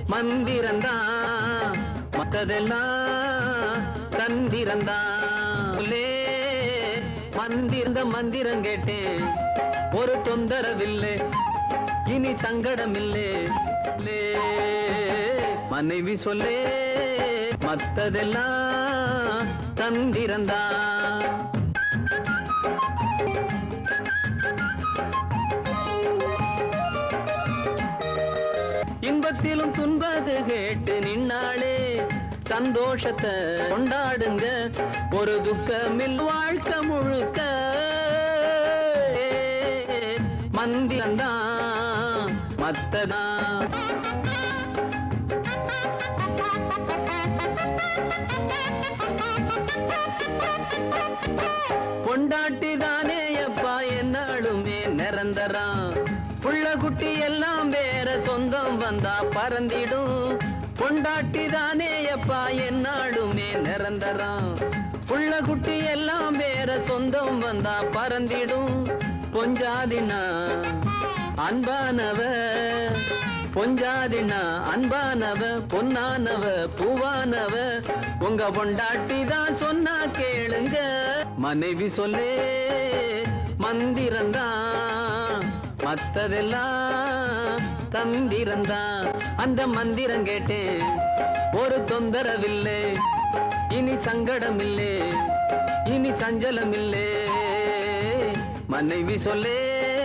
மந்திரந்தான் மத்ததெல்லாம் தந்திரந்தான் லே மந்திர்ந்த மந்திரம் கேட்டேன் ஒரு தொந்தரவில்லை இனி சங்கடமில்லை லே மனைவி சொல்லே மத்ததெல்லாம் தந்திரந்தான் இன்பத்திலும் துன்பது கேட்டு நின்னாளே சந்தோஷத்தை கொண்டாடுங்க ஒரு துக்கமில் வாழ்க்கை முழுக்க மந்திரந்தான் மத்ததான் பொண்டாட்டி தானே எப்பா என்னாலுமே நிரந்தரம் புள்ள குட்டி எல்லாம் வேற சொந்தம் வந்தா பறந்திடும் பொண்டாட்டி தானே எப்பா என்னாலுமே நிரந்தரம் புள்ள குட்டி எல்லாம் வேற சொந்தம் வந்தா பறந்திடும் பொஞ்சாதினா அன்பானவ பொஞ்சாதினா அன்பானவ பொன்னானவ பூவானவ உங்க பொண்டாட்டி தான் சொன்னா கேளுங்க மனைவி சொல்லே மந்திரந்தான் மத்ததெல்லாம் தந்திரந்தான் அந்த மந்திரம் கேட்டேன் ஒரு தொந்தரவில்லை இனி சங்கடமில்லை இனி சஞ்சலமில்லை மனைவி சொல்லே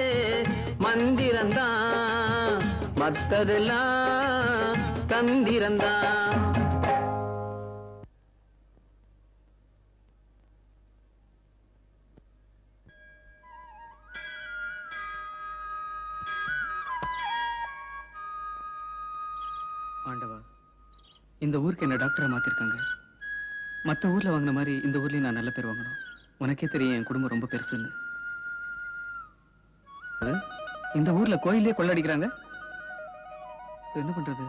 மந்திரந்தான் மத்ததெல்லாம் தந்திரந்தான் ஆண்டவா இந்த ஊருக்கு என்ன டாக்டரா மாத்திருக்காங்க மத்த ஊர்ல வாங்கின மாதிரி இந்த ஊர்லயும் நான் நல்ல பேர் வாங்கணும் உனக்கே தெரியும் என் குடும்பம் ரொம்ப பெருசுன்னு அது, இந்த ஊர்ல கோயிலே கொள்ளடிக்கிறாங்க இப்ப என்ன பண்றது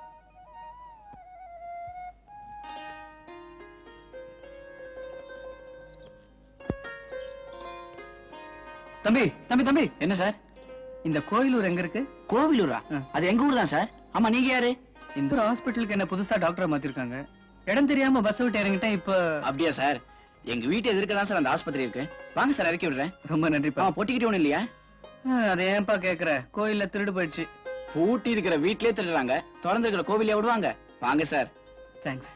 தம்பி தம்பி தம்பி என்ன சார் இந்த கோயிலூர் எங்க இருக்கு கோவிலூரா ஆ. அது எங்க ஊர் தான் சார் ஆமா நீங்க யாரு இந்த ஒரு ஹாஸ்பிட்டலுக்கு என்ன புதுசா டாக்டரா மாத்திருக்காங்க இடம் தெரியாம பஸ் விட்டு இறங்கிட்டேன் இப்ப அப்படியா சார் எங்க வீட்டு எதிர்க்க தான் சார் அந்த ஆஸ்பத்திரி இருக்கு வாங்க சார் இறக்கி விடுறேன் ரொம்ப நன்றிப்பா ஆ பொட்டிக்கிட்டு ஒண்ணு இல்லையா அதை ஏன்பா கேக்குற கோயில்ல திருடு போயிடுச்சு பூட்டி இருக்கிற வீட்லயே திருடுறாங்க திறந்து இருக்கிற கோவிலே விடுவாங்க வாங்க சார் தேங்க்ஸ்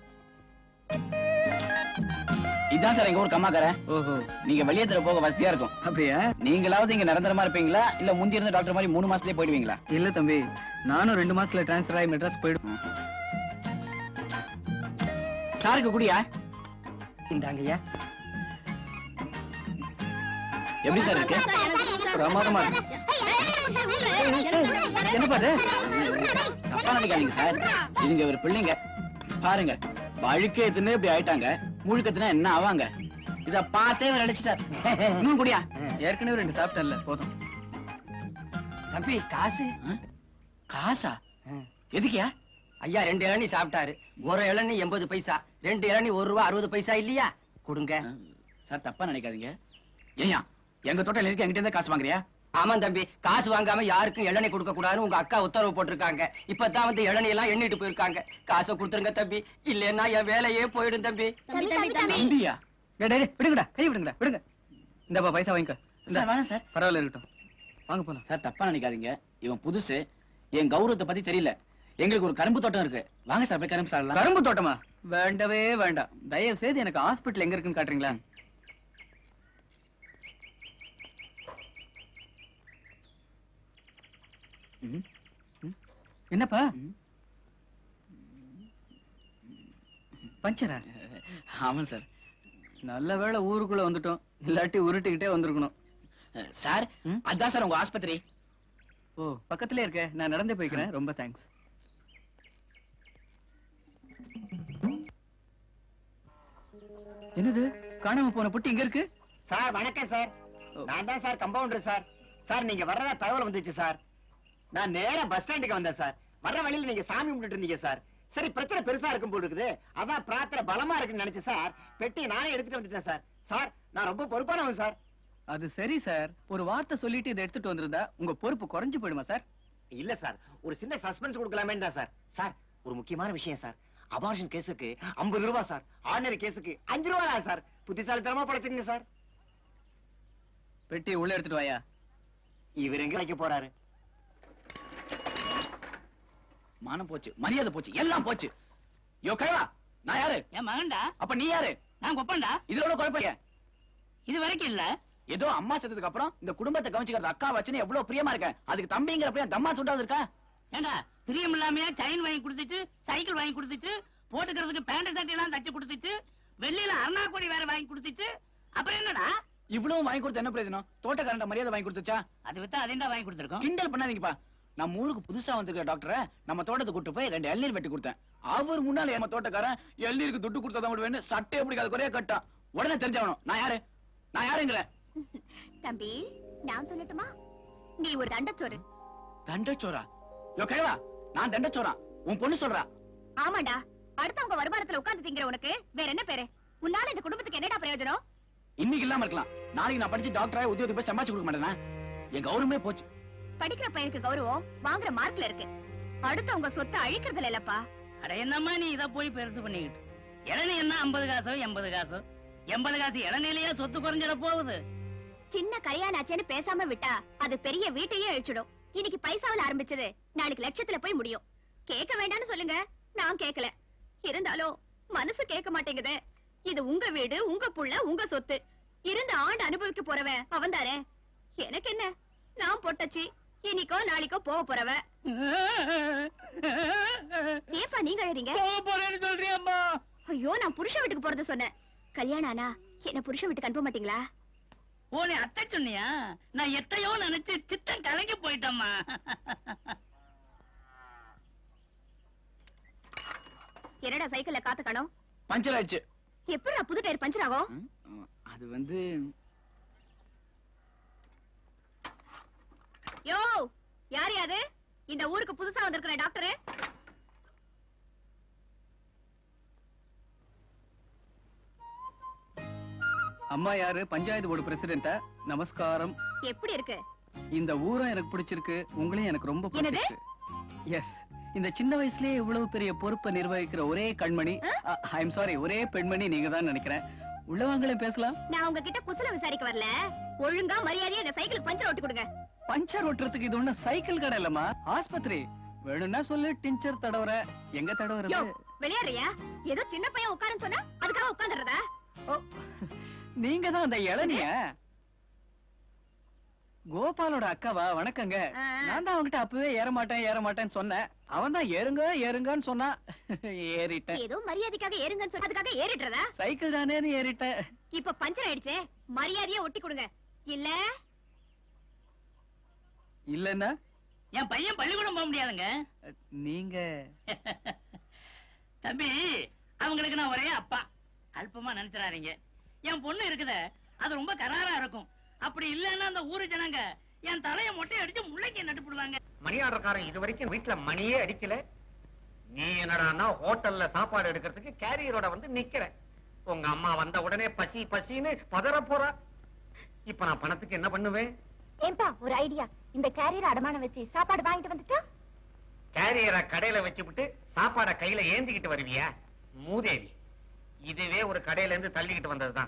இதான் சார் எங்க ஊர் கம்மாக்காரன் ஓஹோ நீங்க வெளியே தர போக வசதியா இருக்கும் அப்படியா நீங்களாவது இங்க நிரந்தரமா இருப்பீங்களா இல்ல முந்தி இருந்த டாக்டர் மாதிரி மூணு மாசத்துலயே போயிடுவீங்களா இல்ல தம்பி நானும் ரெண்டு மாசத்துல டிரான்ஸ்ஃபர் ஆகி மெட்ராஸ் போயிடும் சாருக்கு குடியா இந்தாங்கய்யா எப்படி சார் இருக்கு பிரமாதமா இருக்கு என்ன பாரு தப்பா நினைக்காதீங்க சார் இதுங்க ஒரு பிள்ளைங்க பாருங்க வழுக்கே தின்னு இப்படி ஆயிட்டாங்க முழுக்கத்தினா என்ன ஆவாங்க இத பார்த்தே இவர் அடிச்சிட்டார் இன்னும் குடியா ஏற்கனவே ரெண்டு சாப்பிட்டேன்ல போதும் தம்பி காசு காசா எதுக்கியா ஐயா ரெண்டு இளநீ சாப்பிட்டாரு ஒரு இளநீ எண்பது பைசா ரெண்டு இளநீ ஒரு ரூபா அறுபது பைசா இல்லையா கொடுங்க சார் தப்பா நினைக்காதீங்க ஏயா எங்க தோட்டம் இருக்கு எங்கிட்ட இருந்தா காசு வாங்குறியா ஆமா தம்பி காசு வாங்காம யாருக்கும் இளநீ கொடுக்க கூடாதுன்னு உங்க அக்கா உத்தரவு போட்டிருக்காங்க இப்பதான் வந்து இளநீ எல்லாம் எண்ணிட்டு போயிருக்காங்க காசை கொடுத்துருங்க தம்பி இல்லைன்னா என் வேலையே போயிடும் தம்பி தம்பியா டேய், டேய், விடுங்கடா கை விடுங்கடா விடுங்க இந்தப்பா பைசா வாங்கிக்க இந்த சார் வேணாம் சார் பரவாயில்ல இருக்கட்டும் வாங்க போலாம் சார் தப்பா நினைக்காதீங்க இவன் புதுசு என் கௌரவத்தை பத்தி தெரியல எங்களுக்கு ஒரு கரும்பு தோட்டம் இருக்கு வாங்க சார் போய் கரும்பு சாப்பிடலாம் கரும்பு தோட்டமா வேண்டவே வேண்டாம் தயவு செய்து எனக்கு ஹாஸ்பிட்டல் எங்க இருக்குன்னு காட்டுறீங்களா ம். ம். என்னப்பா ம். பஞ்சரா ஆமா சார் நல்ல வேளை ஊருக்குள்ள வந்துட்டோம் இல்லாட்டி உருட்டிக்கிட்டே வந்திருக்கணும் அஹ், சார் ம்? அதான் சார் உங்க ஆஸ்பத்திரி ஓ பக்கத்திலே இருக்க நான் நடந்தே போய்க்கிறேன் ரொம்ப தேங்க்ஸ் என்னது காணாம போன புட்டி இங்க இருக்கு சார் வணக்கம் சார் நான் தான் சார் கம்பவுண்டர் சார் சார் நீங்க வர்றதா தகவல் வந்துச்சு சார் நான் நேரா பஸ் ஸ்டாண்டுக்கு வந்தேன் சார் வர்ற வழியில நீங்க சாமி கும்பிட்டு இருந்தீங்க சார் சரி பிரச்சனை பெருசா இருக்கும் போல இருக்குது அதான் பிரார்த்தனை பலமா இருக்குன்னு நினைச்சேன் சார் பெட்டி நானே எடுத்துட்டு வந்துட்டேன் சார் சார் நான் ரொம்ப பொறுப்பானவன் சார் அது சரி சார் ஒரு வார்த்தை சொல்லிட்டு இதை எடுத்துட்டு வந்திருந்தா உங்க பொறுப்பு குறைஞ்சு போயிடுமா சார் இல்ல சார் ஒரு சின்ன சஸ்பென்ஸ் கொடுக்கலாமே தான் சார் சார் ஒரு முக்கியமான விஷயம் சார் அபார்ஷன் கேஸுக்கு 50 ரூபாய் சார் ஆர்டினரி கேஸுக்கு அஞ்சு ரூபாய் தான் சார் புத்திசாலித்தனமா படைச்சுங்க சார் பெட்டி உள்ள எடுத்துட்டு வாயா இவர் எங்க வைக்க போறாரு மானம் போச்சு மரியாதை போச்சு எல்லாம் போச்சு யோ கைவா நான் யாரு என் மகன்டா அப்ப நீ யாரு நான் கொப்பன்டா இதுல ஒண்ணும் குழப்பம் இல்லையே. இது வரைக்கும் இல்ல ஏதோ அம்மா செத்ததுக்கு அப்புறம் இந்த குடும்பத்தை கவனிச்சுக்கிறது அக்கா வச்சுன்னு எவ்வளவு பிரியமா இருக்கேன் அதுக்கு தம்பிங்கிற பிரியம் தம்மா சுட்டாது இருக்கா ஏண்டா பிரியம் இல்லாமையா செயின் வாங்கி கொடுத்துச்சு சைக்கிள் வாங்கி கொடுத்துச்சு போட்டுக்கிறதுக்கு பேண்ட் சட்டை எல்லாம் தச்சு கொடுத்துச்சு வெள்ளியில அருணா கொடி வேற வாங்கி கொடுத்துச்சு அப்புறம் என்னடா இவ்வளவு வாங்கி கொடுத்த என்ன பிரயோஜனம் தோட்டக்காரன் மரியாதை வாங்கி கொடுத்துச்சா அது வித்தா அதையும் வாங்கி கொடுத்துருக்கோம் கிண்டல் பண்ணாதீங்கப்பா நம்ம ஊருக்கு புதுசா வந்திருக்கிற டாக்டரை நம்ம தோட்டத்துக்கு கூட்டு போய் ரெண்டு இளநீர் வெட்டி கொடுத்தேன் அவர் முன்னால நம்ம தோட்டக்காரன் இளநீருக்கு துட்டு கொடுத்தா விடுவேன்னு சட்டையை பிடிக்காத குறைய கட்டான் உடனே தெரிஞ்சாகணும் நான் யாரு நான் யாருங்கிறேன் தம்பி நான் சொல்லட்டுமா நீ ஒரு தண்டச்சோறு தண்டச்சோரா யோ கைவா நான் தண்டச்சோரா உன் பொண்ணு சொல்றா ஆமாடா அடுத்தவங்க வருமானத்துல உட்கார்ந்து திங்கிற உனக்கு வேற என்ன பேரு உன்னால இந்த குடும்பத்துக்கு என்னடா பிரயோஜனம் இன்னைக்கு இல்லாம இருக்கலாம் நாளைக்கு நான் படிச்சு டாக்டரா உத்தியோகத்துக்கு போய் சம்பாதிச்சு கொடுக்க மாட்டேனா என் கௌரவமே போச்சு படிக்கிற பையனுக்கு கௌரவம் வாங்குற மார்க்ல இருக்கு அடுத்தவங்க சொத்தை அழிக்கிறதுல இல்லப்பா அட என்னம்மா நீ இத போய் பெருசு பண்ணிக்கிட்டு இளநீ என்ன ஐம்பது காசோ எண்பது காசோ எண்பது காசு இளநிலையா சொத்து குறைஞ்சிட போகுது சின்ன கல்யாணாச்சேன்னு பேசாம விட்டா அது பெரிய வீட்டையே அழிச்சிடும் இன்னைக்கு பைசாவுல ஆரம்பிச்சது நாளைக்கு லட்சத்துல போய் முடியும் கேட்க வேண்டாம்னு சொல்லுங்க நான் கேட்கல இருந்தாலும் மனசு கேட்க மாட்டேங்குதே இது உங்க வீடு உங்க புள்ள உங்க சொத்து இருந்த ஆண்டு அனுபவிக்க போறவன் அவன்தானே எனக்கு என்ன நான் பொட்டச்சி இன்னைக்கோ நாளைக்கோ போக போறவ ஏப்பா நீங்க அழறீங்க போக போறேன்னு சொல்றியம்மா ஐயோ நான் புருஷ வீட்டுக்கு போறத சொன்னேன் கல்யாணம் ஆனா என்ன புருஷ வீட்டுக்கு அனுப்ப மாட்டீங்களா ஓ நீ அத்தை சொன்னியா நான் எத்தையோ நினைச்சு சித்தம் கலங்கி போயிட்டம்மா என்னடா சைக்கிள்ல காத்து காணோம் பஞ்சர் ஆயிடுச்சு எப்படி புது டயர் பஞ்சர் ஆகும் ம், அது வந்து யோ யார் யாது இந்த ஊருக்கு புதுசா வந்திருக்கிற டாக்டர் அம்மா யாரு பஞ்சாயத்து போர்டு பிரசிடென்டா நமஸ்காரம் எப்படி இருக்கு இந்த ஊரும் எனக்கு பிடிச்சிருக்கு உங்களையும் எனக்கு ரொம்ப என்னது? பிடிச்சிருக்கு எஸ் இந்த சின்ன வயசுலயே இவ்வளவு பெரிய பொறுப்பை நிர்வகிக்கிற ஒரே கண்மணி ஐ எம் சாரி ஒரே பெண்மணி நீங்க தான் நினைக்கிறேன் உள்ளவங்களே பேசலாம் நான் உங்ககிட்ட குசல விசாரிக்க வரல ஒழுங்கா மரியாதையா இந்த சைக்கிள் பஞ்சர் ஓட்டி கொடுங்க பஞ்சர் ஓட்டுறதுக்கு இது ஒண்ணு சைக்கிள் கடை இல்லம்மா ஆஸ்பத்திரி வேணும்னா சொல்லு டிஞ்சர் தடவுற எங்க யோ தடவுறது விளையாடுறியா ஏதோ சின்ன பையன் உட்காருன்னு சொன்னா அதுக்காக உட்கார்ந்துறதா நீங்க தான் அந்த இளநிய கோபாலோட அக்காவா வணக்கங்க ஆ. நான் தான் அவன்கிட்ட அப்பவே ஏற மாட்டேன் ஏற மாட்டேன்னு சொன்னேன் அவன் தான் ஏறுங்க ஏறுங்கன்னு சொன்னா ஏறிட்டேன் ஏதோ மரியாதைக்காக ஏறுங்கன்னு சொன்னா அதுக்காக ஏறிடுறதா சைக்கிள் தானேன்னு ஏறிட்டேன் இப்ப பஞ்சர் ஆயிடுச்சே மரியாதையா ஒட்டி கொடுங்க இல்ல இல்லன்னா என் பையன் பள்ளிக்கூடம் போக முடியாதுங்க நீங்க தம்பி அவங்களுக்கு நான் ஒரே அப்பா அல்பமா நினைச்சிடாதீங்க என் பொண்ணு இருக்குதே அது ரொம்ப கராரா இருக்கும் அப்படி இல்லைன்னா அந்த ஊரு ஜனங்க என் தலைய மொட்டை அடிச்சு முள்ளைக்கு நட்டுப்பிடுவாங்க மணி ஆர்டர்காரன் இது வரைக்கும் வீட்டுல மணியே அடிக்கல நீ என்னடான்னா ஹோட்டல்ல சாப்பாடு எடுக்கிறதுக்கு கேரியரோட வந்து நிக்கிற உங்க அம்மா வந்த உடனே பசி பசின்னு பதற போறா இப்ப நான் பணத்துக்கு என்ன பண்ணுவேன் ஏன்பா ஒரு ஐடியா இந்த கேரியர் அடமானம் வச்சு சாப்பாடு வாங்கிட்டு வந்துட்டா கேரியரை கடையில வச்சுவிட்டு சாப்பாட கையில ஏந்திக்கிட்டு வருவியா மூதேவி இதுவே ஒரு கடையில இருந்து தள்ளிக்கிட்டு வந்ததுதான்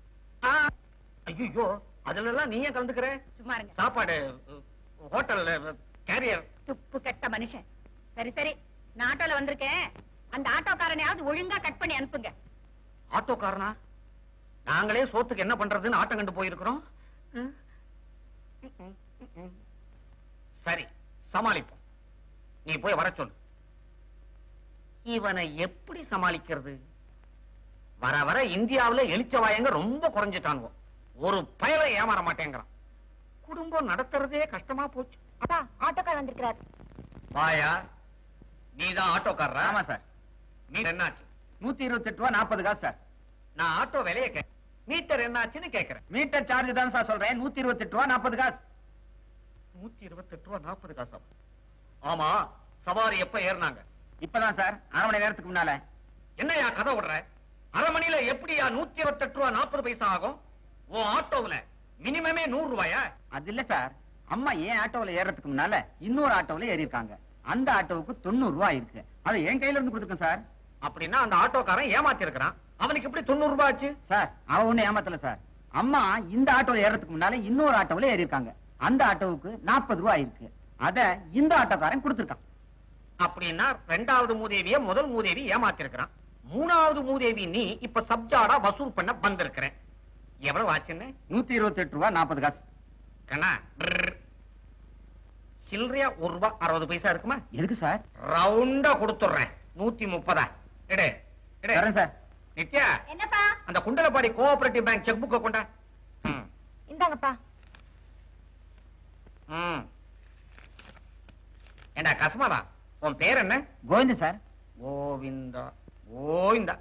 ஐயோ அதுல எல்லாம் நீ ஏன் கலந்துக்கிற சும்மா இருங்க சாப்பாடு ஹோட்டல்ல கேரியர் துப்பு கெட்ட மனுஷன் சரி சரி நான் ஆட்டோல வந்திருக்கேன் அந்த ஆட்டோக்காரனையாவது ஒழுங்கா கட் பண்ணி அனுப்புங்க ஆட்டோக்காரனா நாங்களே சோத்துக்கு என்ன பண்றதுன்னு ஆட்டம் கண்டு போயிருக்கிறோம் சரி சமாளிப்போம் நீ போய் வர சொல்லு இவனை எப்படி சமாளிக்கிறது வர வர இந்தியாவுல எலிச்சவாயங்க ரொம்ப குறைஞ்சிட்டானுவோ ஒரு பயலை ஏமாற மாட்டேங்கிறான் குடும்பம் நடத்துறதே கஷ்டமா போச்சு அப்பா ஆட்டோக்கார் வந்திருக்கிறார் வாயா நீதான் ஆட்டோக்காரரா ஆமா சார் நீ என்னாச்சு நூத்தி இருபத்தி எட்டு ரூபா நாற்பது காசு சார் நான் ஆட்டோ விலைய கேட்க மீட்டர் என்னாச்சுன்னு கேக்குறேன் மீட்டர் சார்ஜ் தான் சார் சொல்றேன் நூத்தி இருபத்தி எட்டு ரூபா நாற்பது காசு நூத்தி இருபத்தி எட்டு ரூபா நாற்பது காசா ஆமா சவாரி எப்ப ஏறினாங்க இப்பதான் சார் அரை மணி நேரத்துக்கு முன்னால என்னையா கதை விடுற அரை மணியில எப்படியா நூத்தி இருபத்தி எட்டு ரூபா நாற்பது பைசா ஆகும் உன் ஆட்டோவுல மினிமமே நூறு ரூபாயா அது இல்ல சார் அம்மா ஏன் ஆட்டோல ஏறதுக்கு முன்னால இன்னொரு ஆட்டோல ஏறி இருக்காங்க அந்த ஆட்டோவுக்கு தொண்ணூறு ரூபாய் இருக்கு அதை என் கையில இருந்து கொடுத்துருக்கேன் சார் அப்படின்னா அந்த ஆட்டோக்காரன் ஏமாத்தி இருக்கிறான் அவனுக்கு எப்படி தொண்ணூறு ரூபாய் ஆச்சு சார் அவன் ஒண்ணு ஏமாத்தல சார் அம்மா இந்த ஆட்டோல ஏறதுக்கு முன்னால இன்னொரு ஆட்டோல ஏறி இருக்காங்க அந்த ஆட்டோவுக்கு நாற்பது ரூபாய் இருக்கு அத இந்த ஆட்டோக்காரன் கொடுத்துருக்கான் அப்படின்னா ரெண்டாவது மூதேவிய முதல் மூதேவி ஏமாத்தி இருக்கிறான் மூணாவது மூதேவி நீ இப்ப சப்ஜாடா வசூல் பண்ண வந்திருக்கிற எவ்வளவு ஆச்சுன்னு நூத்தி இருபத்தி எட்டு ரூபாய் நாற்பது காசு கண்ணா brrr. சில்லறையா ஒரு ரூபாய் அறுபது பைசா இருக்குமா எதுக்கு சார் ரவுண்டா கொடுத்துடுறேன் நூத்தி முப்பதா எடு எடு தரேன் சார் நித்யா என்னப்பா அந்த குண்டலப்பாடி கோஆபரேட்டிவ் பேங்க் செக் புக்க கொண்டா ம், இந்தாங்கப்பா ம். ஏண்டா கஸ்மாதா உன் பேர் என்ன கோவிந்தன் சார் கோவிந்தா கோவிந்தா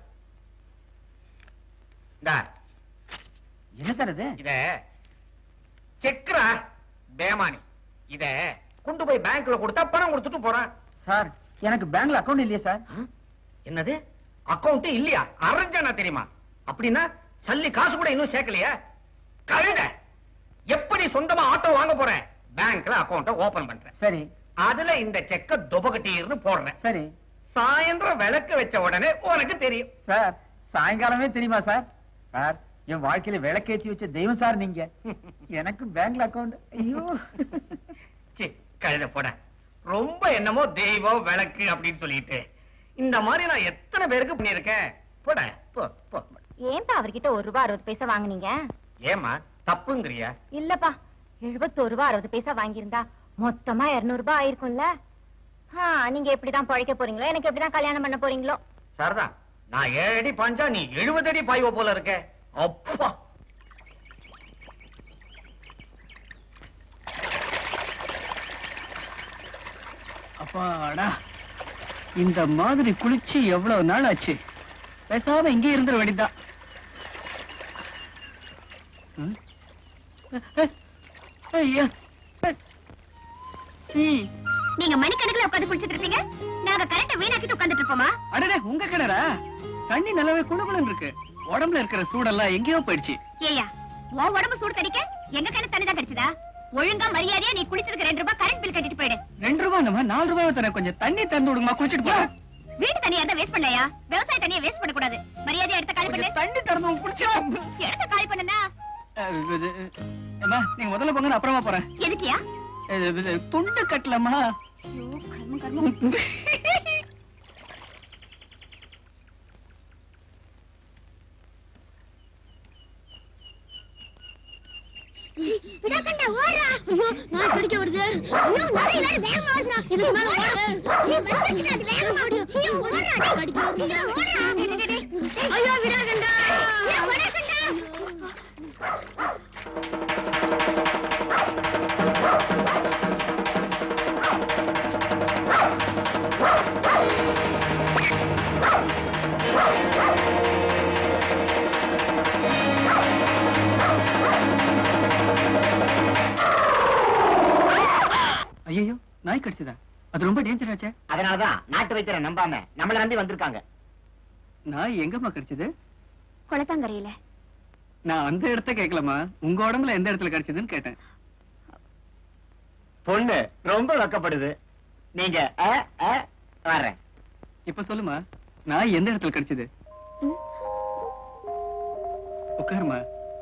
இந்தா என்ன சார் இது இத செக்ரா பேமானி இத கொண்டு போய் பேங்க்ல கொடுத்தா பணம் கொடுத்துட்டு போறான் சார் எனக்கு பேங்க்ல அக்கவுண்ட் இல்லையே சார் என்னது அக்கவுண்ட் இல்லையா அரஞ்சனா தெரியுமா அப்படின்னா சல்லி காசு கூட இன்னும் சேர்க்கலையா கழுத எப்படி சொந்தமா ஆட்டோ வாங்க போறேன் பேங்க்ல அக்கவுண்ட ஓபன் பண்றேன் சரி அதுல இந்த செக்க துபகட்டீர்னு போடுறேன் சரி சாயந்தரம் விளக்கு வச்ச உடனே உனக்கு தெரியும் சார் சாயங்காலமே தெரியுமா சார் சார் என் வாழ்க்கையில விளக்கேத்தி வச்ச தெய்வம் சார் நீங்க எனக்கு பேங்க்ல அக்கவுண்ட் ஐயோ சீ, கழுத போட ரொம்ப என்னமோ தெய்வம் விளக்கு அப்படின்னு சொல்லிட்டு இந்த மாதிரி நான் எத்தனை பேருக்கு பண்ணிருக்கேன் போட போ போ ஏன்பா அவர்கிட்ட ஒரு ரூபா அறுபது பைசா வாங்குனீங்க ஏமா தப்புங்கிறியா இல்லப்பா எழுபத்தோரு ரூபா அறுபது பைசா வாங்கியிருந்தா மொத்தமா இருநூறு ரூபாய் ஆயிருக்கும்ல ஆ, நீங்க எப்படிதான் பழைக்க போறீங்களோ எனக்கு எப்படிதான் கல்யாணம் பண்ண போறீங்களோ சரிதான் நான் ஏழு அடி பாஞ்சா நீ எழுபது அடி பாய்வ போல இருக்க அப்பா அப்பாடா இந்த மாதிரி குளிச்சு எவ்வளவு நாள் ஆச்சு பேசாம இங்கே இருந்துட வேண்டியதுதான் ம்? அ, அ, ஐயா அ, ம். நீங்க மணிக்கணக்கில் உட்காந்து குளிச்சிட்டு இருப்பீங்க நாங்க கரெக்டா வீணாக்கிட்டு உட்காந்துட்டு இருப்போமா அடடே உங்க கிணறா தண்ணி நல்லாவே குளுகுளுன்னு இருக்கு உடம்புல இருக்கிற சூடெல்லாம் எங்கேயோ போயிடுச்சு ஏயா உன் உடம்பு சூடு தடிக்க எங்க கிணத்து தண்ணி தான் கிடைச்சதா ஒழுங்கா மரியாதையா நீ குளிச்சிருக்க ரெண்டு ரூபாய் கரண்ட் பில் கட்டிட்டு போயிடு ரெண்டு ரூபாய் நம்ம நாலு ரூபாய் தரேன் கொஞ்சம் தண்ணி தந்து விடுங்கம்மா குளிச்சிட்டு போறேன் வீட்டு தண்ணியா இருந்தா வேஸ்ட் பண்ணலையா விவசாய தண்ணியை வேஸ்ட் பண்ண கூடாது மரியாதையா எடுத்த காலி பண்ணு கொஞ்சம் தண்ணி திறந்து குளிச்சா எடுத்த காலி பண்ணுனா அம்மா நீங்க முதல்ல போங்க நான் அப்புறமா போறேன் எதுக்கியா இது, இது, துண்டு கட்டலம்மா ஐயோ, கர்மம், கர்மம். விடாக்கண்டா, ஓடுறா. ஐயோ, நாய் கடிக்க வருது. ஐயோ, நாய் எல்லாரும் வேகமா ஓடுறா. இதுக்கு மேல ஓடு. நீ வந்துச்சுன்னா அது வேகமா ஓடு. ஐயோ, ஓடுறா, டேய். கடிக்க வருது. ஓடுறா. டேய், டேய், டேய். ஐயோ, விடாக்கண்டா. ஐயோ, விடாக்கண்டா. ஐயோ நாய் கடிச்சதா அது ரொம்ப டேஞ்சர் ஆச்சே அதனாலதான் நாட்டு வைத்தியரை நம்பாம நம்மள நம்பி வந்திருக்காங்க நாய் எங்கம்மா கடிச்சது குளத்தங்கரையில நான் அந்த இடத்த கேட்கலம்மா உங்க உடம்புல எந்த இடத்துல கடிச்சதுன்னு கேட்டேன் பொண்ணு ரொம்ப வெக்கப்படுது நீங்க அ, அ, வர்றேன் இப்ப சொல்லுமா நாய் எந்த இடத்துல கடிச்சது உட்காருமா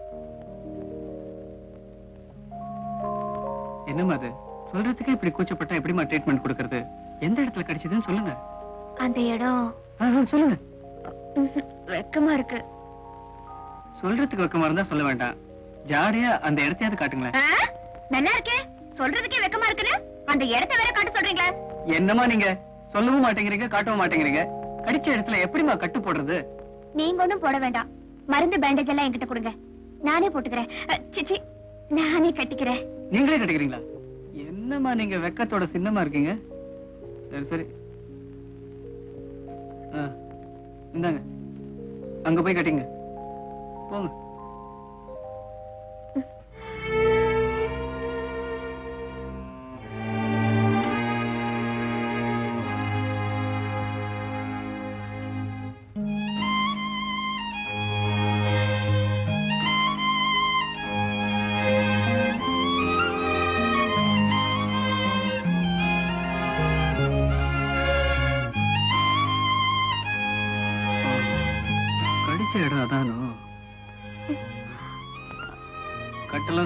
என்னம்மா அது சொல்றதுக்கே இப்படி கூச்சப்பட்டா எப்படிம்மா ட்ரீட்மெண்ட் கொடுக்கறது எந்த இடத்துல கடிச்சதுன்னு சொல்லுங்க அந்த இடம் ஆ, ஆ, சொல்லுங்க வெக்கமா இருக்கு சொல்றதுக்கு வெக்கமா இருந்தா சொல்ல வேண்டாம் ஜாலியா அந்த இடத்தையாவது காட்டுங்களேன் ஆ? நல்லா இருக்கே சொல்றதுக்கே வெக்கமா இருக்குன்னு அந்த இடத்தை வேற காட்ட சொல்றீங்களா என்னம்மா நீங்க சொல்லவும் மாட்டேங்கிறீங்க காட்டவும் மாட்டேங்கிறீங்க கடிச்ச இடத்துல எப்படிம்மா கட்டு போடுறது நீங்க ஒண்ணும் போட வேண்டாம் மருந்து பேண்டேஜ் எல்லாம் என்கிட்ட கொடுங்க நானே போட்டுக்கிறேன் அ, சிச்சி நானே கட்டிக்கிறேன் நீங்களே கட்டிக்கிறீங்களா என்னம்மா நீங்க வெக்கத்தோட சின்னமா இருக்கீங்க சரி சரி ஆ, இந்தாங்க அங்க போய் கட்டிங்க போங்க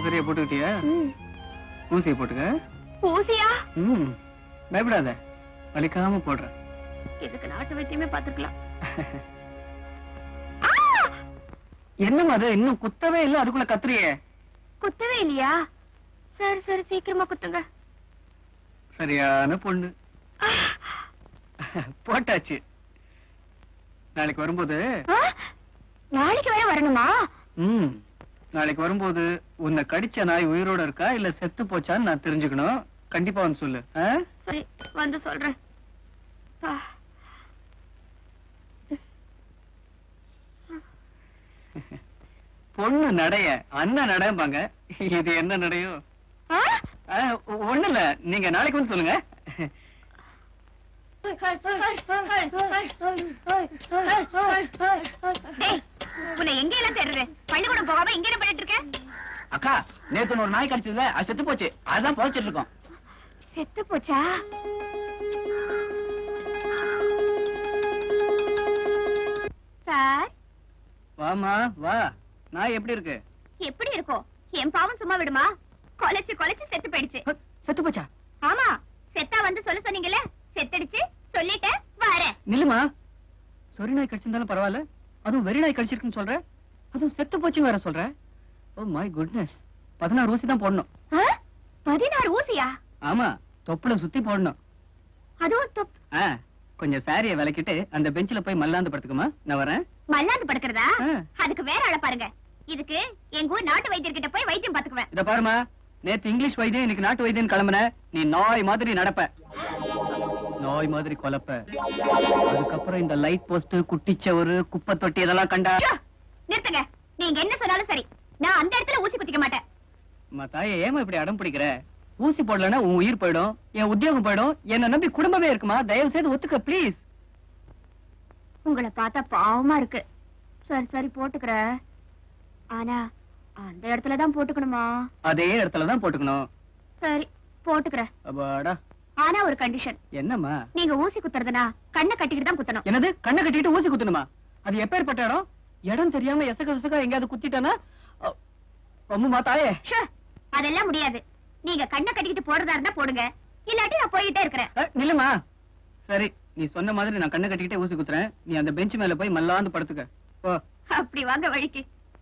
சரியா போட்டுக்கிட்டியா ஊசியை போட்டுக்க ஊசியா ம் பயப்படாத வலிக்காம போடுறேன் இதுக்கு நாட்டு வைத்தியமே பாத்துக்கலாம் என்னம்மா அது இன்னும் குத்தவே இல்ல அதுக்குள்ள கத்துறியே குத்தவே இல்லையா சரி சரி சீக்கிரமா குத்துங்க சரியான பொண்ணு போட்டாச்சு நாளைக்கு வரும்போது ஆ? நாளைக்கு வேற வரணுமா ம் நாளைக்கு வரும்போது உன்னை கடிச்ச நாய் உயிரோட இருக்கா இல்ல செத்து போச்சான்னு நான் தெரிஞ்சுக்கணும் கண்டிப்பா வந்து சொல்லு ஆ? சரி வந்து சொல்றேன் ஆ. பொண்ணு நடைய அண்ணன் நடைம்பாங்க இது என்ன நடையோ ஆ? ஆ, ஒண்ணு இல்ல நீங்க நாளைக்கு வந்து சொல்லுங்க டேய், உன்னை எங்க எல்லாம் தேடுறது பள்ளிக்கூடம் போகாம இங்க என்ன பண்ணிட்டு இருக்க அக்கா நேத்து ஒரு நாய் கடிச்சதுல அது செத்து போச்சு அதான் புதைச்சிட்டு இருக்கோம் செத்து போச்சா சார் வாமா வா நாய் எப்படி இருக்கு எப்படி இருக்கும் என் பாவம் சும்மா விடுமா கொலைச்சு கொலைச்சு செத்து போயிடுச்சு ஹ, செத்து போச்சா ஆமா செத்தா வந்து சொல்ல சொன்னீங்கல்ல செத்துடுச்சு சொல்லிட்டேன் வரேன் நில்லுமா சொறி நாய் கடிச்சிருந்தாலும் பரவாயில்ல அதுவும் வெறி நாய் கடிச்சிருக்குன்னு சொல்ற அதுவும் செத்து போச்சுன்னு வேற சொல்ற ஓ மை குட்னஸ் பதினாறு ஊசி தான் போடணும் ஆ? பதினாறு ஊசியா ஆமா தொப்புல சுத்தி போடணும் அதுவும் தொப் ஆ, கொஞ்சம் சாரிய விளக்கிட்டு அந்த பெஞ்சில போய் மல்லாந்து படுத்துக்குமா நான் வரேன் மல்லாந்து படுக்கிறதா ஆ. அதுக்கு வேற ஆள பாருங்க இதுக்கு எங்க ஊர் நாட்டு வைத்தியர்கிட்ட போய் வைத்தியம் பாத்துக்குவேன் இத பாருமா நேத்து இங்கிலீஷ் வைத்தியம் இன்னைக்கு நாட்டு வைத்தியம் கிளம்புன நீ நாய் மாதிரி நடப்ப நாய் மாதிரி கொலப்ப அதுக்கப்புறம் இந்த லைட் போஸ்ட் குட்டிச்சவரு குப்பை தொட்டி இதெல்லாம் கண்டா ச்சோ! நிறுத்துங்க நீங்க என்ன சொன்னாலும் சரி நான் அந்த இடத்துல ஊசி குத்திக்க மாட்டேன் அம்மா தாயே ஏமா இப்படி அடம் பிடிக்கிற ஊசி போடலன்னா உன் உயிர் போயிடும் என் உத்தியோகம் போயிடும் என்ன நம்பி குடும்பமே இருக்குமா தயவு செய்து ஒத்துக்க ப்ளீஸ் உங்களை பார்த்தா பாவமா இருக்கு சரி சரி போட்டுக்கிறேன் ஆனா அந்த இடத்துல தான் போட்டுக்கணுமா அதே இடத்துல தான் போட்டுக்கணும் சரி போட்டுக்கிறேன் அப்பாடா ஆனா ஒரு கண்டிஷன் என்னம்மா நீங்க ஊசி குத்துறதுனா கண்ணை கட்டிக்கிட்டு தான் குத்தணும் என்னது கண்ணை கட்டிட்டு ஊசி குத்தணுமா அது எப்பேற்பட்ட இடம் இடம் தெரியாம எசக விசக எங்கேயாவது குத்திட்டானா அ- அம்முமா தாயே ச்சே, அதெல்லாம் முடியாது நீங்க கண்ணை கட்டிக்கிட்டு போறதா இருந்தா போடுங்க இல்லாட்டி நான் போயிட்டே இருக்கிறேன் அ, நில்லுமா சரி நீ சொன்ன மாதிரி நான் கண்ணை கட்டிக்கிட்டே ஊசி குத்துறேன் நீ அந்த பெஞ்ச் மேல போய் மல்லாந்து படுத்துக்க ஓ அப்படி வாங்க வழிக்கு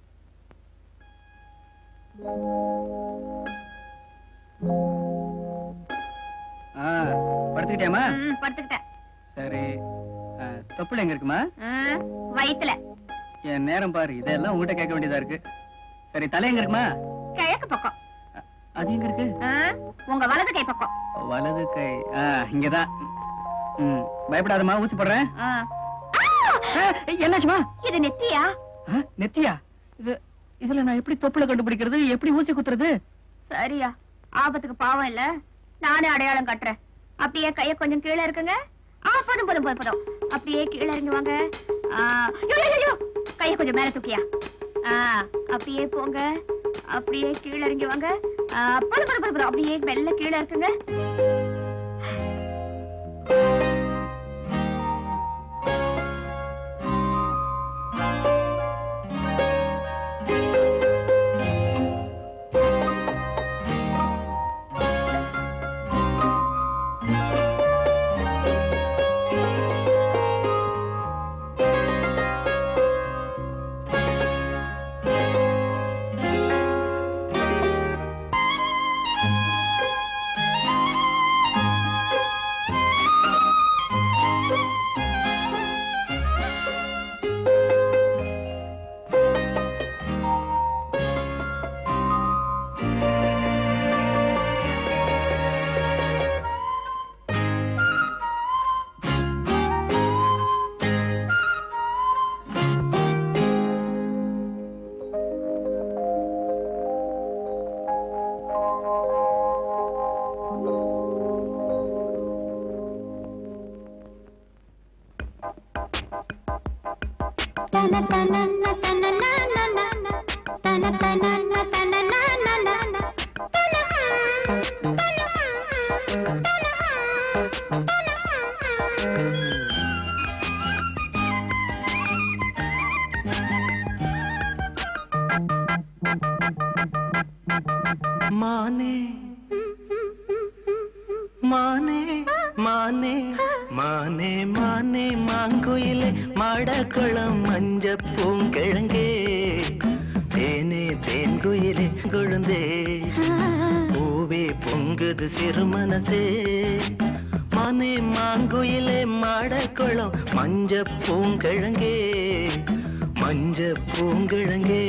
ஆ படுத்துக்கிட்டியாமா ம், படுத்துக்கிட்டேன் சரி ஆ, தொப்புள் எங்க இருக்குமா ம், வயித்துல என் நேரம் பாரு இதெல்லாம் உங்ககிட்ட கேட்க வேண்டியதா இருக்கு சரி தலை எங்க இருக்குமா கிழக்கு பக்கம் அ- அது எங்க இருக்கு ஆ, உங்க வலது கை பக்கம் வலது கை ஆ இங்கதான் ம் பயப்படாதம்மா ஊசி போடுறேன் ஆ. ஆ, என்னாச்சுமா இது நெத்தியா ஆ, நெத்தியா இது இதுல நான் எப்படி தொப்புல கண்டுபிடிக்கிறது எப்படி ஊசி குத்துறது சரியா ஆபத்துக்கு பாவம் இல்ல நானே அடையாளம் காட்டுறேன் அப்படியே கைய கொஞ்சம் கீழே இருக்குங்க ஆ போதும் போதும் போதும் போதும் அப்படியே கீழே இறங்கி வாங்க ஆ, ஐயோ, ஐயோ, ஐயோ. கைய கொஞ்சம் மேல தூக்கியா ஆ அப்படியே போங்க அப்படியே கீழே இறங்கி வாங்க ஆ, போதும் போதும் போதும் போதும். அப்படியே மெல்ல கீழே இருக்குங்க மானே மானே மானே மானே மானே மாங்குயிலே மாடக்குளம் மஞ்ச பூங்கிழங்கே தேனே தேன்குயிலே குழந்தே பூவே பொங்குது சிறு மனசே மானே மாங்குயிலே மாடக்குளம் மஞ்ச பூங்கிழங்கே மஞ்ச பூங்கிழங்கே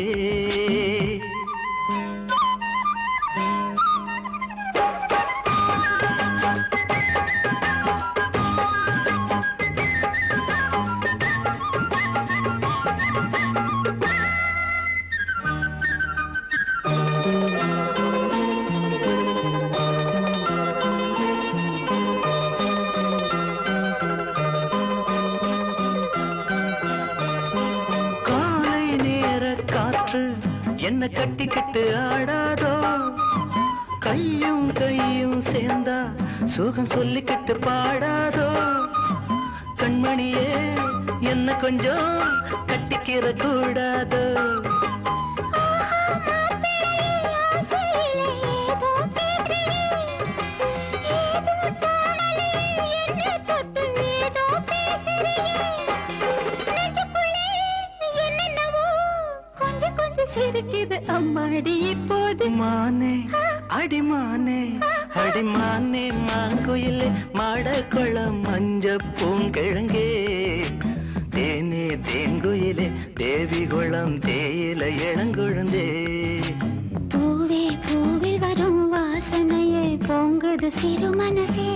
காலை நேர காற்று என்ன கட்டிக்கிட்டு ஆடாதோ கையும் கையும் சேர்ந்தா சுகம் சொல்லிக்கிட்டு பாடாதோ கண்மணியே என்ன கொஞ்சம் கட்டிக்கிற கூடாதோ சிரிக்குது அம்மாடி இப்போது மானே அடிமானே அடிமானே மாங்குயிலே மாடக்குளம் மஞ்ச பூங்கிழங்கே தேனே தேன்குயிலே தேவி குளம் தேயில இளங்குழந்தே பூவே பூவில் வரும் வாசனையே பொங்குது சிறு மனசே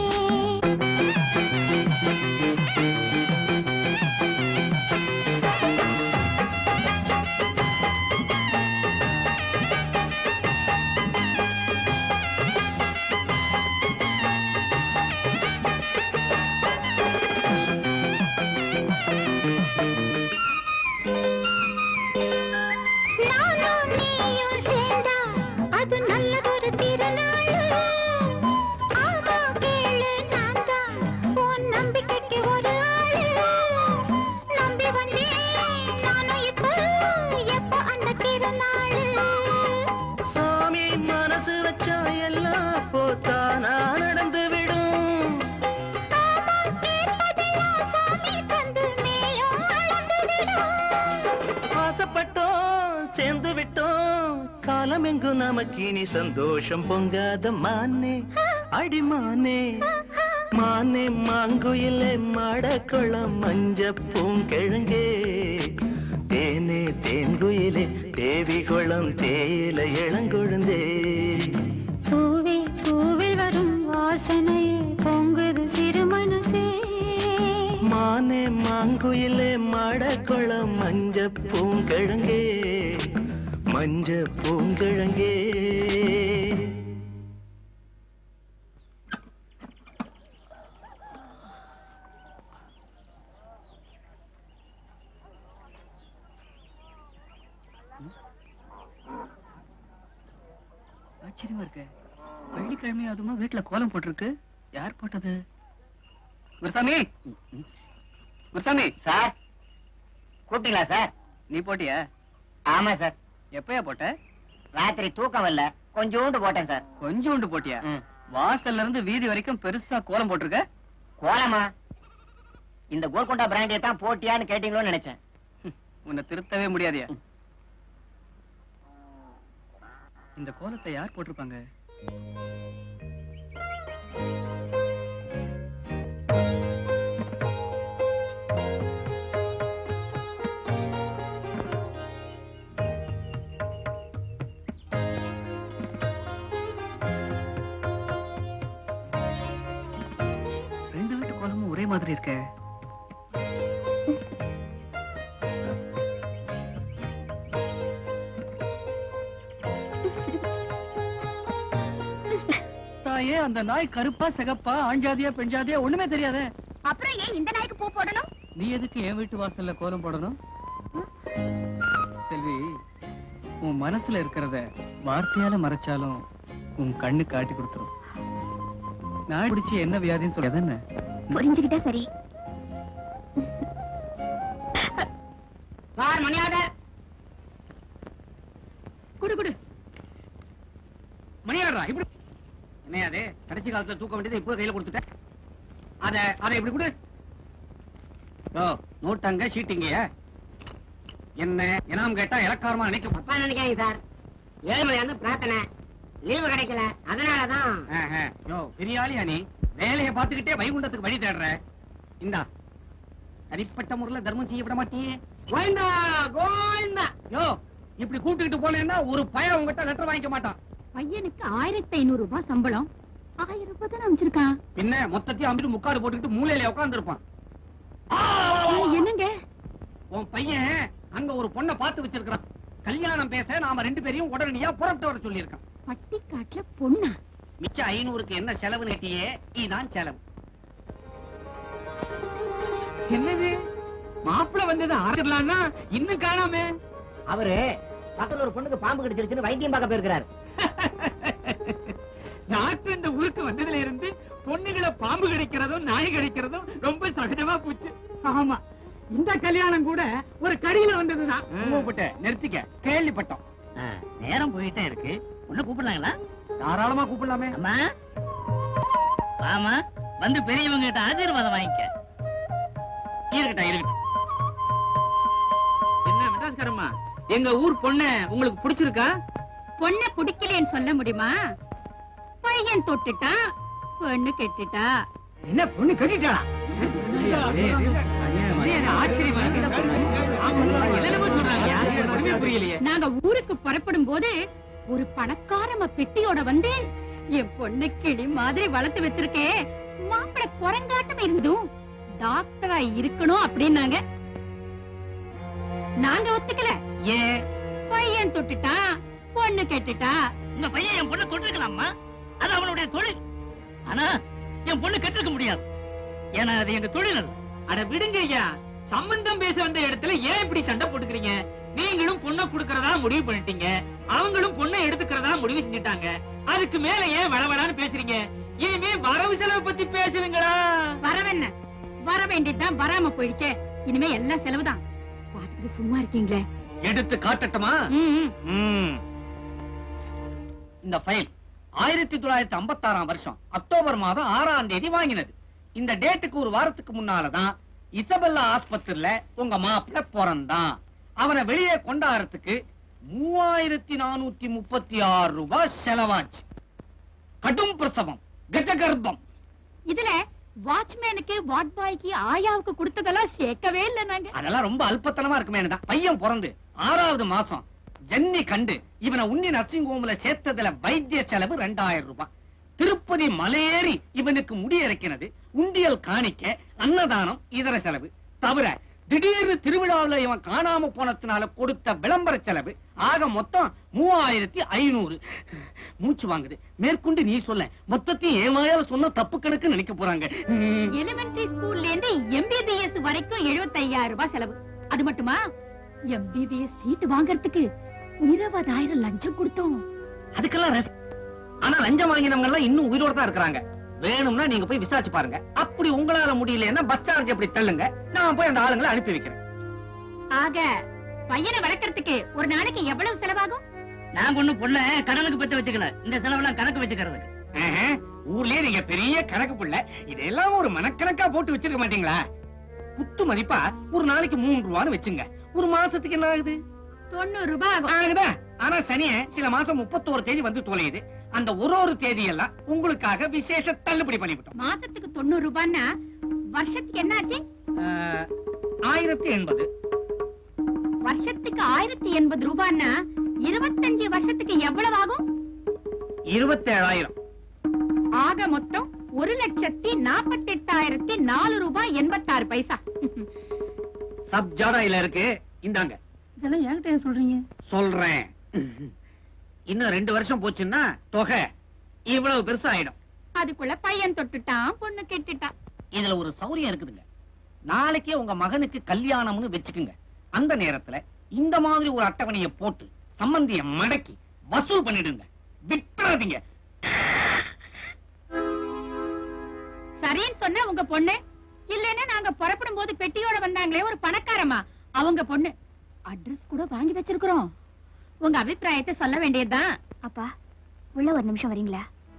நானும் நீயும் சேர்ந்தா அது நல்லதொரு திருநாள் ஆமா கேளு நான் தான் உன் நம்பிக்கைக்கு ஒரு ஆளு நம்பி வந்தேன் நானும் இப்ப எப்ப அந்த திருநாள் சாமி மனசு வச்சா எல்லாம் போத்தானா நடந்து விடும் கேட்பதெல்லாம் சாமி தந்து மேயும் அளந்து விடும் ஆசைப்பட்டோம் சேர்ந்து விட்டோம் காலம் எங்கும் நமக்கு இனி சந்தோஷம் பொங்காத மானே அடிமானே மானே மாங்குயிலே மாடக்குளம் மஞ்ச பூங்கிழங்கே தேனே தேன்குயிலே தேவி குளம் தேயில இளங்குழந்தே பூவே பூவில் வரும் வாசனையே பொங்குது சிறு மனசே மானே மாங்குயிலே மாடக்குளம் மஞ்ச பூங்கிழங்கே மஞ்ச பூங்கிழங்கே ஆச்சரியமா இருக்கு வெள்ளிக்கிழமை அதுமா வீட்டுல கோலம் போட்டிருக்கு யார் போட்டது குருசாமி குருசாமி சார் கூப்பிட்டீங்களா சார் நீ போட்டியா ஆமா சார் எப்பயா போட்ட ராத்திரி தூக்கம் வரல கொஞ்சோண்டு போட்டேன் சார் கொஞ்சோண்டு போட்டியா ம். வாசல்ல இருந்து வீதி வரைக்கும் பெருசா கோலம் போட்டிருக்க கோலமா இந்த கோல்கொண்டா பிராண்டியை தான் போட்டியான்னு கேட்டீங்களோன்னு நினைச்சேன் உன்னை திருத்தவே முடியாதியா இந்த கோலத்தை யார் போட்டிருப்பாங்க ரெண்டு வீட்டு கோலமும் ஒரே மாதிரி இருக்கே தாயே அந்த நாய் கருப்பா சிகப்பா ஆண்ஜாதியா பெண்ஜாதியா ஒண்ணுமே தெரியாதே அப்புறம் ஏன் இந்த நாய்க்கு பூ போடணும் நீ எதுக்கு என் வீட்டு வாசல்ல கோலம் போடணும் செல்வி உன் மனசுல இருக்கிறத வார்த்தையால மறைச்சாலும் உன் கண்ணு காட்டி கொடுத்துரும் நான் பிடிச்சி என்ன வியாதின்னு சொல்றது என்ன புரிஞ்சுக்கிட்டா சரி சார் மணியாத குடு குடு மணியாடுறா இப்படி என்ன அது கடைசி காலத்துல தூக்க வேண்டியது இப்போ கையில கொடுத்துட்டேன் அத அதை இப்படி கொடு ஓ நோட்டாங்க சீட்டிங்க என்ன எனாம் கேட்டா இலக்காரமா நினைக்க அப்பா நினைக்காங்க சார் ஏழுமலையாந்து பிரார்த்தனை லீவு கிடைக்கல அதனாலதான் ஆஹா. யோ பெரிய ஆளியா நீ வேலையை பார்த்துக்கிட்டே வைகுண்டத்துக்கு வழி தேடுற இந்தா தனிப்பட்ட முறையில தர்மம் செய்ய விட மாட்டியே கோவிந்தா கோவிந்தா யோ இப்படி கூப்பிட்டுக்கிட்டு போனேன்னா ஒரு பையன் உங்ககிட்ட லெட்டர் வாங்கிக்க மாட்டான் பையனுக்கு ஆயிரத்தி ஐநூறு ரூபாய் சம்பளம் ஆயிரம் ரூபாய் தானே அமைச்சிருக்கான் பின்ன மொத்தத்தையும் அம்பிட்டு முக்காடு போட்டுக்கிட்டு மூலையில உட்கார்ந்து இருப்பான் என்னங்க உன் பையன் அங்க ஒரு பொண்ணை பார்த்து வச்சிருக்கான் கல்யாணம் பேச நாம ரெண்டு பேரையும் உடனடியா புறப்பட்டு வர சொல்லியிருக்கான் பட்டிக்காட்டுல பொண்ணா மிச்சம் ஐநூறுக்கு என்ன செலவு நட்டியே இதான் செலவு என்னது மாப்பிள்ள வந்தது ஆரம்பிக்கலாம்னா இன்னும் காணாம அவரு பக்கத்துல ஒரு பொண்ணுக்கு பாம்பு கடிச்சிருச்சுன்னு வைத்தியம் பார்க்க போயிருக்கிறாரு டாக்டர் இந்த ஊருக்கு வந்ததுல இருந்து பொண்ணுகளை பாம்பு கடிக்கிறதும் நாய் கடிக்கிறதும் ரொம்ப சகஜமா போச்சு ஆமா இந்த கல்யாணம் கூட ஒரு கடியில வந்ததுதான் கூப்பிட்ட நிறுத்திக்க கேள்விப்பட்டோம் நேரம் போயிட்டே இருக்கு ஒண்ணு கூப்பிடலாங்களா தாராளமா கூப்பிடலாமே அம்மா ஆமா வந்து பெரியவங்க கிட்ட ஆசீர்வாதம் வாங்கிக்க இருக்கட்டும் இருக்கட்டும் என்ன மெட்ராஸ்காரம்மா எங்க ஊர் பொண்ணு உங்களுக்கு பிடிச்சிருக்கா பொண்ண பிடிக்கலன்னு சொல்ல முடியுமா பையன் தொட்டுட்டான் பொண்ணு கெட்டுட்டா என்ன பொண்ணு கட்டிட்டா ஆச்சரியமா என்னென்னமோ சொல்றாங்க ஒண்ணுமே புரியலையே நாங்க ஊருக்கு புறப்படும் போது ஒரு பணக்காரம பெட்டியோட வந்து என் பொண்ணு கிளி மாதிரி வளர்த்து வச்சிருக்கேன் மாப்பிள குரங்காட்டம் இருந்ததும் டாக்டரா இருக்கணும் அப்படின்னாங்க நாங்க ஒத்துக்கல ஏன் பையன் தொட்டுட்டான் பொண்ணு கெட்டுட்டா உங்க பையன் என் பொண்ணை தொட்டிருக்கலாமா அது அவனுடைய தொழில் ஆனா என் பொண்ணு கெட்டிருக்க முடியாது ஏன்னா அது எங்க தொழில் அது அட விடுங்க ஐயா சம்பந்தம் பேச வந்த இடத்துல ஏன் இப்படி சண்டை போட்டுக்கிறீங்க நீங்களும் பொண்ணை குடுக்கறதா முடிவு பண்ணிட்டீங்க அவங்களும் பொண்ணை எடுத்துக்கிறதா முடிவு செஞ்சுட்டாங்க அதுக்கு மேல ஏன் வளவளான்னு பேசுறீங்க இனிமே வரவு செலவு பத்தி பேசுவீங்களா வரவென்ன வர வேண்டியதுதான் வராம போயிடுச்சே இனிமே எல்லாம் செலவுதான் பாத்துக்கிட்டு சும்மா இருக்கீங்களே எடுத்து காட்டட்டுமா ம், ம். இந்த ஃபைல் ஆயிரத்தி தொள்ளாயிரத்தி ஐம்பத்தாறாம் வருஷம் அக்டோபர் மாதம் ஆறாம் தேதி வாங்கினது இந்த டேட்டுக்கு ஒரு வாரத்துக்கு முன்னாலதான் இசபெல்லா ஆஸ்பத்திரியில உங்க மாப்பிள்ள பிறந்தான் அவனை வெளியே கொண்டாடுறதுக்கு மூவாயிரத்தி நானூத்தி முப்பத்தி ஆறு ரூபாய் செலவாச்சு கடும் பிரசவம் கஜகர்ப்பம் இதுல வாட்ச்மேனுக்கு வார்ட் பாய்க்கு ஆயாவுக்கு கொடுத்ததெல்லாம் சேர்க்கவே இல்ல நாங்க அதெல்லாம் ரொம்ப அல்பத்தனமா இருக்குமே தான் பையன் பிறந்து ஆறாவது மாசம் ஜன்னி கண்டு இவனை உன்னி நர்சிங் ஹோம்ல சேர்த்ததுல வைத்திய செலவு ரெண்டாயிரம் ரூபாய் திருப்பதி மலையேறி இவனுக்கு முடி இறக்கினது உண்டியல் காணிக்க அன்னதானம் இதர செலவு தவிர திடீர்னு திருவிழாவுல இவன் காணாம போனதுனால கொடுத்த விளம்பர செலவு ஆக மொத்தம் மூவாயிரத்தி ஐநூறு மூச்சு வாங்குது மேற்கொண்டு நீ சொல்ல மொத்தத்தையும் ஏமாயால சொன்ன தப்பு கணக்கு நினைக்க போறாங்க ம். எலிமெண்டரி ஸ்கூல்ல இருந்து எம்பிபிஎஸ் வரைக்கும் 75000 ரூபாய் செலவு அது மட்டுமா எம்பிபிஎஸ் சீட் வாங்குறதுக்கு இருபதாயிரம் லஞ்சம் கொடுத்தோம் அதுக்கெல்லாம் ரெஸ்- ஆனா லஞ்சம் வாங்கினவங்க எல்லாம் இன்னும் உயிரோட தான் இருக்கிறாங்க வேணும்னா நீங்க போய் விசாரிச்சு பாருங்க அப்படி உங்களால முடியலன்னா பஸ் சார்ஜ் அப்படி தள்ளுங்க நான் போய் அந்த ஆளுங்களை அனுப்பி வைக்கிறேன் ஆக பையனை வளர்க்கறதுக்கு ஒரு நாளைக்கு எவ்வளவு செலவாகும் நான் ஒண்ணு பொண்ண கடனுக்கு பெற்று வச்சுக்கல இந்த செலவெல்லாம் கணக்கு வச்சுக்கிறதுக்கு ஆஹா, ஊர்லயே நீங்க பெரிய கணக்கு புள்ள இதெல்லாம் ஒரு மனக்கணக்கா போட்டு வச்சிருக்க மாட்டீங்களா குத்து மதிப்பா ஒரு நாளைக்கு மூணு ரூபான்னு வச்சுங்க ஒரு மாசத்துக்கு என்ன ஆகுது தொண்ணூறு ரூபாய் ஆகும் ஆகுதா ஆனா சனிய சில மாசம் முப்பத்தோரு தேதி வந்து தொலையுது அந்த ஒரு ஒரு தேதி எல்லாம் உங்களுக்காக விசேஷ தள்ளுபடி பண்ணிவிட்டோம் மாசத்துக்கு தொண்ணூறு ரூபான்னா வருஷத்துக்கு என்னாச்சு ஆஹ், ஆயிரத்தி எண்பது வருஷத்துக்கு ஆயிரத்தி எண்பது ரூபான்னா இருபத்தஞ்சு வருஷத்துக்கு எவ்வளவு ஆகும் இருபத்தேழாயிரம் ஆக மொத்தம் ஒரு லட்சத்தி நாற்பத்தி எட்டாயிரத்தி நாலு ரூபாய் எண்பத்தாறு பைசா சப் ஜாடாயில இருக்கு இந்தாங்க இதெல்லாம் என்கிட்ட ஏன் சொல்றீங்க சொல்றேன் இன்னும் ரெண்டு வருஷம் போச்சுன்னா தொகை இவ்வளவு பெருசா ஆயிடும் அதுக்குள்ள பையன் தொட்டுட்டான் பொண்ணு கெட்டுட்டான் இதுல ஒரு சௌரியம் இருக்குதுங்க நாளைக்கே உங்க மகனுக்கு கல்யாணம்னு வச்சுக்குங்க அந்த நேரத்துல இந்த மாதிரி ஒரு அட்டவணைய போட்டு சம்பந்திய மடக்கி வசூல் பண்ணிடுங்க விட்டுறாதீங்க சரின்னு சொன்ன உங்க பொண்ணு இல்லன்னா நாங்க புறப்படும் போது பெட்டியோட வந்தாங்களே ஒரு பணக்காரமா அவங்க பொண்ணு அட்ரஸ் கூட வாங்கி வச்சிருக்கிறோம் உங்க அபிப்பிராயத்தை சொல்ல வேண்டியதுதான் அப்பா உள்ள ஒரு நிமிஷம் வரீங்களா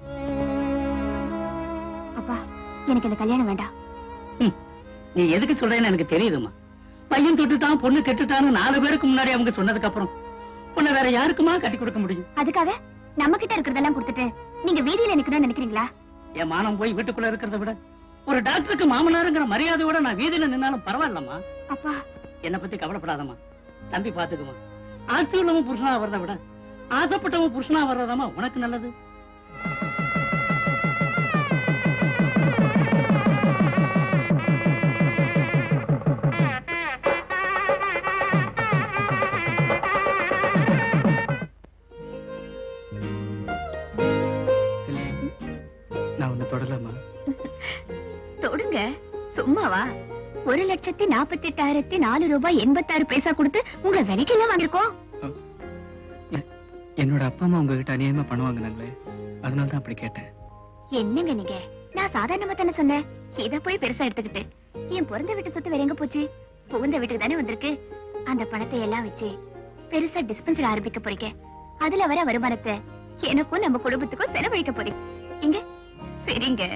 அப்பா எனக்கு இந்த கல்யாணம் வேண்டாம் நீ எதுக்கு சொல்றேன்னு எனக்கு தெரியுதுமா பையன் தொட்டுட்டான் பொண்ணு கெட்டுட்டான்னு நாலு பேருக்கு முன்னாடி அவங்க சொன்னதுக்கு அப்புறம் உன்னை வேற யாருக்குமா கட்டி கொடுக்க முடியும் அதுக்காக நம்ம கிட்ட இருக்கிறதெல்லாம் கொடுத்துட்டு நீங்க வீதியில நிக்கணும்னு நினைக்கிறீங்களா என் மானம் போய் வீட்டுக்குள்ள இருக்கிறத விட ஒரு டாக்டருக்கு மாமனாருங்கிற மரியாதையோட நான் வீதியில நின்னாலும் பரவாயில்லம்மா அப்பா என்னை பத்தி கவலைப்படாதம்மா தம்பி பாத்துக்குமா ஆசை உள்ளவன் புருஷனா வர்றதை விட ஆசைப்பட்டவன் புருஷனா வர்றதாம்மா உனக்கு நல்லது நான் உன்னை தொடலாமா தொடுங்க சும்மாவா ஒரு லட்சத்தி நாற்பத்தி எட்டாயிரத்தி நாலு ரூபாய் எண்பத்தாறு பைசா கொடுத்து உங்களை விலைக்கு எல்லாம் வாங்கிருக்கோம் என்னோட அப்பா அம்மா உங்ககிட்ட அநியாயமா பணம் வாங்கினாங்களே அதனால தான் அப்படி கேட்டேன் என்னங்க நீங்க நான் சாதாரணமா தானே சொன்னேன் இத போய் பெருசா எடுத்துக்கிட்டு என் பிறந்த வீட்டு சொத்து வேற எங்க போச்சு புகுந்த வீட்டுக்கு தானே வந்திருக்கு அந்த பணத்தை எல்லாம் வச்சு பெருசா டிஸ்பென்சரி ஆரம்பிக்க போறீங்க அதுல வர வருமானத்தை எனக்கும் நம்ம குடும்பத்துக்கும் செலவழிக்க போறீங்க இங்க சரிங்க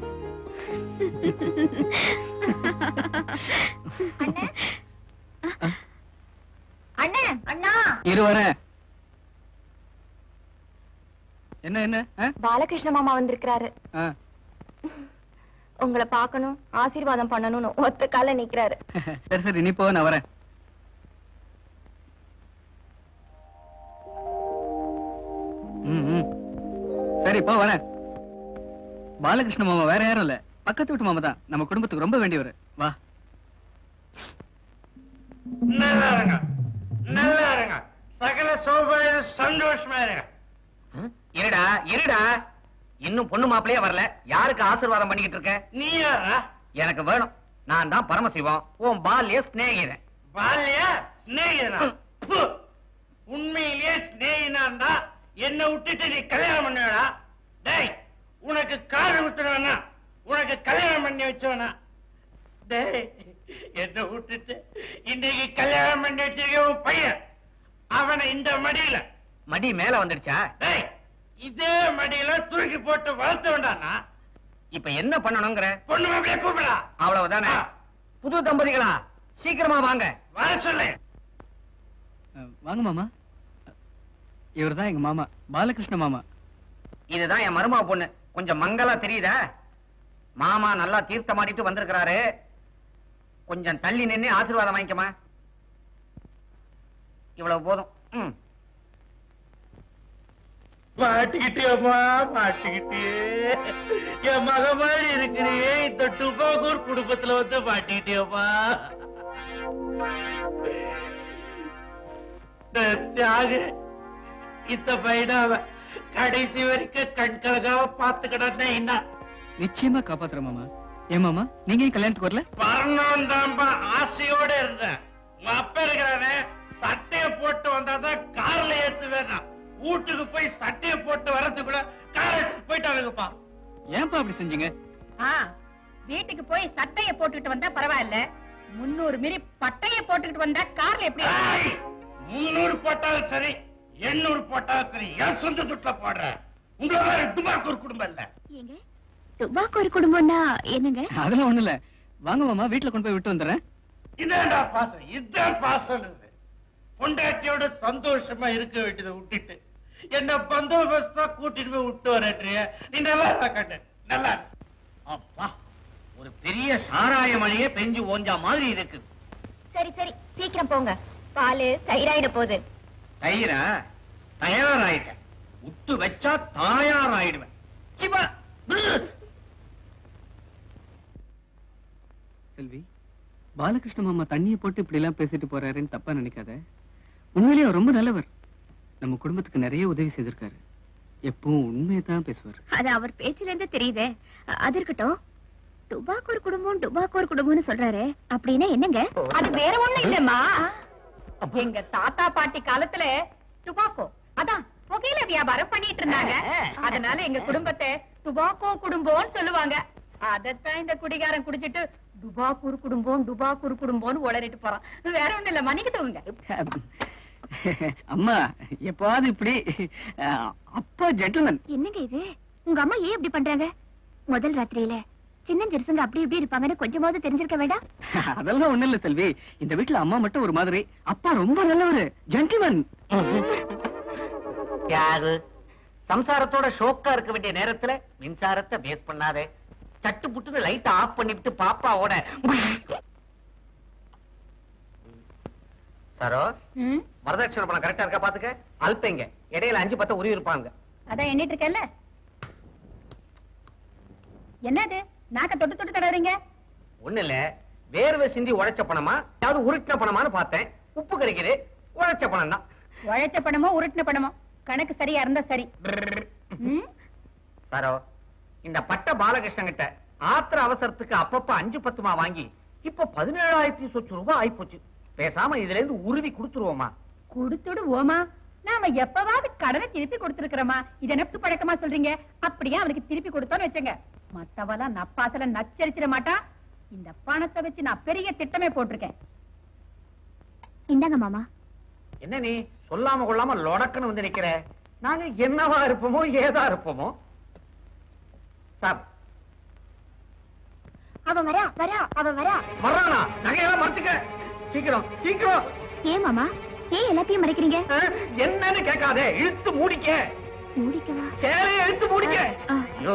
அண்ணே அண்ணா இரு வரேன் என்ன என்ன ஆ? பாலகிருஷ்ண மாமா வந்திருக்கிறாரு ஆ. உங்களை பார்க்கணும் ஆசீர்வாதம் பண்ணணும்னு ஒத்த கால நிக்கிறாரு சரி சரி நீ போ நான் வரேன் ம், ம். சரி போ வரேன் பாலகிருஷ்ண மாமா வேற யாரும் இல்ல பக்கத்து வீட்டு மாமா தான் நம்ம குடும்பத்துக்கு ரொம்ப வேண்டியவர் வா நல்லா இருங்க நல்லா இருங்க சகல சௌகரியம் சந்தோஷமா இருங்க இருடா இருடா இன்னும் பொண்ணு மாப்பிளையே வரல யாருக்கு ஆசீர்வாதம் பண்ணிக்கிட்டு இருக்க நீ யாரா எனக்கு வேணும் நான் தான் பரமசிவம் உன் பால்ய சிநேகிதன் பால்யா சிநேகிதனா ப்பு. உண்மையிலேயே சிநேகிதான் தான் என்ன விட்டுட்டு நீ கல்யாணம் பண்ணுவா டேய் உனக்கு காது குத்துறவனா உனக்கு கல்யாணம் பண்ணி வச்சவனா டேய் என்ன விட்டுட்டு இன்னைக்கு கல்யாணம் பண்ணி வச்சிருக்க உன் பையன் அவனை இந்த மடியில மடி மேல வந்துடுச்சா டேய் இதே மடியில தூக்கி போட்டு வளர்த்த வேண்டானா இப்ப என்ன பண்ணணுங்கிற பொண்ணு மாப்பிளைய கூப்பிடா அவ்வளவுதானே ஆ. புது தம்பதிகளா சீக்கிரமா வாங்க வர சொல்லு அஹ், வாங்க மாமா இவர் தான் எங்க மாமா பாலகிருஷ்ண மாமா இதுதான் என் மருமக பொண்ணு கொஞ்சம் மங்கலா தெரியுதா மாமா நல்லா தீர்த்தமாடிட்டு வந்திருக்கிறாரு கொஞ்சம் தள்ளி நின்னு ஆசீர்வாதம் வாங்கிக்கமா இவ்வளவு போதும் ம். மாட்டிக்கிட்டியம்மா மாட்டிக்கிட்டே என் மக மாதிரி இருக்கிறியே இந்த டுபாகூர் குடும்பத்துல வந்து மாட்டிக்கிட்டியம்மா இந்த தியாக இந்த பையனாவ கடைசி வரைக்கும் கண் கலகாம பாத்துக்கிட்டா என்ன நிச்சயமா காப்பாத்துற மாமா ஏன் மாமா நீங்க ஏன் கல்யாணத்துக்கு வரல வரணும் தான்பா ஆசையோட இருந்தேன் உங்க அப்பா இருக்கிறானே சட்டைய போட்டு வந்தாதான் கார்ல ஏத்து வேணாம் வீட்டுக்கு போய் சட்டைய போட்டு வரதுக்குள்ள கார் எடுத்துட்டு போயிட்டானுங்கப்பா ஏன்பா அப்படி செஞ்சீங்க வீட்டுக்கு போய் சட்டைய போட்டுக்கிட்டு வந்தா பரவாயில்ல முன்னூறு மிரி பட்டைய போட்டுக்கிட்டு வந்தா கார்ல எப்படி ஏய், முன்னூறு போட்டாலும் சரி எண்ணூறு போட்டாலும் சரி என் சொந்த துட்டுல போடுறேன் உங்களை மாதிரி டுபாக்கூர் குடும்பம் இல்ல ஏங்க டுபாக்கோ ஒரு குடும்பம்னா என்னங்க அதெல்லாம் ஒண்ணு இல்ல வாங்க மாமா வீட்டுல கொண்டு போய் விட்டு வந்துடுறேன் இதான்டா பாசம் இதுதான் பாசம் பொண்டாட்டியோட சந்தோஷமா இருக்க வேண்டியதை விட்டுட்டு என்ன பந்தோபஸ்தா கூட்டிட்டு போய் விட்டு வரேன்றிய நீ நல்லா இருந்தா கண்ணு நல்லா இரு. அப்பா ஒரு பெரிய சாராய மழையே பெஞ்சு ஓஞ்சா மாதிரி இருக்கு சரி சரி சீக்கிரம் போங்க பாலு தயிராயிட போகுது தயிரா தயாராயிட்டேன் உத்து வச்சா தாயாராயிடுவேன் சிவா செல்வி பாலகிருஷ்ண மாமா தண்ணியை போட்டு இப்படி எல்லாம் பேசிட்டு போறாருன்னு தப்பா நினைக்காத உண்மையிலேயே அவர் ரொம்ப நல்லவர் நம்ம குடும்பத்துக்கு நிறைய உதவி செய்திருக்காரு எப்பவும் உண்மையை தான் பேசுவார் அது அவர் பேச்சுல இருந்தே தெரியுதே அ- அது இருக்கட்டும் டுபாக்கோ ஒரு குடும்பம் டுபாக்கோ ஒரு குடும்பம்னு சொல்றாரு அப்படின்னா என்னங்க அது வேற ஒண்ணும் இல்லம்மா எங்க தாத்தா பாட்டி காலத்துல டுபாக்கோ அதான் புகையில வியாபாரம் பண்ணிட்டு இருந்தாங்க அதனால எங்க குடும்பத்தை டுபாக்கோ குடும்பம்னு சொல்லுவாங்க அதத்தான் இந்த குடிகாரன் குடிச்சிட்டு டுபாக்கூர் குடும்பம் டுபாக்கூர் குடும்பம்னு உளறிட்டு போறான் வேற ஒண்ணும் இல்ல மன்னிக்கிட்டவங்க அம்மா எப்பாவது இப்படி அஹ், அப்பா ஜென்டில்மேன் என்னங்க இது உங்க அம்மா ஏன் இப்படி பண்றாங்க முதல் ராத்திரியில சின்ன ஜெருசங்க அப்படி இப்படி இருப்பாங்கன்னு கொஞ்சமாவது தெரிஞ்சிருக்க வேண்டாம் அதெல்லாம் ஒண்ணு இல்ல செல்வி இந்த வீட்டுல அம்மா மட்டும் ஒரு மாதிரி அப்பா ரொம்ப நல்லவரு ஜென்டில்மேன் யாரு சம்சாரத்தோட ஷோக்கா இருக்க வேண்டிய நேரத்துல மின்சாரத்தை வேஸ்ட் பண்ணாதே சட்டு புட்டுன்னு லைட் ஆஃப் பண்ணிவிட்டு பாப்பாவோட சரோ ம், வரதட்சணை பணம் கரெக்டா இருக்கா பாத்துக்க அல்பைங்க இடையில அஞ்சு பத்து உருவி இருப்பாங்க அதான் எண்ணிட்டு இருக்கேல்ல என்னது நாக்க தொட்டு தொட்டு தடவுறீங்க ஒண்ணு இல்ல வேர்வை சிந்தி உழைச்ச பணமா யாவது உருட்டின பணமான்னு பார்த்தேன் உப்பு கிடைக்குது உழைச்ச பணம் தான் உழைச்ச பணமோ உருட்டின பணமோ கணக்கு சரியா இருந்தா சரி ம், சரோ இந்த பட்ட பாலகிருஷ்ணன் கிட்ட ஆத்திர அவசரத்துக்கு அப்பப்ப அஞ்சு பத்துமா வாங்கி இப்ப பதினேழாயிரத்தி சொச்சு ரூபாய் ஆயிப்போச்சு பேசாம இதுல இருந்து உருவி கொடுத்துருவோமா கொடுத்துடு ஓமா நாம எப்பவாவது கடனை திருப்பி கொடுத்திருக்கிறோமா இத நெப்பு பழக்கமா சொல்றீங்க அப்படியே அவனுக்கு திருப்பி கொடுத்தோன்னு வச்சுங்க மத்தவெல்லாம் நப்பாசல நச்சரிச்சிட மாட்டா இந்த பணத்தை வச்சு நான் பெரிய திட்டமே போட்டிருக்கேன் இந்தாங்க மாமா என்ன நீ சொல்லாம கொள்ளாம லொடக்குன்னு வந்து நிக்கிற நாங்க என்னவா இருப்போமோ ஏதா இருப்போமோ சார் அவன் வரா வரா அவன் வரா வர்றானா நகையெல்லாம் மறைச்சுக்க சீக்கிரம் சீக்கிரம் ஏன் மாமா ஏன் எல்லாத்தையும் மறைக்கிறீங்க அஹ், என்னன்னு கேட்காதே இழுத்து மூடிக்க மூடிக்கவா சேலையை இழுத்து மூடிக்க ஆ. ஐயோ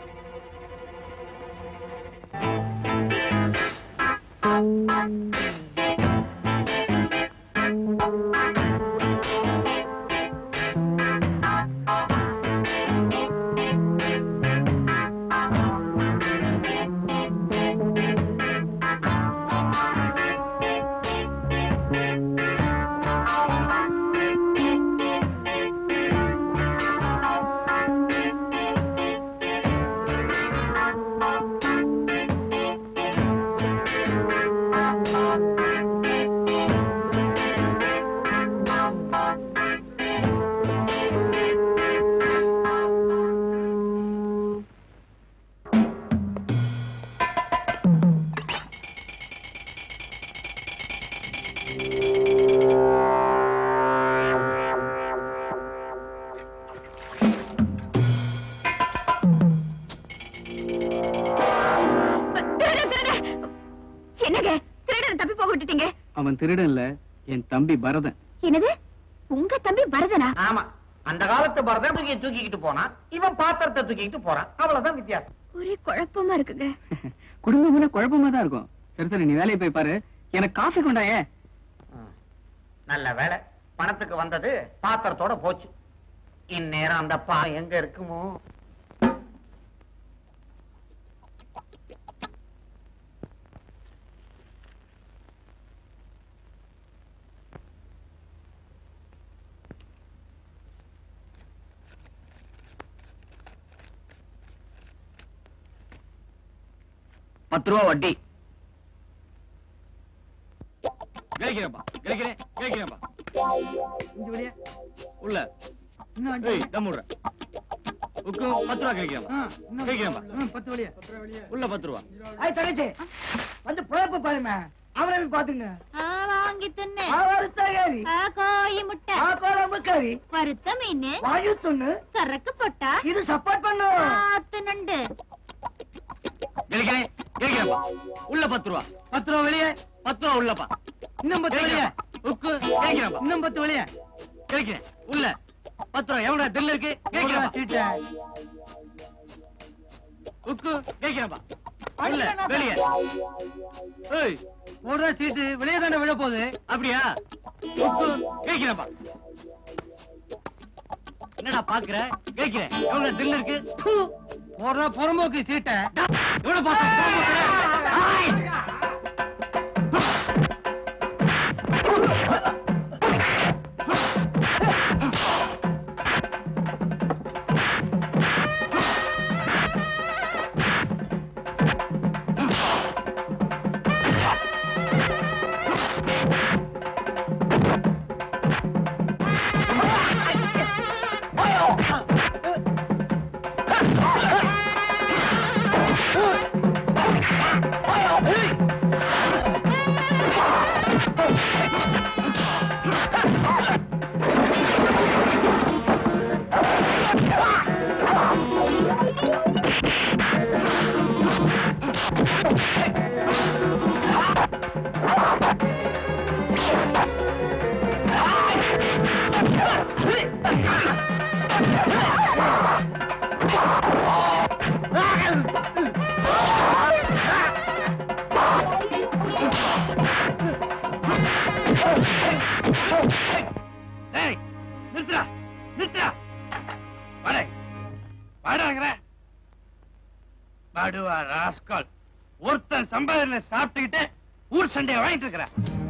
திருடன், திருடன். என்னங்க திருடன் தப்பி போக விட்டுட்டீங்க அவன் திருடன் இல்ல என் தம்பி பரதன் என்னது உங்க தம்பி பரதனா ஆமா அந்த காலத்து பரதன் தூக்கி தூக்கிக்கிட்டு போனான் இவன் பாத்திரத்தை தூக்கிக்கிட்டு போறான் அவ்வளவுதான் வித்தியாசம் ஒரே குழப்பமா இருக்குங்க குடும்பம்னா குழப்பமா தான் இருக்கும் சரி சரி நீ வேலையை போய் பாரு எனக்கு காஃபி கொண்டாயே நல்ல வேலை பணத்துக்கு வந்தது பாத்திரத்தோட போச்சு இந்நேரம் அந்த பா எங்க இருக்குமோ பத்து ரூபா வட்டி கிடைக்கிறேன்ப்பா கிடைக்கிறேன் கிடைக்கிறேன்ப்பா உள்ள ஏய் தம்முடுற உக்கு பத்து ரூபா கிடைக்கிறேன்ப்பா கிடைக்கிறேன்ப்பா பத்து வழியா உள்ள பத்து ரூபா ஐய் தங்கச்சி வந்து பொழப்பு பாருமே அவரை பாத்துங்க வாங்கி தின்னு வறுத்த ஏறி கோயி முட்டை குழம்பு கறி வறுத்த மீன் வாயு துண்ணு சரக்கு போட்டா இது சப்போர்ட் பண்ணும் ஆத்து நண்டு கிடைக்கிறேன் கிடைக்கிறேன்ப்பா உள்ள பத்து ரூபா பத்து ரூபா வெளியே பத்து ரூபா உள்ளப்பா இன்னும் பத்து வெளியே உக்கு கிடைக்கிறேன்ப்பா இன்னும் பத்து வெளியே கிடைக்கிறேன் உள்ள பத்து ரூபா எவ்வளவு தில்லு இருக்கு கிடைக்கிறேன்ப்பா உக்கு கிடைக்கிறேன்ப்பா உள்ள வெளியே ஏய் போடுற சீட்டு வெளியே தானே விழ போகுது அப்படியா உக்கு கிடைக்கிறேன்ப்பா என்னடா பாக்குற கேக்குறேன் எவ்வளவு தில்லு இருக்கு போடுற புறம்போக்கு சீட்டை எவ்வளவு பார்த்தா ஏய் நிறுத்துடா நிறுத்துடா வாடே வாடாங்கிற பாடுவா ராஸ்கால் ஒருத்தன் சம்பாதனை சாப்பிட்டுக்கிட்டு ஊர் சண்டையை வாங்கிட்டு இருக்கிற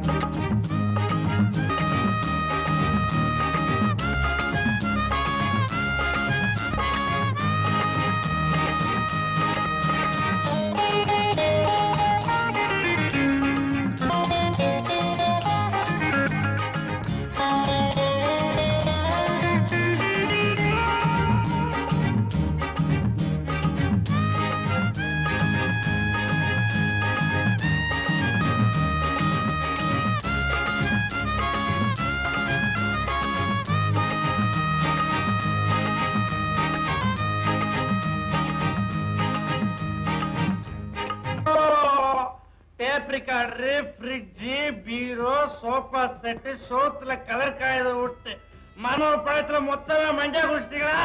டேப் ரிகார்டரு ஃப்ரிட்ஜ் பீரோ சோஃபா செட்டு சோத்துல கலர் காயத விட்டு மனோ பழத்துல மொத்தமா மஞ்சா குடிச்சிட்டீங்களா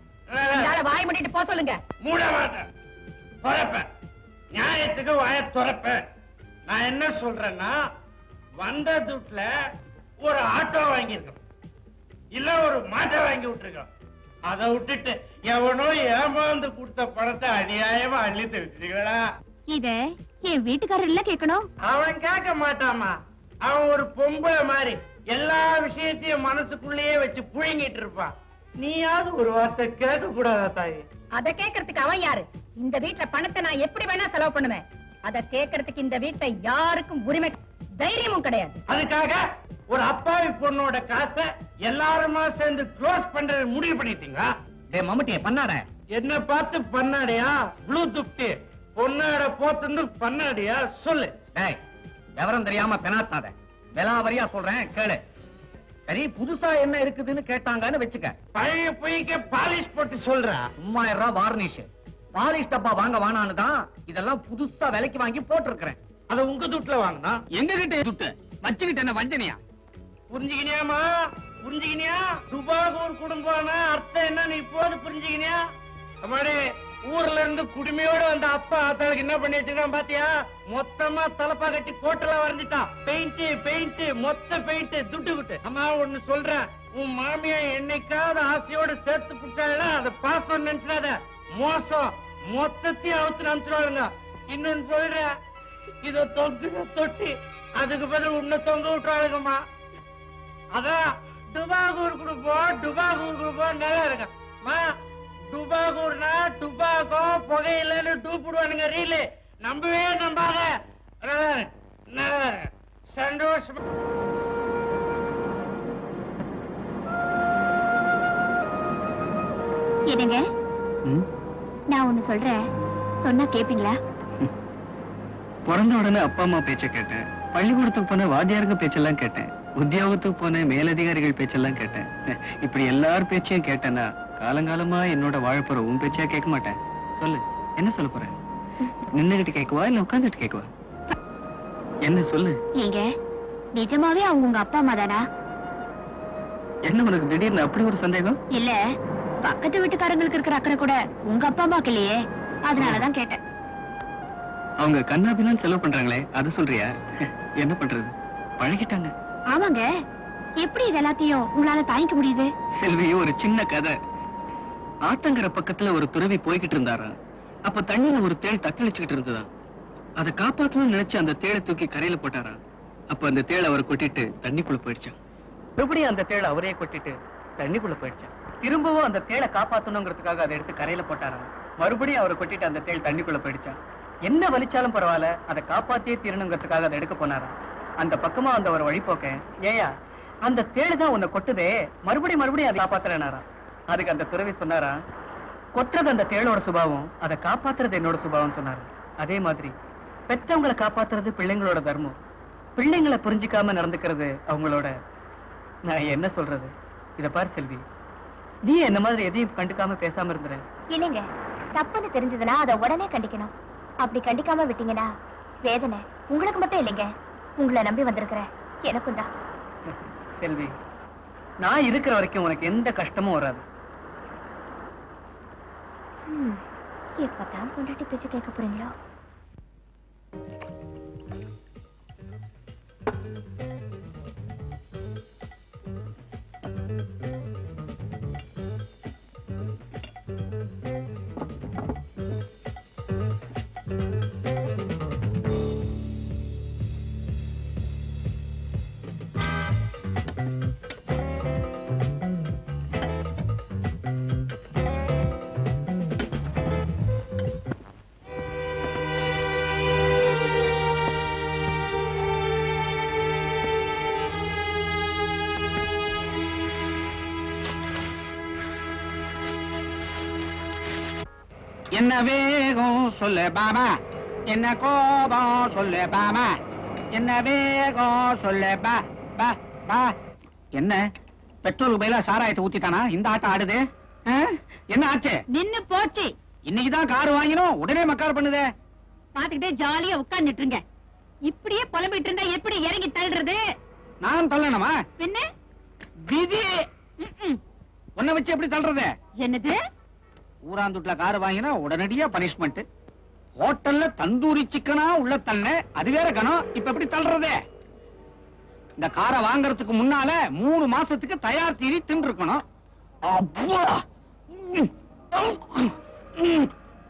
இந்தாள வாய் மூடிட்டு போக சொல்லுங்க மூட மாட்டேன் துறப்பேன் நியாயத்துக்கு வாய துறப்பேன் நான் என்ன சொல்றேன்னா வந்த துட்டுல ஒரு ஆட்டோ வாங்கியிருக்கோம் இல்ல ஒரு மாட்டை வாங்கி விட்டுருக்கோம் அதை விட்டுட்டு எவனோ ஏமாந்து கொடுத்த பணத்தை அநியாயமா அள்ளி தெரிச்சுங்களா இத என் வீட்டுக்காரர் கேட்கணும் அவன் கேட்க மாட்டாமா அவன் ஒரு பொம்பளை மாதிரி எல்லா விஷயத்தையும் மனசுக்குள்ளேயே வச்சு புழுங்கிட்டு இருப்பான் நீயாவது ஒரு வார்த்தை கேட்க கூடாதா தாயி அத கேக்குறதுக்கு அவன் யாரு இந்த வீட்ல பணத்தை நான் எப்படி வேணா செலவு பண்ணுவேன் அத கேக்குறதுக்கு இந்த வீட்ல யாருக்கும் உரிமை தைரியமும் கிடையாது அதுக்காக ஒரு அப்பாவி பொண்ணோட காசை எல்லாருமா சேர்ந்து க்ளோஸ் பண்றது முடிவு பண்ணிட்டீங்களா டேய் மம்முட்டிய பண்ணாட என்ன பார்த்து பண்ணாடியா ப்ளூ துப்டி பொண்ணாட போத்து பண்ணாடியா சொல்லு டேய் விவரம் தெரியாம பெனாத்தாத விலாவரியா சொல்றேன் கேளு சரி புதுசா என்ன இருக்குதுன்னு கேட்டாங்கன்னு வச்சுக்க பழைய பொய்க்க பாலிஷ் போட்டு சொல்றா மூவாயிரம் ரூபாய் வார்னிஷ் பாலிஷ் டப்பா வாங்க வேணான்னு தான் இதெல்லாம் புதுசா விலைக்கு வாங்கி போட்டிருக்கிறேன் அத உங்க துட்டுல வாங்கினா எங்க கிட்ட துட்டு வச்சுக்கிட்டு என்ன வஞ்சனையா புரிஞ்சுக்கினியாமா புரிஞ்சுக்கினியா துபாகூர் குடும்பம்னா அர்த்தம் என்னன்னு இப்போது புரிஞ்சுக்கினியா அம்மாடி ஊர்ல இருந்து குடுமையோட வந்த அப்பா ஆத்தாளுக்கு என்ன பண்ணி வச்சிருக்கான் பாத்தியா மொத்தமா தலப்பா கட்டி கோட்டெல்லாம் வரைஞ்சிட்டான் பெயிண்ட் பெயிண்ட் மொத்த பெயிண்ட் துட்டு குட்டு அம்மா ஒண்ணு சொல்றேன் உன் மாமியா என்னைக்காவது ஆசையோட சேர்த்து பிடிச்சாங்கன்னா அதை பாசம் நினைச்சிடாத மோசம் மொத்தத்தையும் அவுத்து நினைச்சிருவாளுங்க இன்னொன்னு சொல்றேன் இத தொங்குத தொட்டி அதுக்கு பதில் உன்னை தொங்க விட்டுறாளுங்கம்மா அதான் டுபாகூர் குடும்பம் டுபாகூர் குடும்பம் நல்லா இருக்கும் மா டுபாகூர்னா டுபாகோ புகையிலன்னு டூப்பிடுவானுங்க ரீலு நம்பவே நம்பாத நல்லா இருக்கு, நல்லா இருக்கு. சந்தோஷமா என்னங்க நான் ஒண்ணு சொல்றேன் சொன்னா கேப்பீங்களா பிறந்த உடனே அப்பா அம்மா பேச்ச கேட்டேன் பள்ளிக்கூடத்துக்கு போன வாத்தியாருங்க பேச்செல்லாம் கேட்டேன் உத்தியோகத்துக்கு போன மேலதிகாரிகள் பேச்செல்லாம் கேட்டேன் இப்படி எல்லார் பேச்சையும் கேட்டேன்னா காலங்காலமா என்னோட வாழப்போற உன் பேச்சா கேட்க மாட்டேன் சொல்லு என்ன சொல்ல போற நின்னுகிட்டு கேட்கவா இல்ல உட்கார்ந்துட்டு கேட்கவா என்ன சொல்லு ஏங்க நிஜமாவே அவங்க உங்க அப்பா அம்மா தானா என்ன உனக்கு திடீர்னு அப்படி ஒரு சந்தேகம் இல்ல பக்கத்து வீட்டுக்காரங்களுக்கு இருக்கிற அக்கறை கூட உங்க அப்பா அம்மாக்கு இல்லையே அதனாலதான் கேட்டேன் அவங்க கண்ணாபின்னு செலவு பண்றாங்களே அது சொல்றியா என்ன பண்றது பழகிட்டாங்க ஆமாங்க எப்படி இது எல்லாத்தையும் உங்களால தாங்கிக்க முடியுது செல்வி ஒரு சின்ன கதை ஆத்தங்கர பக்கத்துல ஒரு துறவி போய்கிட்டு இருந்தாராம் அப்ப தண்ணியில ஒரு தேள் தத்தளிச்சுக்கிட்டு இருந்ததாம் அதை காப்பாத்தணும்னு நினைச்சு அந்த தேளை தூக்கி கரையில போட்டாராம் அப்ப அந்த தேள் அவர் கொட்டிட்டு தண்ணிக்குள்ள போயிடுச்சான் மறுபடியும் அந்த தேளை அவரே கொட்டிட்டு தண்ணிக்குள்ள போயிடுச்சான் திரும்பவும் அந்த தேளை காப்பாத்தணுங்கிறதுக்காக அதை எடுத்து கரையில போட்டாராம் மறுபடியும் அவரை கொட்டிட்டு அந்த தேள் தண்ணிக்குள்ள போயிடுச்சான் என்ன வலிச்சாலும் பரவாயில்ல அதை காப்பாத்தியே தீரணுங்கிறதுக்காக அதை எடுக்க போனாராம் அந்த பக்கமா அந்த ஒரு வழிபோக்க ஏயா அந்த தேளு தான் உன்னை கொட்டுதே மறுபடியும் மறுபடியும் அதை காப்பாத்துறேனாராம் அதுக்கு அந்த துறவி சொன்னாரா கொட்டுறது அந்த தேளோட சுபாவம் அதை காப்பாத்துறது என்னோட சுபாவம் சொன்னாரு அதே மாதிரி பெற்றவங்களை காப்பாத்துறது பிள்ளைங்களோட தர்மம் பிள்ளைங்களை புரிஞ்சுக்காம நடந்துக்கிறது அவங்களோட நான் என்ன சொல்றது இத பாரு செல்வி நீ என்ன மாதிரி எதையும் கண்டுக்காம பேசாம இருந்துற இல்லைங்க தப்புன்னு தெரிஞ்சதுன்னா அதை உடனே கண்டிக்கணும் அப்படி கண்டிக்காம விட்டீங்கன்னா வேதனை உங்களுக்கு மட்டும் இல்லைங்க உங்களை நம்பி வந்திருக்கிற எனக்கும் தான் செல்வி நான் இருக்கிற வரைக்கும் உனக்கு எந்த கஷ்டமும் வராது எப்பதான் பொண்டாட்டி பேச்சு கேட்க போறீங்களோ என்ன வேகம் சொல்லு பாபா என்ன கோபம் சொல்லு பாபா என்ன வேகம் சொல்லு பா பா பா என்ன பெட்ரோல் பயிலா சாராயத்தை ஊத்திட்டானா இந்த ஆட்டம் ஆடுது ஆ? என்ன ஆச்சு நின்னு போச்சு இன்னைக்குதான் கார் வாங்கினோம் உடனே மக்கார் பண்ணுதே பாத்துக்கிட்டே ஜாலியா உட்கார்ந்துட்டு இருங்க இப்படியே புலம்பிட்டு இருந்தா எப்படி இறங்கி தள்ளுறது நான் தள்ளணுமா பின்ன விதி ம்ம். உன்னை வச்சு எப்படி தள்ளுறது என்னது ஊராந்துட்ல கார் வாங்கினா உடனடியா பனிஷ்மெண்ட் ஹோட்டல்ல தந்தூரி சிக்கனா உள்ள தள்ள அது வேற கணம் இப்ப எப்படி தள்ளுறது இந்த காரை வாங்குறதுக்கு முன்னால மூணு மாசத்துக்கு தயார் தீரி தின்றுக்கணும் அப்பா ம். ம்.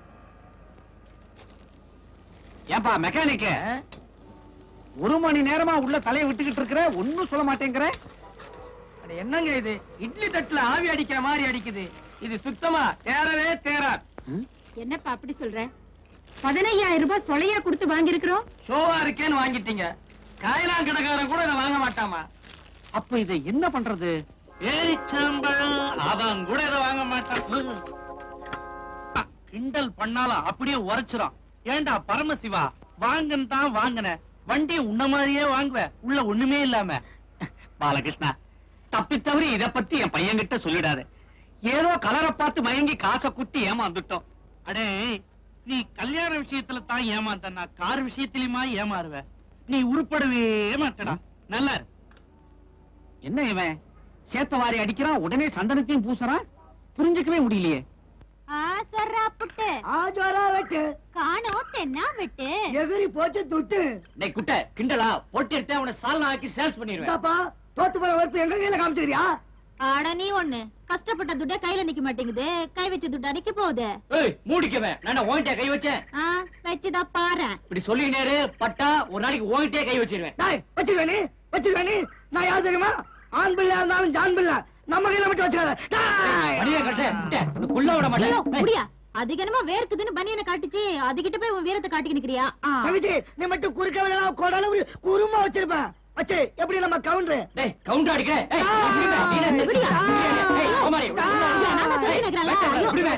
ஏன்பா மெக்கானிக் ஒரு மணி நேரமா உள்ள தலையை விட்டுக்கிட்டு இருக்கிற ஒண்ணும் சொல்ல மாட்டேங்கிற அட என்னங்க இது இட்லி தட்டுல ஆவி அடிக்கிற மாதிரி அடிக்குது இது சுத்தமா தேரவே தேராது என்னப்பா அப்படி சொல்ற பதினையாயிரம் ரூபாய் சொலையா கொடுத்து வாங்கி இருக்கிறோம் ஷோவா இருக்கேன்னு வாங்கிட்டீங்க காயலாம் கடைக்காரன் கூட இதை வாங்க மாட்டாமா அப்ப இதை என்ன பண்றது ஏரிச்சம்பழம் அவன் கூட இதை வாங்க மாட்டான் அ, கிண்டல் பண்ணாலும் அப்படியே உரைச்சிரும் ஏண்டா பரமசிவா வாங்கன்னு தான் வாங்கின வண்டி உன்ன மாதிரியே வாங்குவ உள்ள ஒண்ணுமே இல்லாம பாலகிருஷ்ணா தப்பி தவறி இத பத்தி என் பையன்கிட்ட சொல்லிடாத ஏதோ கலரை பார்த்து மயங்கி காசை குத்தி ஏமாந்துட்டோம் அடே நீ கல்யாண விஷயத்துல தான் ஏமாந்தனா கார் விஷயத்திலுமா ஏமாறுவ நீ உருப்படவே மாட்டடா நல்லா இரு. என்ன இவன் சேத்தவாரி அடிக்கிறான் உடனே சந்தனத்தையும் பூசுறான் புரிஞ்சுக்கவே முடியலையே ஆசரா புட்டு ஆஜோரா வெட்டு காணோம் தென்னா விட்டு எகிரி போச்சு துட்டு டேய் குட்ட கிண்டலா போட்டி எடுத்து அவனை சால்னா ஆக்கி சேல்ஸ் பண்ணிடுவேன் இந்தாப்பா தோத்து போற வறுப்பு எங்க கையில காமிச்சுக்கிறியா ஆட நீ ஒண்ணு கஷ்டப்பட்ட துட்ட கையில நிக்க மாட்டேங்குது கை வச்ச துட்டா நிக்க போகுது ஏய் மூடிக்கவே நான் ஓங்கிட்டே கை வச்சேன் ஆ வச்சுதா பாரு இப்படி சொல்லினேரு பட்டா ஒரு நாளைக்கு ஓங்கிட்டே கை வச்சிருவேன் டாய் வச்சிருவேனே வச்சிருவேனே நான் யார் தெரியுமா ஆண் பிள்ளை இருந்தாலும் ஜான் பிள்ளை நம்ம கையில மட்டும் வச்சுக்காத டாய். மணியை கட்டு டேய், உனக்கு குள்ள விட ஐயோ, மாட்டேன் ஏய், முடியா அதுக்கு என்னமோ வேர்க்குதுன்னு பனியனை காட்டுச்சு அதுகிட்ட போய் உன் வீரத்தை காட்டிக்கு நிக்கிறியா ஆ. தங்கச்சி நீ மட்டும் குறுக்க விழா கோடால ஒரு குருமா வச்சிருப்பேன் வச்சு எப்படி நம்ம கவுண்டர் டேய் கவுண்டர் அடிக்கிற ஏய் ஆ, இப்படிமே, நீ என்ன இப்படியா? ஏய் கோமாரி ஆ, ஐயா, நான் தான் சொல்லி நிக்கிறேன்ல. ஐயோ. இப்படிமே.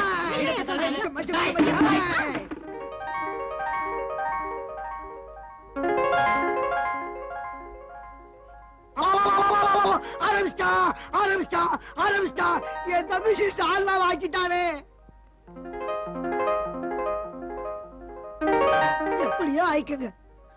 ஆரம்பிச்சிட்டா ஆரம்பிச்சிட்டா ஆரம்பிச்சிட்டா என் தங்கச்சி சால்னா வாக்கிட்டானே எப்படியோ ஆயிக்குது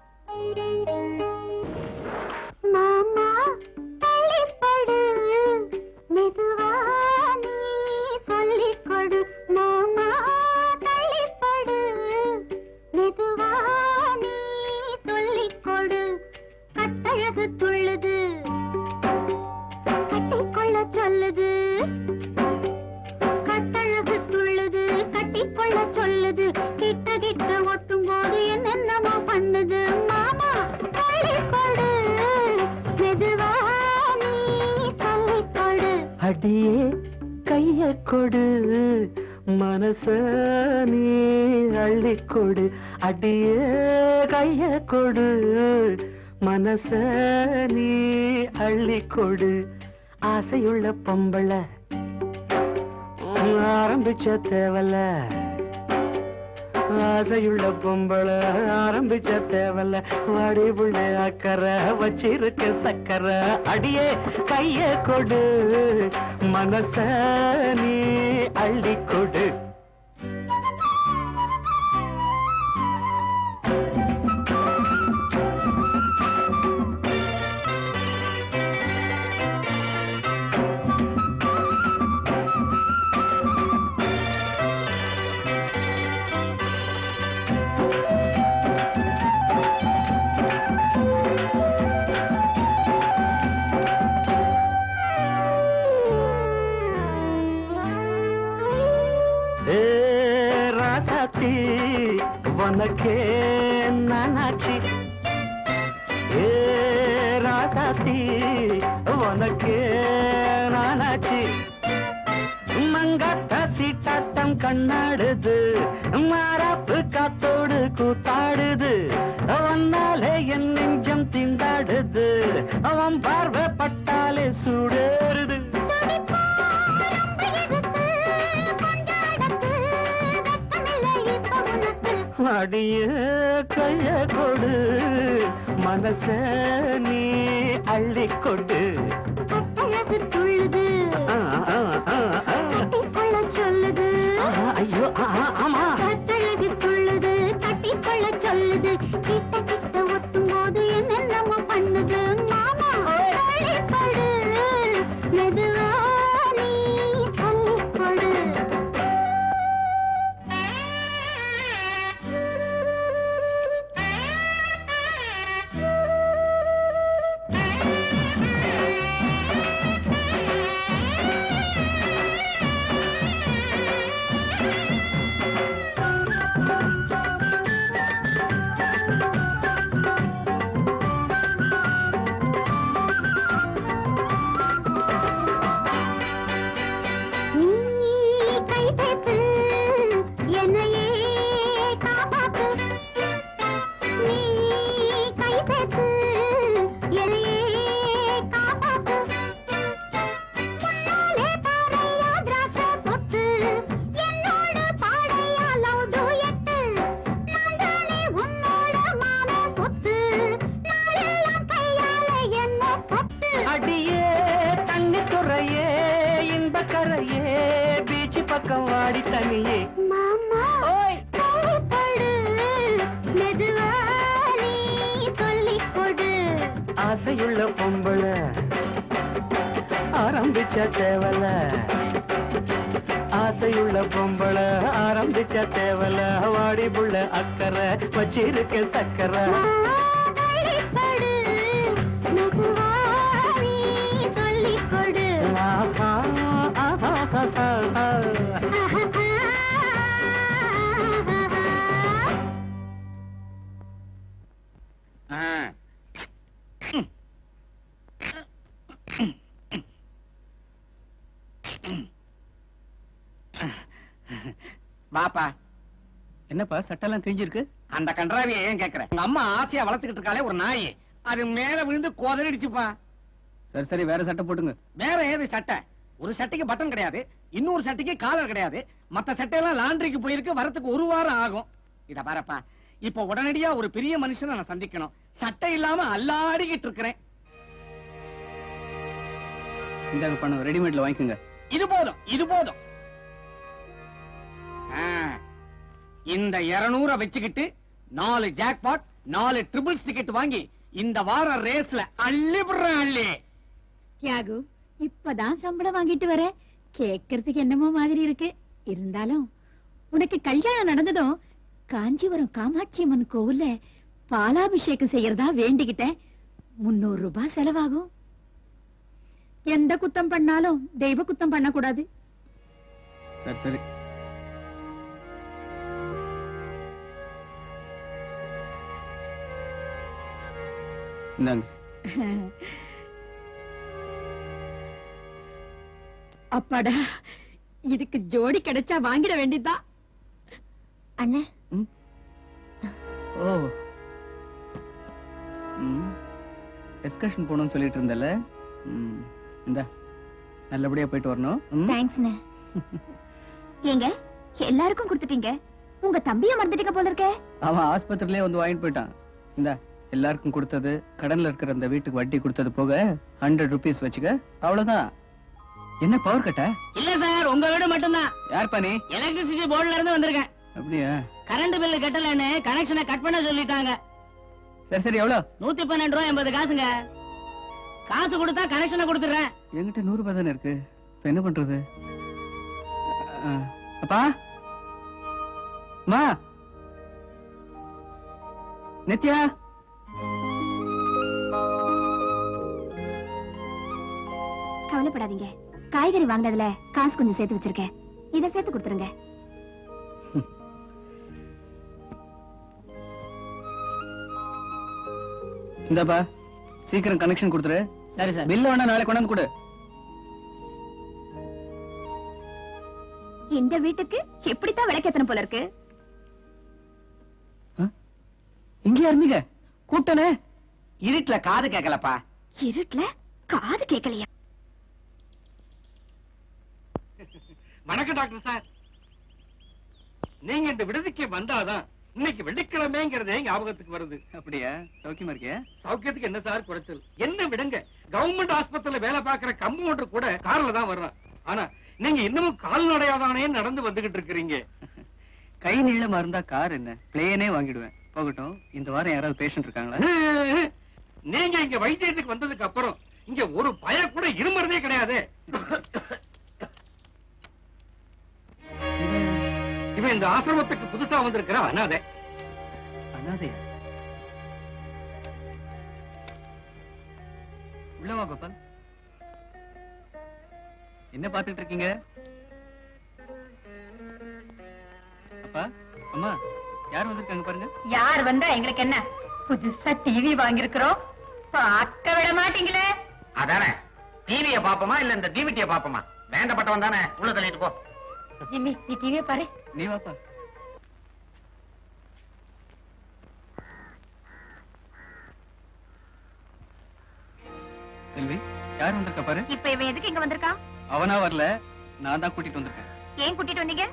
மாமா தள்ளிப்படு மெதுவா நீ சொல்லிக் கொடு மாமா தள்ளிப்படு மெதுவா நீ சொல்லிக் கொடு கட்டழகு துள்ளுது கட்டிக்கொள்ள சொல்லுது கட்டழகு துள்ளுது கட்டிக்கொள்ள சொல்லுது கிட்ட கிட்ட ஒட்டும் போது என்னென்னமோ பண்ணுது மாமா தள்ளிக் கொடு மெதுவா நீ சொல்லிக் கொடு அடியே கைய கொடு மனச நீ அள்ளி கொடு அடியே கைய கொடு மனச நீ அள்ளி கொடு ஆசையுள்ள பொம்பளை ஆரம்பிச்ச தேவல ஆசையுள்ள பொம்பளை ஆரம்பிச்ச தேவல வாடி புள்ள அக்கறை வச்சிருக்க சக்கரை அடியே கைய கொடு மனச நீ அள்ளி கொடு ராசாத்தி உனக்கே நானாச்சி ஏ ராசாத்தி உனக்கே நானாச்சி மங்காத்தா சீட்டாட்டம் கண்ணாடுது மாறாப்பு காத்தோடு கூத்தாடுது அவனாலே என் நெஞ்சம் திண்டாடுது அவன் பார்வை பட்டாலே சூடேறுது அடிய கைய கொடு மனச நீ அள்ளி கொடு துள்ளுது ஆ, ஆ, ஆ, ஆ. கட்டிக்கொள்ள சொல்லுது ஆ, ஐயோ ஆ, ஆ, ஆமா கட்டழகு துள்ளுது கட்டிக்கொள்ள சொல்லுது கிட்ட கிட்ட ஒட்டும் போது என்னென்னமோ பண்ணுது மாமா சொல்லிக்கொடு மெதுவா நீ சொல்லிக்கொடு நீ கை சேர்த்து என்னையே காப்பாத்து நீ கை சேர்த்து என்னையே காப்பாத்து முன்னாலே பாறையா திராட்சை கொத்து என்னோட பாடையா லவ் டூயட்டு நான் தானே உன்னோட மான சொத்து நாளெல்லாம் கையால என்ன கட்டு அடியே தண்ணி துறையே இன்ப கரையே பீச் பக்கம் வாடி தனியே மாமா ஓய் சொல்லிக்கொடு மெதுவா நீ சொல்லிக்கொடு ஆசையுள்ள பொம்பளை ஆரம்பிச்ச தேவல ஆசையுள்ள பொம்பளை ஆரம்பிச்ச தேவல வாடி புள்ள அக்கறை வச்சிருக்க சக்கரை சொல்லிக்கொடு மெதுவா நீ சொல்லிக்கொடு ஆஹா, ஆஹா, ஆஹா, ஆஹா. வாப்பா என்னப்பா சட்டெல்லாம் கிழிஞ்சிருக்கு அந்த கன்றாவிய ஏன் கேக்குற உங்க அம்மா ஆசையா வளர்த்துக்கிட்டு இருக்காளே ஒரு நாய் அது மேல விழுந்து கோதறிடுச்சுப்பா சரி சரி வேற சட்டை போட்டுங்க வேற ஏது சட்டை ஒரு சட்டைக்கு பட்டன் கிடையாது இன்னொரு சட்டைக்கு காலர் கிடையாது மத்த சட்டையெல்லாம் லாண்டரிக்கு போயிருக்கு வரத்துக்கு ஒரு வாரம் ஆகும் இத பாருப்பா இப்ப உடனடியா ஒரு பெரிய மனுஷனை நான் சந்திக்கணும் சட்டை இல்லாம அல்லாடிக்கிட்டு இருக்கிறேன் இந்தாங்க பணம் ரெடிமேட்ல வாங்கிக்கோங்க இது போதும் இது போதும் ஆ, இந்த இருநூற வச்சுக்கிட்டு நாலு ஜாக்பாட் நாலு ட்ரிபிள்ஸ் டிக்கெட் வாங்கி இந்த வார ரேஸ்ல அள்ளி விடுறேன் அள்ளி தியாகு இப்பதான் சம்பளம் வாங்கிட்டு வர கேட்கறதுக்கு என்னமோ மாதிரி இருக்கு இருந்தாலும் உனக்கு கல்யாணம் நடந்ததும் காஞ்சிபுரம் காமாட்சி அம்மன் கோவில்ல பாலாபிஷேகம் செய்யறதா வேண்டிக்கிட்டேன் முன்னூறு ரூபாய் செலவாகும் எந்த குத்தம் பண்ணாலும் தெய்வ குத்தம் பண்ணக்கூடாது சரி சரி இந்தாங்க அப்பாடா இதுக்கு ஜோடி கிடைச்சா வாங்கிட வேண்டியதுதான் அண்ணே ஓ ம் எஸ்கர்ஷன் போகணும்னு சொல்லிட்டு இருந்தல ம் இந்தா நல்லபடியா போயிட்டு வரணும் ம்? தேங்க்ஸ்ண்ணே ஏங்க எல்லாருக்கும் கொடுத்துட்டீங்க உங்க தம்பிய மறந்துட்டீங்க போல இருக்கே அவன் ஆஸ்பத்திரியிலே வந்து வாங்கிட்டு போயிட்டான் இந்தா எல்லாருக்கும் கொடுத்தது கடன்ல இருக்கிற அந்த வீட்டுக்கு வட்டி கொடுத்தது போக ஹண்ட்ரட் ருபீஸ் வச்சுக்க அவ்வளவுதான் என்ன பவர் கட்டா இல்ல சார் உங்க வீடு மட்டும்தான் யார் பண்ணி எலக்ட்ரிசிட்டி போர்டுல இருந்து வந்திருக்கேன் அப்படியா கரண்ட் பில்லு கட்டலன்னு கனெக்ஷனை கட் பண்ண சொல்லிட்டாங்க சரி சரி எவ்வளவு நூத்தி பன்னெண்டு ரூபா எண்பது காசுங்க காசு கொடுத்தா கனெக்ஷனை கொடுத்துறேன் என்கிட்ட நூறு ரூபாய் தானே இருக்கு இப்ப என்ன பண்றது ஆ, அப்பா மா நித்யா கவலைப்படாதீங்க காய்கறி வாங்கினதுல காசு கொஞ்சம் சேர்த்து வச்சிருக்கேன் இத சேர்த்து கொடுத்துருங்க இந்தாப்பா சீக்கிரம் கனெக்ஷன் கொடுத்துரு சரி சார் பில்ல வேணா நாளை கொண்டாந்து கொடு இந்த வீட்டுக்கு எப்படித்தான் விளக்கேத்தணும் போல இருக்கு இங்கேயா இருந்தீங்க கூட்டனே இருட்டுல காது கேட்கலப்பா இருட்டுல காது கேட்கலையா வணக்கம் டாக்டர் சார் நீங்க இந்த விடுதிக்கு வந்தாதான் இன்னைக்கு வெள்ளிக்கிழமைங்கிறதே ஞாபகத்துக்கு வருது அப்படியா சௌக்கியமா இருக்கியா சௌக்கியத்துக்கு என்ன சார் குறைச்சல் என்ன விடுங்க கவர்மெண்ட் ஆஸ்பத்திரியில வேலை பார்க்கிற கம்பவுண்டர் கூட கார்ல தான் வர்றான் ஆனா நீங்க இன்னமும் கால்நடையாதானே நடந்து வந்துகிட்டு இருக்கிறீங்க கை நீளமா இருந்தா கார் என்ன பிளேனே வாங்கிடுவேன் போகட்டும் இந்த வாரம் யாராவது பேஷண்ட் இருக்காங்களா நீங்க இங்க வைத்தியத்துக்கு வந்ததுக்கு அப்புறம் இங்க ஒரு பய கூட இருமறதே கிடையாது இவன் இந்த ஆசிரமத்துக்கு புதுசா வந்திருக்கிற அனாதை அனாதையா உள்ளவா கோபால் என்ன பாத்துட்டு இருக்கீங்க அப்பா அம்மா யார் வந்திருக்காங்க பாருங்க யார் வந்தா எங்களுக்கு என்ன புதுசா டிவி வாங்கியிருக்கிறோம் பார்க்க விட மாட்டீங்களே அதானே டிவிய பாப்போமா இல்ல இந்த டிவிட்டிய பாப்போமா வேண்டப்பட்டவன் தானே உள்ள தள்ளிட்டு போ ஜிம்மி நீ டிவியை பாரு நீ வாப்பா செல்வி யார் வந்திருக்கா பாரு இப்ப இவன் எதுக்கு இங்க வந்திருக்கான் அவனா வரல நான் தான் கூட்டிட்டு வந்திருக்கேன் ஏன் கூட்டிட்டு வந்தீங்க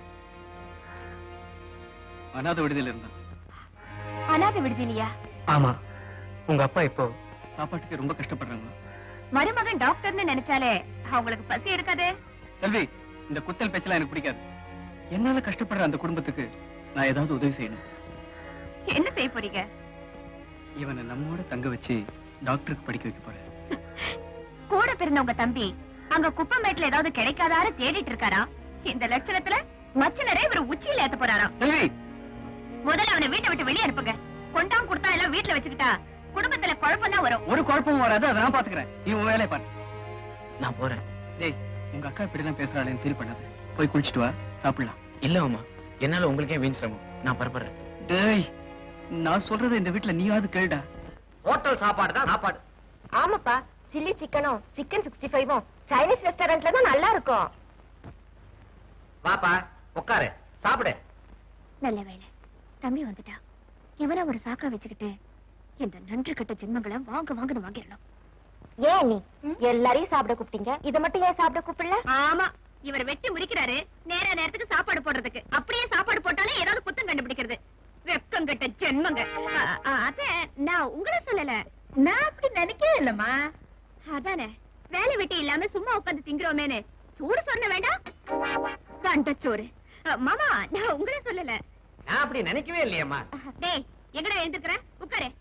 அனாதை விடுதல இருந்தான் அனாதை விடுதிலையா ஆமா உங்க அப்பா இப்போ சாப்பாட்டுக்கு ரொம்ப கஷ்டப்படுறாங்க மருமகன் டாக்டர்னு நினைச்சாலே அவங்களுக்கு பசி இருக்காதே செல்வி இந்த குத்தல் பேச்செல்லாம் எனக்கு பிடிக்காது என்னால கஷ்டப்படுற அந்த குடும்பத்துக்கு நான் ஏதாவது உதவி செய்யணும் என்ன செய்ய போறீங்க இவனை நம்மோட தங்க வச்சு டாக்டருக்கு படிக்க வைக்க போறேன் கூட பிறந்த உங்க தம்பி அங்க குப்பமேட்ல ஏதாவது கிடைக்காதாரு தேடிட்டு இருக்காரா இந்த லட்சணத்துல மச்சனரே இவர் உச்சியில ஏத்த போறாராம் செல்வி முதல்ல அவனை வீட்டை விட்டு வெளியே அனுப்புங்க கொண்டாம் கொடுத்தா எல்லாம் வீட்டுல வச்சுக்கிட்டா குடும்பத்துல குழப்பம் தான் வரும் ஒரு குழப்பமும் வராது அதை நான் பாத்துக்கிறேன் நீ உன் வேலையை பாரு நான் போறேன் டேய் உங்க அக்கா இப்படிதான் பேசுறாளேன்னு ஃபீல் பண்ணாத போய் குளிச்சிட்டு வா சாப்பிடலாம் இல்ல அம்மா என்னால உங்களுக்கே வீண் சிரமம் நான் பரப்புறேன் டேய் நான் சொல்றது இந்த வீட்டுல நீயாவது கேளுடா ஹோட்டல் சாப்பாடு தான் சாப்பாடு ஆமாப்பா சில்லி சிக்கனும் சிக்கன் சிக்ஸ்டி ஃபைவும் சைனீஸ் ரெஸ்டாரண்ட்ல தான் நல்லா இருக்கும் வாப்பா உட்காரு சாப்பிடு நல்ல வேலை தம்பி வந்துட்டா இவனை ஒரு சாக்கா வச்சுக்கிட்டு இந்த நன்றி கட்ட ஜென்மங்களை வாங்க வாங்கன்னு வாங்கிடணும் ஏன் நீ எல்லாரையும் சாப்பிட கூப்பிட்டீங்க இதை மட்டும் ஏன் சாப்பிட கூப்பிடல ஆமா இவர் வெட்டி முடிக்கிறாரு நேர நேரத்துக்கு சாப்பாடு போடுறதுக்கு அப்படியே சாப்பாடு போட்டாலே ஏதாவது குத்தம் கண்டுபிடிக்கிறது வெக்கம் கட்ட ஜென்மங்க அ- அ- அத நான் உங்களை சொல்லல நான் அப்படி நினைக்கவே இல்லம்மா அதானே வேலை வெட்டி இல்லாம சும்மா உட்கார்ந்து திங்குறோமேனு சூடு சொன்ன வேண்டாம் கண்டச்சோறு அ, மாமா நான் உங்களை சொல்லல நான் அப்படி நினைக்கவே இல்லையம்மா டேய் எங்கடா எழுந்துக்கிற உட்காரு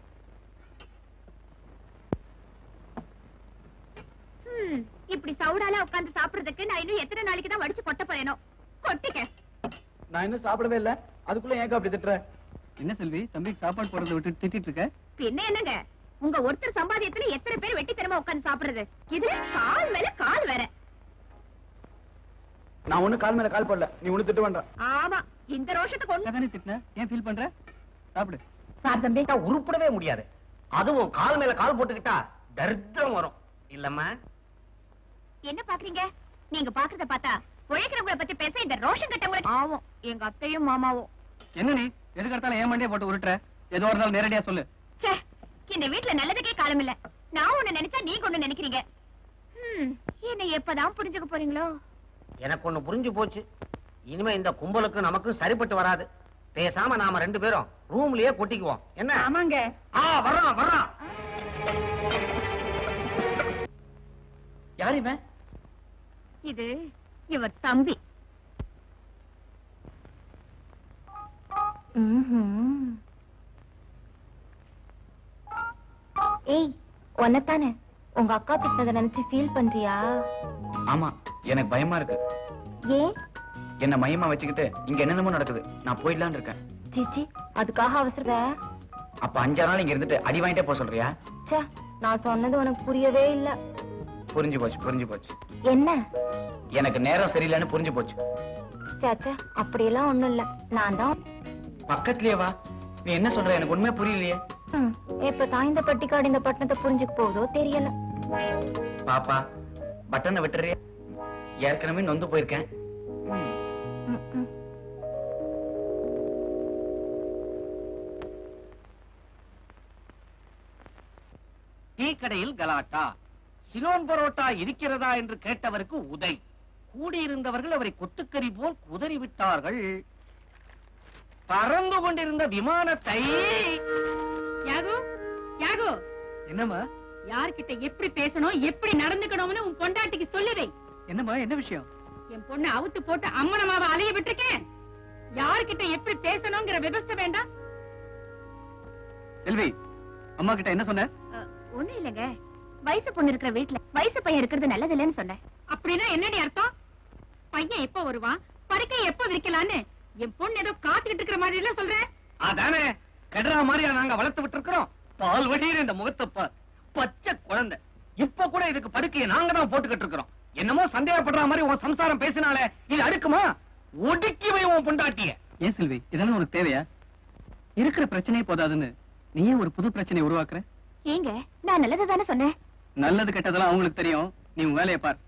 ஹம், இப்படி சவுடால உட்கார்ந்து சாப்பிடுறதுக்கு நான் இன்னும் எத்தனை நாளைக்கு தான் வடிச்சு கொட்ட போறேனோ கொட்டிக்க நான் இன்னும் சாப்பிடவே இல்ல அதுக்குள்ள ஏன் அப்படி திட்டுற என்ன செல்வி தம்பிக்கு சாப்பாடு போடுறத விட்டு திட்டிட்டு இருக்க பின்ன என்னங்க உங்க ஒருத்தர் சம்பாதியத்துல எத்தனை பேர் வெட்டித்தனமா உட்கார்ந்து சாப்பிடுறது இதுல கால் மேல கால் வேற நான் ஒண்ணு கால் மேல கால் போடல நீ ஒண்ணு திட்டு வேண்டாம் ஆமா இந்த ரோஷத்துக்கு ஒண்ணு தானே திட்டின ஏன் ஃபீல் பண்ற சாப்பிடு சார் தம்பி உருப்படவே முடியாது அதுவும் கால் மேல கால் போட்டுக்கிட்டா தரித்திரம் வரும் இல்லம்மா என்ன பாக்குறீங்க நீங்க பாக்குறத பார்த்தா உழைக்கிறவங்கள பத்தி பேச இந்த ரோஷன் கட்டவங்களுக்கு ஆவும் எங்க அத்தையும் மாமாவும் என்ன நீ எதுக்கு எடுத்தாலும் ஏன் மண்டியை போட்டு உருட்டுற எதுவா இருந்தாலும் நேரடியா சொல்லு ச்சே இந்த வீட்ல நல்லதுக்கே காலம் இல்ல நான் ஒண்ணு நினைச்சா நீங்க ஒண்ணு நினைக்கிறீங்க ஹம், என்னை எப்பதான் புரிஞ்சுக்க போறீங்களோ எனக்கு ஒண்ணு புரிஞ்சு போச்சு இனிமே இந்த கும்பலுக்கு நமக்கும் சரிப்பட்டு வராது பேசாம நாம ரெண்டு பேரும் ரூம்லயே கொட்டிக்குவோம் என்ன ஆமாங்க ஆ வர்றான் வர்றான் யார் இவன் இது இவர் தம்பி ஏய் உன்னத்தானே உங்க அக்கா திட்டதை நினைச்சு ஃபீல் பண்றியா ஆமா எனக்கு பயமா இருக்கு ஏன் என்ன மையமா வச்சுக்கிட்டு இங்க என்னென்னமோ நடக்குது நான் போயிடலான்னு இருக்கேன் சீச்சி அதுக்காக அவசர அப்ப அஞ்சாறு நாள் இங்க இருந்துட்டு அடி வாங்கிட்டே போக சொல்றியா ச்சே நான் சொன்னது உனக்கு புரியவே இல்ல புரிஞ்சு போச்சு புரிஞ்சு போச்சு என்ன எனக்கு நேரம் சரியில்லைன்னு புரிஞ்சு போச்சு சேச்சே அப்படியெல்லாம் ஒண்ணும் இல்ல நான் தான் பக்கத்துலயே வா நீ என்ன சொல்ற எனக்கு உண்மை புரியலையே ம், எப்பதான் இந்த பட்டிக்காடு இந்த பட்டணத்தை புரிஞ்சுக்க போகுதோ தெரியல பாப்பா பட்டனை விட்டுறிய ஏற்கனவே நொந்து போயிருக்கேன் ம், ம். டீ கடையில் கலாட்டா சிலோன் பரோட்டா இருக்கிறதா என்று கேட்டவருக்கு உதை கூடியிருந்தவர்கள் அவரை கொத்துக்கறி போல் குதறி விட்டார்கள் பறந்து கொண்டிருந்த விமானத்தை யாகு யாகு என்னம்மா யார்கிட்ட எப்படி பேசணும் எப்படி நடந்துக்கணும்னு உன் பொண்டாட்டிக்கு சொல்லி வை என்னம்மா என்ன விஷயம் என் பொண்ணு அவுத்து போட்டு அம்மனமாவ அலைய விட்டுருக்கேன் யார்கிட்ட எப்படி பேசணுங்கிற விவஸ்தை வேண்டாம் செல்வி அம்மா கிட்ட என்ன சொன்ன ஒண்ணும் இல்லைங்க வயசு பொண்ணு இருக்கிற வீட்டுல வயசு பையன் இருக்கிறது நல்லது இல்லைன்னு சொன்னேன் அப்படின்னா என்னடி அர்த்தம் பையன் எப்ப வருவான் படுக்கை எப்ப விரிக்கலான்னு என் பொண்ணு ஏதோ காத்துக்கிட்டு இருக்கிற மாதிரி எல்லாம் சொல்ற அதானே கெடரா மாதிரியா நாங்க வளர்த்து விட்டுருக்கிறோம் பால் வடிகிற இந்த முகத்தை பார் பச்சை குழந்தை இப்ப கூட இதுக்கு படுக்கையை நாங்க தான் போட்டுக்கிட்டு இருக்கிறோம் என்னமோ சந்தேகப்படுற மாதிரி உன் சம்சாரம் பேசினாலே இது அடுக்குமா ஒடுக்கி வை உன் பொண்டாட்டிய ஏன் செல்வி இதெல்லாம் உனக்கு தேவையா இருக்கிற பிரச்சனையே போதாதுன்னு நீயே ஒரு புது பிரச்சனையை உருவாக்குற ஏங்க நான் நல்லது தானே சொன்னேன் நல்லது கெட்டதெல்லாம் அவங்களுக்கு தெரியும் நீ உன் வேலையை பார்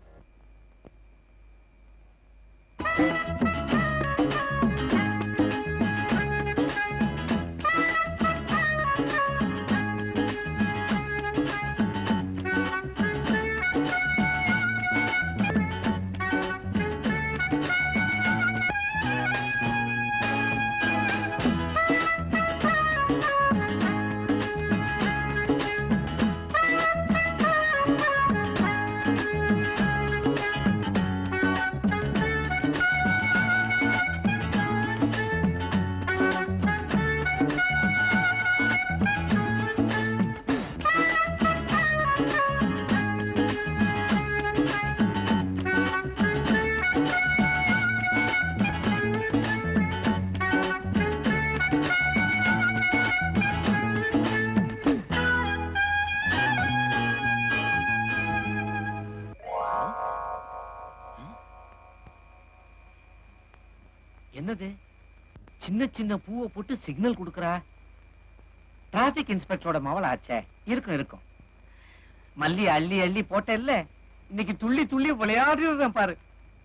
என்னது சின்ன சின்ன பூவை போட்டு சிக்னல் கொடுக்கறா டிராபிக் இன்ஸ்பெக்டரோட மவள ஆச்சே இருக்கும் இருக்கும் மல்லி அள்ளி அள்ளி போட்டல்ல இன்னைக்கு துள்ளி துள்ளி விளையாடுறேன் பாரு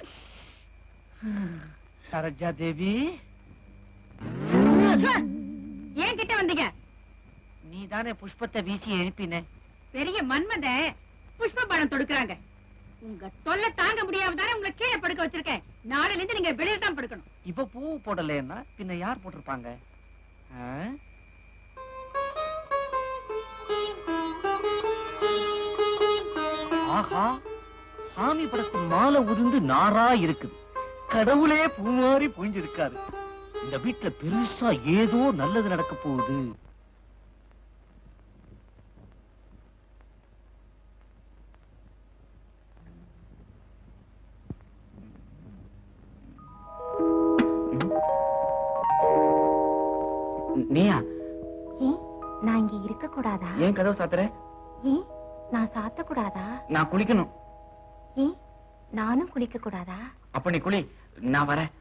சரோஜா தேவி ஏன் கிட்ட வந்தீங்க நீ தானே புஷ்பத்தை வீசி எழுப்பின பெரிய மன்மத புஷ்ப பழம் தொடுக்கறாங்க உங்க தொல்லை தாங்க முடியாம தானே உங்களை கீழே படுக்க வச்சிருக்கேன் நாளையில இருந்து நீங்க வெளியில தான் படுக்கணும் இப்ப பூ போடலைன்னா பின்ன யார் போட்டிருப்பாங்க ஆ? ஆஹா சாமி படத்து மாலை உதிர்ந்து நாரா இருக்குது கடவுளே பூ மாதிரி புரிஞ்சிருக்காரு இந்த வீட்டுல பெருசா ஏதோ நல்லது நடக்க போகுது நீயா ஏன் நான் இங்க இருக்க கூடாதா ஏன் கதவு சாத்துற ஏன் நான் சாத்த கூடாதா நான் குளிக்கணும் ஏன் நானும் குளிக்க கூடாதா அப்ப நீ குளி நான் வரேன்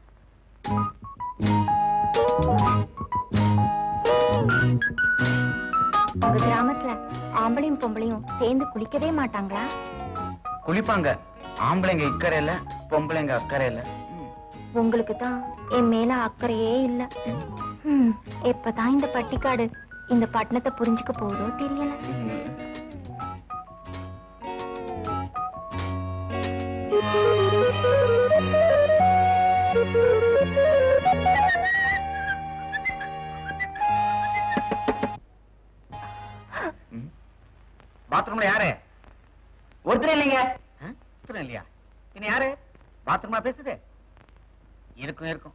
உங்க கிராமத்துல ஆம்பளையும் பொம்பளையும் சேர்ந்து குளிக்கவே மாட்டாங்களா குளிப்பாங்க ஆம்பளைங்க இக்கறையில பொம்பளைங்க அக்கறையில உங்களுக்கு தான் என் மேல அக்கறையே இல்ல ஹம், எப்பதான் இந்த பட்டிக்காடு இந்த பட்டணத்தை புரிஞ்சுக்க போதோ தெரியல பாத்ரூம்ல யாரு ஒருத்தர் இல்லைங்க ஆ? ஒருத்தரும் இல்லையா பின்ன யாரு பாத்ரூமா பேசுது இருக்கும் இருக்கும்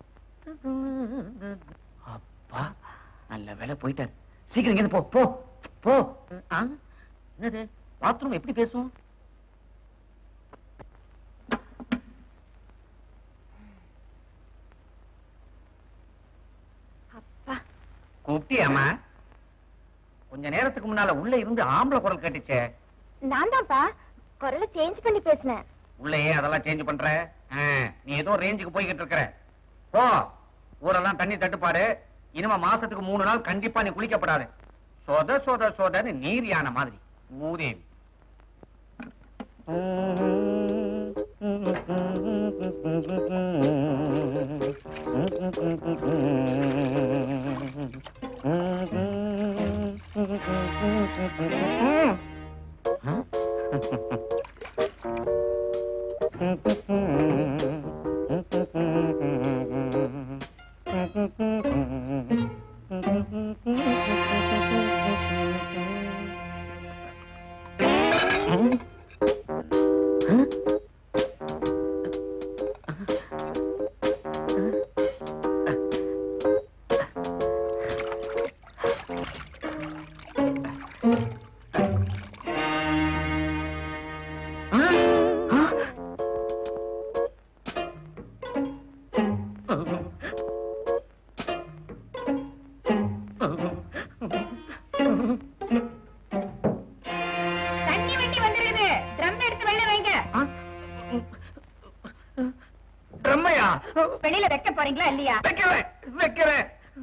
அப்பா நல்ல வேலை போயிட்டாரு சீக்கிரம் இங்க போ போ போ ஆ? என்னது பாத்ரூம் எப்படி பேசும் அப்பா கூப்பிட்டியாமா கொஞ்ச நேரத்துக்கு முன்னால உள்ள இருந்து ஆம்பளை குரல் கேட்டுச்சே நான் தான்ப்பா குரலை சேஞ்ச் பண்ணி பேசினேன் உள்ளேயே அதெல்லாம் சேஞ்ச் பண்ற ஆ, நீ ஏதோ ரேஞ்சுக்கு போய்கிட்டு இருக்கிற போ ஊரெல்லாம் தண்ணி தட்டுப்பாடு இனிமே மாசத்துக்கு மூணு நாள் கண்டிப்பா நீ குளிக்கப்படாது சொத சொத சொதன்னு நீர் யானை மாதிரி மூதேவி தண்ணி வண்டி வந்திருக்குது ட்ரம் எடுத்து வெளில வைங்க பிரம்மையா வெளியில வைக்க போறீங்களா இல்லையா வைக்கிறேன் வைக்கிறேன்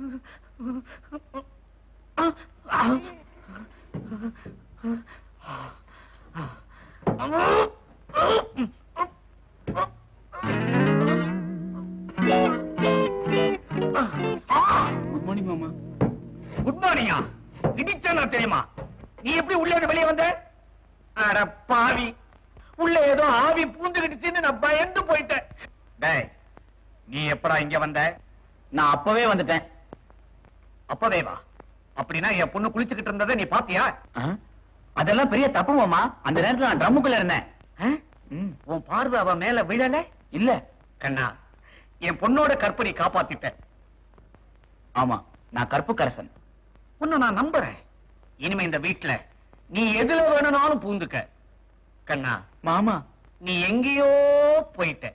குட் மார்னிங் மாமா குட் மார்னிங்கா இடிச்சா தெரியுமா நீ எப்படி உள்ள இருந்து வெளியே வந்த அட பாவி உள்ள ஏதோ ஆவி பூந்துகிடுச்சுன்னு நான் பயந்து போயிட்டேன் டேய் நீ எப்படா இங்க வந்த நான் அப்பவே வந்துட்டேன் அப்பவே வா அப்படின்னா என் பொண்ணு குளிச்சுக்கிட்டு இருந்ததை நீ பாத்தியா ஆ? அதெல்லாம் பெரிய தப்பு மாமா அந்த நேரத்துல நான் ட்ரம்முக்குள்ள இருந்தேன் ஆ? ம், உன் பார்வை அவ மேல விழல இல்ல கண்ணா என் பொண்ணோட கற்பனை காப்பாத்திட்ட ஆமா நான் கற்புக்கரசன் உன்னை நான் நம்புறேன் இனிமே இந்த வீட்டுல நீ எதுல வேணும்னாலும் பூந்துக்க கண்ணா மாமா நீ எங்கேயோ போயிட்ட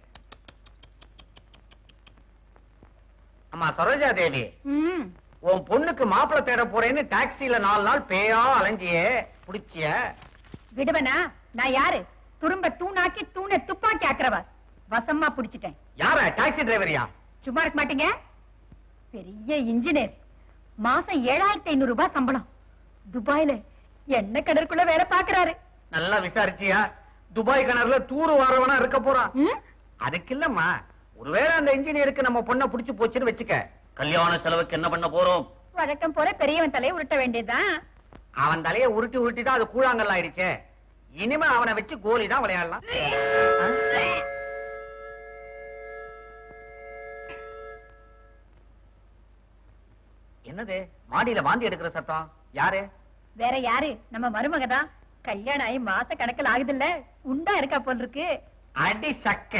அம்மா சரோஜா தேவி ம் உன் பொண்ணுக்கு மாப்பிள்ளை தேட போறேன்னு டாக்ஸில நாலு நாள் பேயா அலைஞ்சியே புடிச்சிய விடுவனா நான் யாரு துரும்ப தூணாக்கி தூணை துப்பாக்கி ஆக்குறவ வசமா புடிச்சிட்டேன் யார டாக்ஸி டிரைவரியா சும்மா இருக்க மாட்டீங்க பெரிய இன்ஜினியர் மாசம் ஏழாயிரத்தி ஐநூறு ரூபாய் சம்பளம் துபாயில எண்ணெய் கடற்குள்ள வேலை பாக்குறாரு நல்லா விசாரிச்சியா துபாய் கிணறுல தூரு வாரவனா இருக்க போறான் ம்? அதுக்கு இல்லம்மா ஒருவேளை அந்த இன்ஜினியருக்கு நம்ம பொண்ணை புடிச்சு போச்சுன்னு வச்சுக்க கல்யாண செலவுக்கு என்ன பண்ண போறோம் வழக்கம் போல பெரியவன் தலையை உருட்ட வேண்டியதுதான் அவன் தலைய உருட்டி உருட்டி தான் அது கூழாங்கல் ஆயிடுச்சே இனிமே அவனை வச்சு கோலி தான் விளையாடலாம் ஆ? என்னது மாடியில வாந்தி எடுக்கிற சத்தம் யாரு வேற யாரு நம்ம மருமக தான் கல்யாணம் ஆகி மாச கணக்கில் ஆகுதுல்ல உண்டா இருக்கா போல் இருக்கு அடி சக்க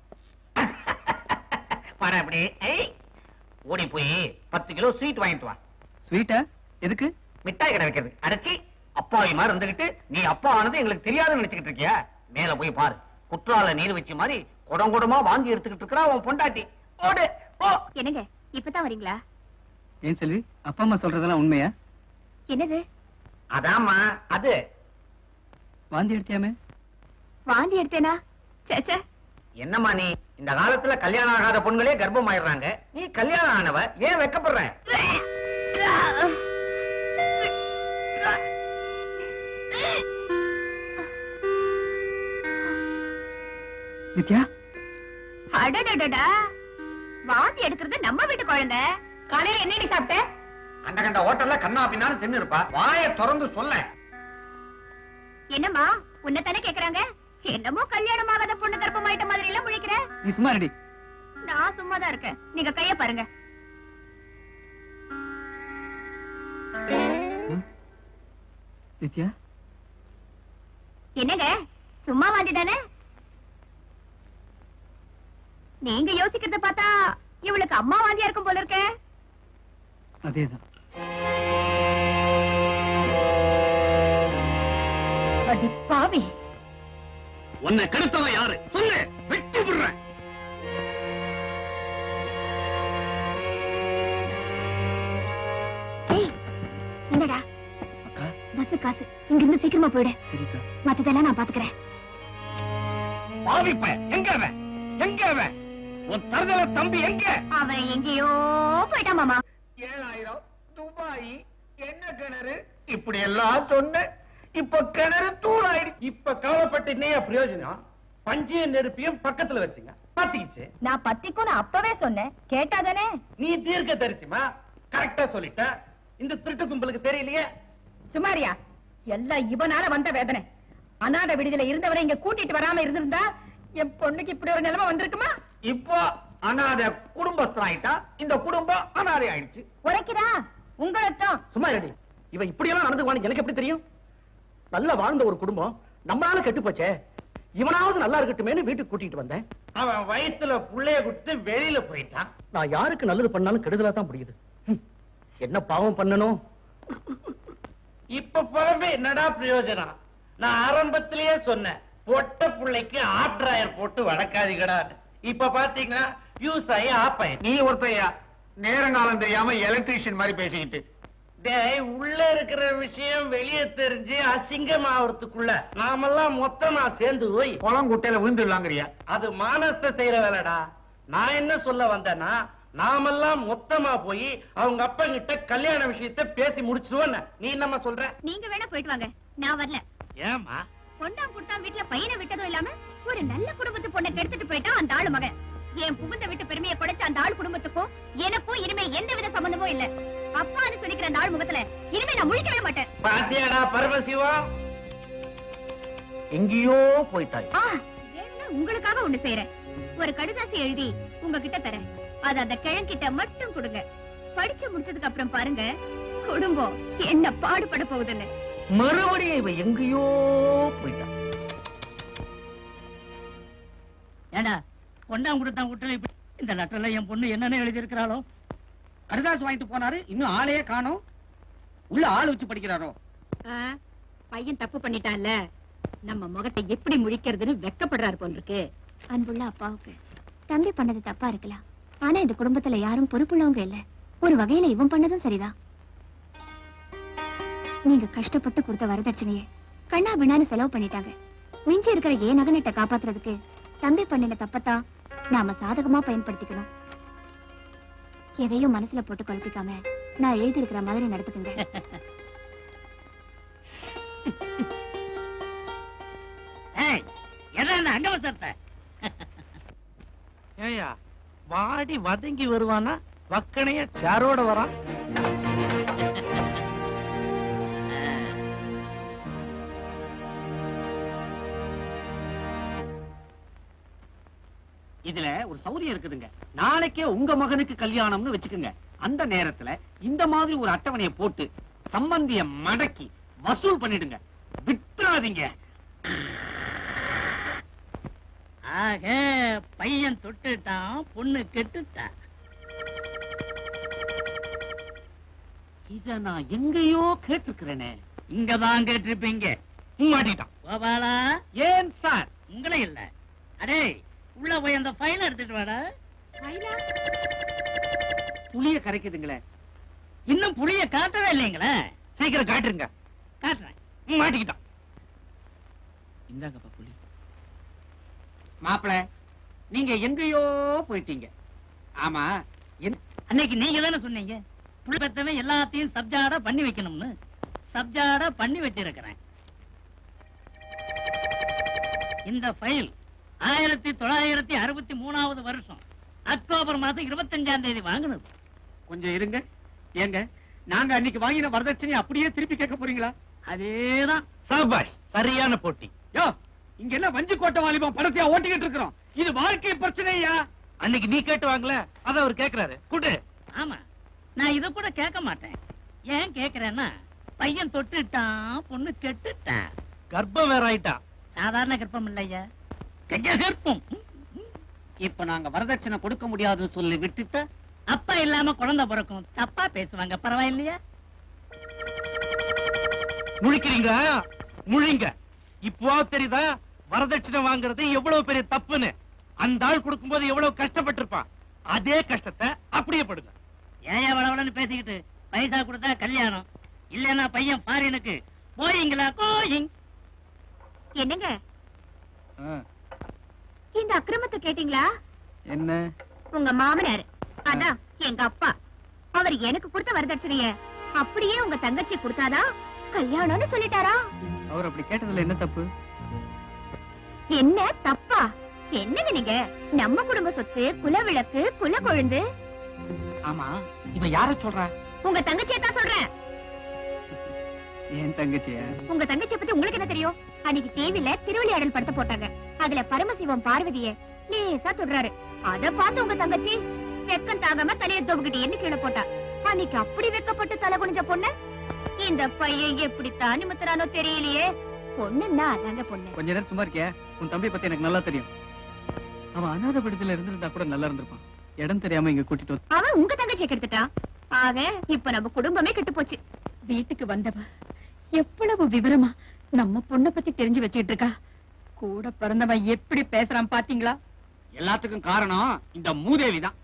பாரு அப்படி ஏய். ஓடி போய் பத்து கிலோ ஸ்வீட் வாங்கிட்டு வா ஸ்வீட்டா எதுக்கு மிட்டாய் கடை வைக்கிறது அடைச்சி அப்பாவி மாதிரி இருந்துகிட்டு நீ அப்பா ஆனது எங்களுக்கு தெரியாதுன்னு நினைச்சுக்கிட்டு இருக்கியா மேல போய் பாரு குற்றால நீர் வச்சு மாதிரி குடம் குடமா வாங்கி எடுத்துக்கிட்டு இருக்கா உன் பொண்டாட்டி ஓடு ஓ என்னங்க இப்பதான் வரீங்களா ஏன் செல்வி அப்பா அம்மா சொல்றதெல்லாம் உண்மையா என்னது அதாம்மா அது வாந்தி எடுத்தியாமே வாந்தி எடுத்தேனா சேச்சே என்னம்மா நீ இந்த காலத்துல கல்யாணம் ஆகாத பொண்களே கர்ப்பம் ஆயிடுறாங்க நீ கல்யாணம் ஆனவ ஏன் வெக்கப்படுற நித்யா அடடடடா வாந்தி எடுக்கிறது நம்ம வீட்டு குழந்தை காலையில என்னடி சாப்பிட்ட கண்ட கண்ட ஹோட்டல்ல கண்ணா பின்னான்னு தின்னு இருப்பா வாய திறந்து சொல்ல என்னம்மா உன்னை தானே கேக்குறாங்க என்னமோ கல்யாணம் ஆகாத பொண்ணு கர்ப்பமாயிட்ட மாதிரி எல்லாம் முழிக்கிற நீ சும்மா ரெடி நான் சும்மா தான் இருக்கேன் நீங்க கைய பாருங்க நித்யா என்னங்க சும்மா வாந்தி தானே நீங்க யோசிக்கிறத பார்த்தா இவளுக்கு அம்மா வாந்தியா இருக்கும் போல இருக்கே அதேதான் அடி பாவி உன்னை கெடுத்தவன் யாரு சொல்லு வெட்டி விடுறேன் ஏய் என்னடா அக்கா பஸ் காசு இங்க இருந்து சீக்கிரமா போயிடு சரிக்கா மத்ததெல்லாம் நான் பாத்துக்கிறேன் பாவிப்ப எங்க அவன் எங்க அவன் உன் தருதல தம்பி எங்க அவன் எங்கேயோ போயிட்டான் மாமா ஏழாயிரம் துபாய் என்ன கிணறு இப்படி எல்லாம் சொன்ன இப்ப கிணறு தூளாயிடுச்சு இப்ப கவலைப்பட்டு என்னையா பிரயோஜனம் பஞ்சையும் நெருப்பியும் பக்கத்துல வச்சுங்க பாத்திக்கிச்சு நான் பத்திக்கும் நான் அப்பவே சொன்னேன் கேட்டாதானே நீ தீர்க்க தரிசிமா கரெக்டா சொல்லிட்ட இந்த திருட்டு கும்பலுக்கு தெரியலையே சுமாரியா எல்லாம் இவனால வந்த வேதனை அநாத விடுதலை இருந்தவரை இங்க கூட்டிட்டு வராம இருந்திருந்தா என் பொண்ணுக்கு இப்படி ஒரு நிலைமை வந்திருக்குமா இப்போ அனாதை குடும்பஸ்தராயிட்டா இந்த குடும்பம் அனாதை ஆயிடுச்சு உரைக்குதா உங்களைத்தான் சும்மா ரெடி இவ இப்படி எல்லாம் நடந்துக்குவான்னு எனக்கு எப்படி தெரியும் நல்லா வாழ்ந்த ஒரு குடும்பம் நம்மளால கெட்டு போச்சே இவனாவது நல்லா இருக்கட்டுமேனு வீட்டுக்கு கூட்டிட்டு வந்தேன் அவன் வயித்துல புள்ளைய கொடுத்து வெளியில போயிட்டான் நான் யாருக்கு நல்லது பண்ணாலும் கெடுதலா தான் முடியுது ஹம். என்ன பாவம் பண்ணணும் இப்ப பிறகு என்னடா பிரயோஜனம் நான் ஆரம்பத்திலேயே சொன்னேன் பொட்ட புள்ளைக்கு ஆப்ட்ராயர் போட்டு வளர்க்காதீங்கடா இப்ப பாத்தீங்கன்னா யூஸ் ஆகி ஆப் ஆயி நீ ஒருத்தையா நேரங்காலம் தெரியாம எலக்ட்ரீஷியன் மாதிரி பேசிக்கிட்டு டேய் உள்ள இருக்கிற விஷயம் வெளியே தெரிஞ்சு அசிங்கமாவறதுக்குள்ள நாமெல்லாம் மொத்தமா சேர்ந்து போய் குளம் குட்டையில விழுந்துடலாங்கிறியா அது மானஸ்த செய்யற வேலைடா நான் என்ன சொல்ல வந்தேன்னா நாமெல்லாம் மொத்தமா போய் அவங்க அப்பா கிட்ட கல்யாண விஷயத்த பேசி முடிச்சிருவோம் நீ என்னம்மா சொல்ற நீங்க வேணா போயிட்டு வாங்க நான் வரல ஏமா பொண்டாம் கொடுத்தா வீட்டுல பையனை விட்டதும் இல்லாம ஒரு நல்ல குடும்பத்து பொண்ணை கெடுத்துட்டு போயிட்டா அந்த ஆளு மகன் என் புகுந்த வீட்டு பெருமையை குடைச்ச அந்த ஆள் குடும்பத்துக்கும் எனக்கும் இனிமே எந்த வித சம்பந்தமும் இல்ல அப்பான்னு சொல்லிக்கிற அந்த ஆள் முகத்துல இனிமே நான் முழிக்கவே மாட்டேன் பாத்தியாடா பரமசிவம் எங்கேயோ போயிட்டாய் ஆ, வேணும்னா உங்களுக்காக ஒண்ணு செய்யறேன் ஒரு கடுதாசி எழுதி உங்ககிட்ட தரேன் அது அந்த கிழங்கிட்ட மட்டும் கொடுங்க படிச்சு முடிச்சதுக்கு அப்புறம் பாருங்க குடும்பம் என்ன பாடுபட போகுதுன்னு மறுபடியும் இவ எங்கேயோ போயிட்டா ஏண்டா பொண்டாம் கொடுத்தான் விட்டு இப்படி இந்த லெட்டர்ல என் பொண்ணு என்னென்ன எழுதியிருக்கிறாளோ கடுதாசு வாங்கிட்டு போனாரு இன்னும் ஆளையே காணோம் உள்ள ஆள் வச்சு படிக்கிறாரோ பையன் தப்பு பண்ணிட்டான்ல நம்ம முகத்தை எப்படி முழிக்கிறதுன்னு வெக்கப்படுறாரு போல் இருக்கு அன்புள்ள அப்பாவுக்கு தம்பி பண்ணது தப்பா இருக்கலாம் ஆனா இந்த குடும்பத்துல யாரும் பொறுப்புள்ளவங்க இல்ல ஒரு வகையில இவன் பண்ணதும் சரிதான் நீங்க கஷ்டப்பட்டு கொடுத்த வரதட்சணைய கண்ணா பின்னான்னு செலவு பண்ணிட்டாங்க மிஞ்சி இருக்கிற ஏன் நகனத்தை காப்பாத்துறதுக்கு தம்பி பண்ணின தப்பத்தான் நாம சாதகமா பயன்படுத்திக்கணும் எதையும் மனசுல போட்டு குழப்பிக்காம நான் எழுதி இருக்கிற மாதிரி நடத்துக்குங்க ஏய் எதான் அங்கவசத்தை ஏயா வாடி வதங்கி வருவானா வக்கனைய சாரோட வரான் இதுல ஒரு சௌரியம் இருக்குதுங்க நாளைக்கே உங்க மகனுக்கு கல்யாணம்னு வச்சுக்கோங்க அந்த நேரத்துல இந்த மாதிரி ஒரு அட்டவணையை போட்டு சம்பந்திய மடக்கி வசூல் பண்ணிடுங்க விட்டுறாதீங்க ஆக பையன் தொட்டுட்டான் பொண்ணு கெட்டுட்டான் இத நான் எங்கேயோ கேட்டிருக்கிறேனே இங்கதான் கேட்டிருப்பீங்க மாட்டிட்டான் கோபாலா ஏன் சார் உங்களே இல்ல அடே உள்ள போய் அந்த ஃபைல எடுத்துட்டு வாடா புளிய கரைக்குதுங்களே இன்னும் புளிய காட்டவே இல்லைங்களே சீக்கிரம் காட்டுருங்க காட்டுறேன் மாட்டிக்கிட்டான் இந்தாங்கப்பா புலி மாப்பிள நீங்க எங்கேயோ போயிட்டீங்க ஆமா என்- அன்னைக்கு நீங்க தானே சொன்னீங்க புள்ள பெத்தவன் எல்லாத்தையும் சப்ஜாடா பண்ணி வைக்கணும்னு சப்ஜாடா பண்ணி வச்சிருக்கிறேன் இந்த ஃபைல் ஆயிரத்தி தொள்ளாயிரத்தி அறுபத்தி மூணாவது வருஷம் அக்டோபர் மாசம் இருபத்தஞ்சாம் தேதி வாங்கினது கொஞ்சம் இருங்க ஏங்க நாங்க அன்னைக்கு வாங்கின வரதட்சணை அப்படியே திருப்பி கேட்க போறீங்களா அதேதான் சபாஷ் சரியான போட்டி யோ இங்க என்ன வஞ்சி கோட்டை வாலிபம் படத்தையா ஓட்டிக்கிட்டு இருக்கிறோம் இது வாழ்க்கை பிரச்சனையா அன்னைக்கு நீ கேட்டு வாங்கல அத அவர் கேக்குறாரு குடு ஆமா நான் இத கூட கேட்க மாட்டேன் ஏன் கேக்குறேன்னா பையன் தொட்டுட்டான் பொண்ணு கெட்டுட்டான் கர்ப்பம் வேற ஆயிட்டா சாதாரண கர்ப்பம் இல்லையா கெஜ கர்ப்பம் இப்ப நாங்க வரதட்சணை கொடுக்க முடியாதுன்னு சொல்லி விட்டுட்டா அப்பா இல்லாம குழந்தை பிறக்கும் தப்பா பேசுவாங்க பரவாயில்லையா முழிக்கிறீங்க முழிங்க இப்போ தெரியுதா வரதட்சணை வாங்குறது எவ்வளவு பெரிய தப்புன்னு அந்த ஆள் கொடுக்கும்போது எவ்வளவு கஷ்டப்பட்டிருப்பான் அதே கஷ்டத்தை அப்படியே படுங்க ஏன் வளவளன்னு பேசிக்கிட்டு பைசா கொடுத்தா கல்யாணம் இல்லன்னா பையன் ஃபாரினுக்கு போயிங்களா கோயிங் என்னங்க இந்த அக்கிரமத்தை கேட்டீங்களா என்ன உங்க மாமனார் அதான் எங்க அப்பா அவர் அவர் எனக்கு கொடுத்த வரதட்சணைய அப்படியே உங்க தங்கச்சி கொடுத்தாதான் கல்யாணம்னு சொல்லிட்டாரா அவர் அப்படி கேட்டதுல என்ன தப்பு என்ன தப்பா என்னங்க நீங்க நம்ம குடும்ப சொத்து குலவிளக்கு குல கொழுந்து ஆமா இவ யார சொல்ற உங்க தங்கச்சியை தான் சொல்றேன் என் தங்கச்சியா உங்க தங்கச்சியை பத்தி உங்களுக்கு என்ன தெரியும் அன்னைக்கு டிவில திருவிளையாடல் படத்தை போட்டாங்க அதுல பரமசிவம் பார்வதிய லேசா தொடுறாரு அத பார்த்து உங்க தங்கச்சி வெக்கம் தாகாம தலைய தொகுக்கிட்டு என்ன கீழே போட்டா அன்னைக்கு அப்படி வெக்கப்பட்டு தலை குனிஞ்ச பொண்ணு இந்த பையன் எப்படித்தான் நிமித்துறானோ தெரியலையே பொண்ணுன்னா அதாங்க பொண்ணு கொஞ்ச நேரம் சும்மா இருக்கியா உன் தம்பி பத்தி எனக்கு நல்லா தெரியும் அவன் அநாத படத்துல இருந்திருந்தா கூட நல்லா இருந்திருப்பான் இடம் தெரியாம இங்க கூட்டிட்டு வந்து அவன் உங்க தங்கச்சியை கெடுத்துட்டான் ஆக இப்ப நம்ம குடும்பமே கெட்டு போச்சு வீட்டுக்கு வந்தவ எவ்வளவு விவரமா நம்ம பொண்ண பத்தி தெரிஞ்சு வச்சிட்டு இருக்கா கூட பிறந்தவன் எப்படி பேசுறான் பாத்தீங்களா எல்லாத்துக்கும் காரணம் இந்த மூதேவி தான்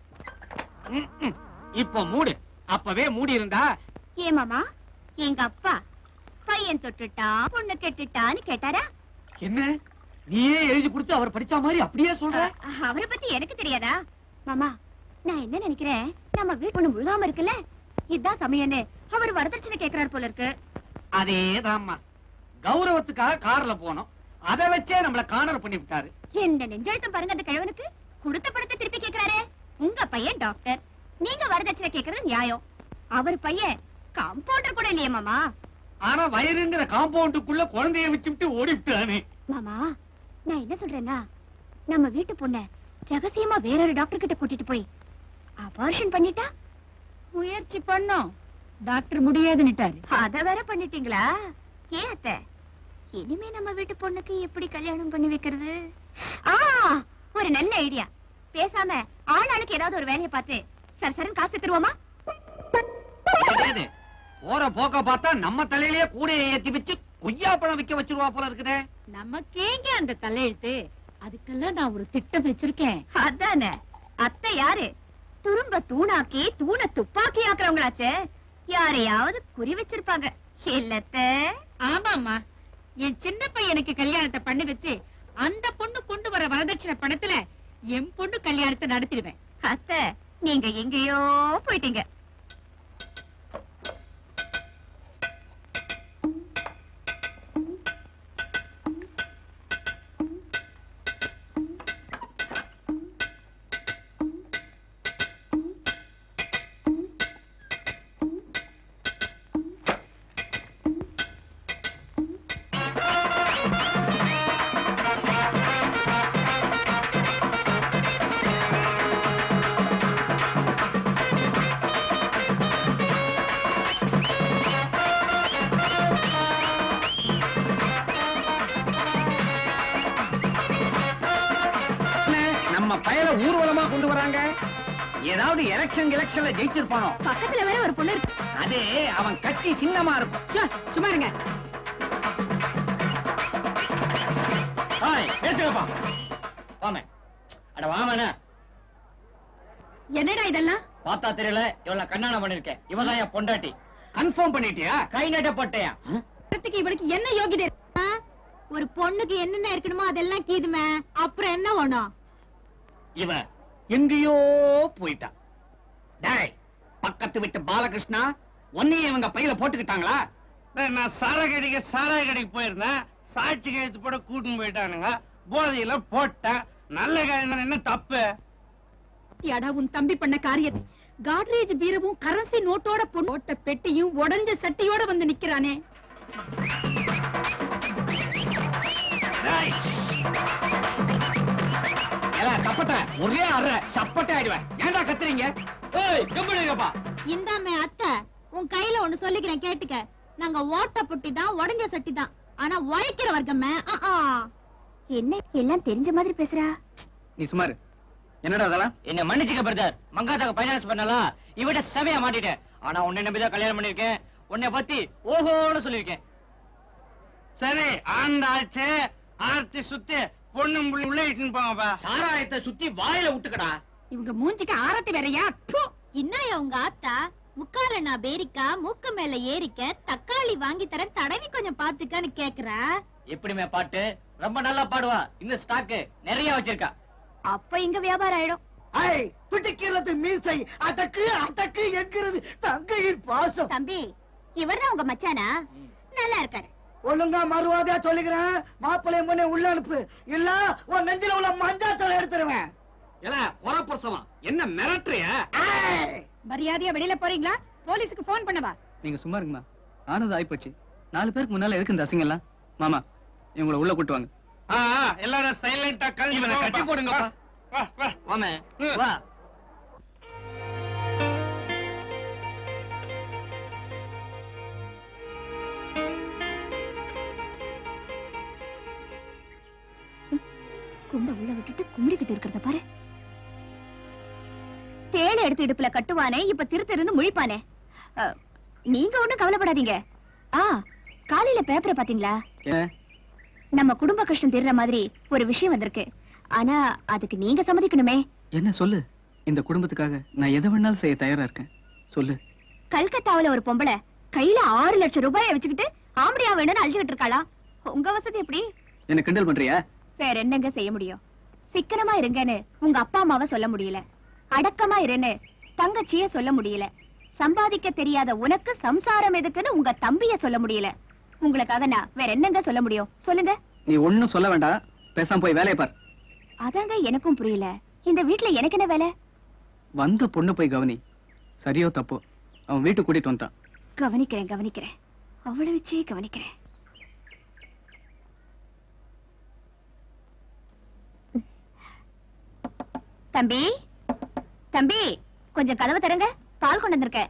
இப்ப மூடு அப்பவே மூடி இருந்தா ஏமாமா எங்க அப்பா பையன் தொட்டுட்டான் பொண்ணு கெட்டுட்டான்னு கேட்டாரா என்ன நீயே எழுதி கொடுத்து அவர் படிச்ச மாதிரி அப்படியே சொல்ற அஹ், அவரை பத்தி எனக்கு தெரியாதா மாமா நான் என்ன நினைக்கிறேன் நம்ம வீட்டு பொண்ணு முழுகாம இருக்குல்ல இதான் சமயம்னு அவர் வரதட்சணை கேக்குறாரு போல இருக்கு அதேதாம்மா கௌரவத்துக்காக கார்ல போனோம் அதை வச்சே நம்மள காணல் பண்ணி விட்டாரு என்ன நெஞ்செழுத்தம் பாருங்க அந்த கிழவனுக்கு கொடுத்த பணத்தை திருப்பி கேக்குறாரே உங்க பையன் டாக்டர் நீங்க வரதட்சணை கேக்குறது நியாயம் அவர் பையன் கம்பவுண்டர் கூட இல்லையே மாமா ஆனா வயருங்கிற காம்பவுண்டுக்குள்ள குழந்தைய வச்சுட்டு ஓடி விட்டானே மாமா நான் என்ன சொல்றேன்னா நம்ம வீட்டு பொண்ண ரகசியமா வேறொரு டாக்டர் கிட்ட கூட்டிட்டு போய் அபார்ஷன் பண்ணிட்டா முயற்சி பண்ணோம் டாக்டர் முடியாதுன்னுட்டாரு அத வேற பண்ணிட்டீங்களா ஏன் அத்தை இனிமே நம்ம வீட்டு பொண்ணுக்கு எப்படி கல்யாணம் பண்ணி வைக்கிறது ஆ ஒரு நல்ல ஐடியா பேசாம ஆளாளுக்கு ஏதாவது ஒரு வேலையை பார்த்து சர சரன் காசு தருவோமா ஏது? போற போக்க பார்த்தா நம்ம தலையிலேயே கூடையை ஏத்தி வச்சு கொய்யா பழம் விக்க வச்சிருவா போல இருக்குதே நமக்கேங்க அந்த தலையெழுத்து அதுக்கெல்லாம் நான் ஒரு திட்டம் வச்சிருக்கேன் அதானே அத்தை யாரு துரும்ப தூணாக்கி தூண துப்பாக்கி ஆக்குறவங்களாச்சே யாரையாவது குறி வச்சிருப்பாங்க இல்லத்த ஆமாமா என் சின்ன பையனுக்கு கல்யாணத்தை பண்ணி வச்சு அந்த பொண்ணு கொண்டு வர வரதட்சணை பணத்துல என் பொண்ணு கல்யாணத்தை நடத்திடுவேன் அத்தை நீங்க எங்கேயோ போயிட்டீங்க நம்ம பயல ஊர்வலமா கொண்டு வராங்க ஏதாவது எலெக்ஷன் எலெக்ஷன்ல ஜெயிச்சிருப்பானோ பக்கத்துல வேற ஒரு பொண்ணு இருக்கு அது அவன் கட்சி சின்னமா இருக்கும் ச்சே, சும்மா இருங்க ஹாய் ஏத்துக்கப்பா வாமே அட வாமனே என்னடா இதெல்லாம் பார்த்தா தெரியல இவள கண்ணாணம் பண்ணிருக்கேன் இவதான் என் பொண்டாட்டி கன்ஃபார்ம் பண்ணிட்டியா கை நட்ட போட்டேன் வரத்துக்கு இவளுக்கு என்ன யோகிதை ஆ? ஒரு பொண்ணுக்கு என்னென்ன இருக்கணுமோ அதெல்லாம் கீதுமே அப்புறம் என்ன வேணும் இவ எங்கேயோ போயிட்டா டேய் பக்கத்து விட்டு பாலகிருஷ்ணா உன்னையும் இவங்க பையில போட்டுக்கிட்டாங்களா நான் சாராய கடைக்கு சாராய கடைக்கு போயிருந்தேன் சாட்சி கழுத்து போட கூட்டின்னு போயிட்டானுங்க போதையில போட்டேன் நல்ல காரியம் என்ன தப்பு யாடா உன் தம்பி பண்ண காரியத்தை காட்ரேஜ் பீரவும் கரன்சி நோட்டோட பொண்ணு போட்ட பெட்டியும் உடைஞ்ச சட்டியோட வந்து நிக்கிறானே டேய். ஏலா, கப்பட்ட ஒரே அற சப்பட்டை ஆயிடுவேன் ஏன்டா கத்துறீங்க ஏய் கம்பெனிங்கப்பா இந்தாமே அத்தை உன் கையில ஒண்ணு சொல்லிக்கிறேன் கேட்டுக்க நாங்க ஓட்ட புட்டி தான் உடஞ்ச சட்டி தான் ஆனா உழைக்கிற வர்க்கமே ஆ, ஆ. என்ன எல்லாம் தெரிஞ்ச மாதிரி பேசுறா நீ சுமாரு என்னடா அதெல்லாம் என்ன மன்னிச்சுக்க பிரதர் மங்காத்தாக்கு பைனான்ஸ் பண்ணலாம் இவட்ட செவையா மாட்டிட்டேன் ஆனா உன்னை நம்பிதான் கல்யாணம் பண்ணிருக்கேன் உன்னை பத்தி ஓஹோன்னு சொல்லிருக்கேன் சரி ஆண்டாச்சு ஆர்த்தி சுத்தி பொண்ணு புள்ளி உள்ள இட்டுன்னு போங்கப்பா சாராயத்தை சுத்தி வாயில விட்டுக்கடா இவங்க மூஞ்சிக்கு ஆரத்தி வேறையா ப்பு. என்னய்யா உங்க ஆத்தா முக்கால நான் பேரிக்கா மூக்கு மேல ஏறிக்க தக்காளி வாங்கி தரேன் தடவி கொஞ்சம் பாத்துக்கன்னு கேக்குறா எப்படிமே பாட்டு ரொம்ப நல்லா பாடுவா இந்த ஸ்டாக்கு நிறைய வச்சிருக்கா அப்ப இங்க வியாபாரம் ஆயிடும் ஐ துடிக்கிறது மீசை அதக்கு அதக்கு என்கிறது தங்கையின் பாசம் தம்பி இவர்தான் உங்க மச்சானா நல்லா இருக்காரு ஒழுங்கா மறுவாதையா சொல்லுகிறேன் மாப்பிள்ளை முன்னே உள்ள அனுப்பு இல்ல உன் நெஞ்சில உள்ள மஞ்சாத்தலை எடுத்துருவேன் ஏல குறப்பிரசவம் என்ன மிரட்டுறிய மரியாதையா வெளியில போறீங்களா போலீஸுக்கு போன் பண்ணவா நீங்க சும்மா இருங்கம்மா ஆனது ஆயிப்போச்சு நாலு பேருக்கு முன்னால எதுக்கு இந்த அசிங்கம் எல்லாம் மாமா இவங்கள உள்ள கூட்டு வாங்க ஆ, ஆ, எல்லாரும் சைலண்டா கல்வி இவனை கட்டி போடுங்கப்பா. வா வா வாமே வா குண்ட உள்ள விட்டுட்டு கும்பிடிக்கிட்டு இருக்கிறத பாரு தேனை எடுத்து இடுப்புல கட்டுவானே இப்ப திரு திருன்னு முழிப்பானே அ, நீங்க ஒண்ணும் கவலைப்படாதீங்க ஆ காலையில பேப்பரை பாத்தீங்களா ஏன் நம்ம குடும்ப கஷ்டம் தீர்ற மாதிரி ஒரு விஷயம் வந்திருக்கு ஆனா அதுக்கு நீங்க சம்மதிக்கணுமே என்ன சொல்லு இந்த குடும்பத்துக்காக நான் எதை வேணாலும் செய்ய தயாரா இருக்கேன் சொல்லு கல்கத்தாவுல ஒரு பொம்பளை கையில ஆறு லட்சம் ரூபாயை வச்சுக்கிட்டு ஆம்படியா வேணும்னு அழிச்சுக்கிட்டு இருக்காளா உங்க வசதி எப்படி என்ன கிண்டல் பண்றியா வேற என்னங்க செய்ய முடியும் சிக்கனமா இருங்கன்னு உங்க அப்பா அம்மாவை சொல்ல முடியல அடக்கமா இருன்னு தங்கச்சிய சொல்ல முடியல சம்பாதிக்க தெரியாத உனக்கு சம்சாரம் எதுக்குன்னு உங்க தம்பிய சொல்ல முடியல உங்களுக்காக நான் வேற என்னங்க சொல்ல முடியும் சொல்லுங்க நீ ஒண்ணும் சொல்ல வேண்டாம் பேசாம போய் வேலையை பார் அதாங்க எனக்கும் புரியல இந்த வீட்ல எனக்கு என்ன வேலை வந்த பொண்ணு போய் கவனி சரியோ தப்போ அவன் வீட்டுக்கு கூட்டிட்டு வந்துட்டான் கவனிக்கிறேன் கவனிக்கிறேன் அவளை வச்சே கவனிக்கிறேன் தம்பி தம்பி கொஞ்சம் கதவை தரங்க பால் கொண்டு வந்திருக்கேன்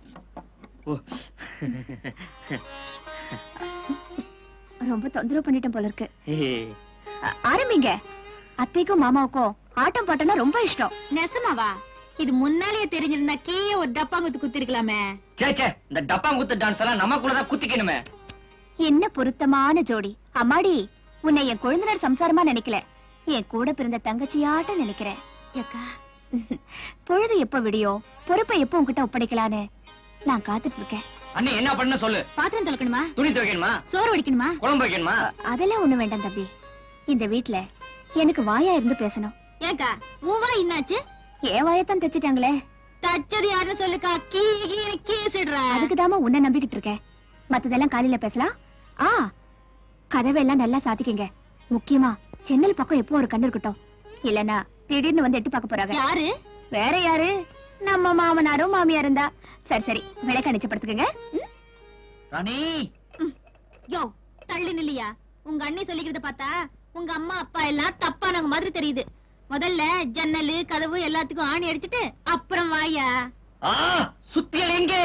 ரொம்ப தொந்தரவு பண்ணிட்டேன் போல இருக்கு அ- ஆரம்பிங்க அத்தைக்கும் மாமாவுக்கும் ஆட்டம் பாட்டம்னா ரொம்ப இஷ்டம் நெசமாவா இது முன்னாலேயே தெரிஞ்சிருந்தா கீழே ஒரு டப்பாங்குத்து குத்திருக்கலாமே சே சே இந்த டப்பாங்குத்து டான்ஸ் எல்லாம் நமக்குள்ளதான் குத்திக்கணுமே என்ன பொருத்தமான ஜோடி அம்மாடி உன்னை என் கொழுந்தனர் சம்சாரமா நினைக்கல என் கூட பிறந்த தங்கச்சியாட்ட நினைக்கிறேன் அக்கா பொழுது எப்ப விடியோ பொறுப்பை எப்ப உன்கிட்ட ஒப்படைக்கலான்னு நான் காத்துட்டு இருக்கேன் அண்ணி என்ன பண்ண சொல்லு பாத்திரம் தொலைக்கணுமா துணி துவைக்கணுமா சோறு வடிக்கணுமா குழம்பு வைக்கணுமா அதெல்லாம் ஒண்ணு வேண்டாம் தம்பி இந்த வீட்ல எனக்கு வாயா இருந்து பேசணும் ஏக்கா உன் வாய் என்னாச்சு என் வாயத்தான் தைச்சிட்டாங்களே தச்சது யாருன்னு சொல்லுக்கா கீ கீ கீசிடுற அதுக்குதாம்மா உன்னை நம்பிக்கிட்டு இருக்கேன் மத்ததெல்லாம் காலையில பேசலாம் ஆ கதவெல்லாம் நல்லா சாத்திக்கங்க முக்கியமா சென்னல் பக்கம் எப்போ ஒரு கண்ணு இருக்கட்டும் இல்லனா திடீர்னு வந்து எட்டி பார்க்க போறாங்க யாரு வேற யாரு நம்ம மாமனாரும் மாமியாரும் தான் சரி சரி விளக்க நிச்சப்படுத்துக்கங்க ம்? ராணி யோ தள்ளி நில்லையா உங்க அண்ணி சொல்லிக்கிறத பார்த்தா உங்க அம்மா அப்பா எல்லாம் தப்பானவங்க மாதிரி தெரியுது முதல்ல ஜன்னலு கதவு எல்லாத்துக்கும் ஆணி அடிச்சிட்டு அப்புறம் வாயா ஆ சுத்தியல் எங்கே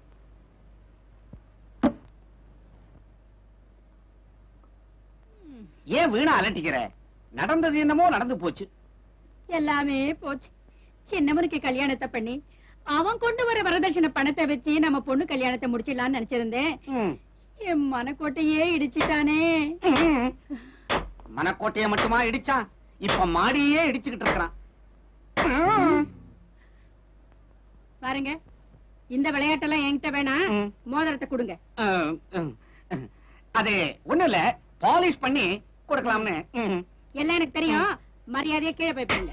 ஏன் வீணா அலட்டிக்கிற நடந்தது என்னமோ நடந்து போச்சு எல்லாமே போச்சு சின்னவனுக்கு கல்யாணத்தை பண்ணி அவன் கொண்டு வர வரதட்சணை பணத்தை வச்சு நம்ம பொண்ணு கல்யாணத்தை முடிச்சிடலாம்னு நினைச்சிருந்தேன் என் மனக்கோட்டையே இடிச்சிட்டானே மனக்கோட்டையை மட்டுமா இடிச்சான் இப்ப மாடியே இடிச்சுக்கிட்டு இருக்கிறான் பாருங்க இந்த விளையாட்டெல்லாம் என்கிட்ட வேணாம் மோதிரத்தை கொடுங்க அஹ், அஹ், அஹ். அது ஒண்ணு இல்ல பாலிஷ் பண்ணி கொடுக்கலாம்னு ம். எல்லாம் எனக்கு தெரியும் மரியாதையா கீழே போய் பாருங்க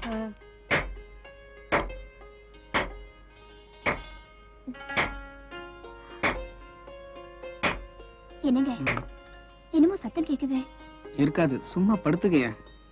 என்னங்க என்னமோ சத்தம் கேக்குது இருக்காது சும்மா படுத்துக்கைய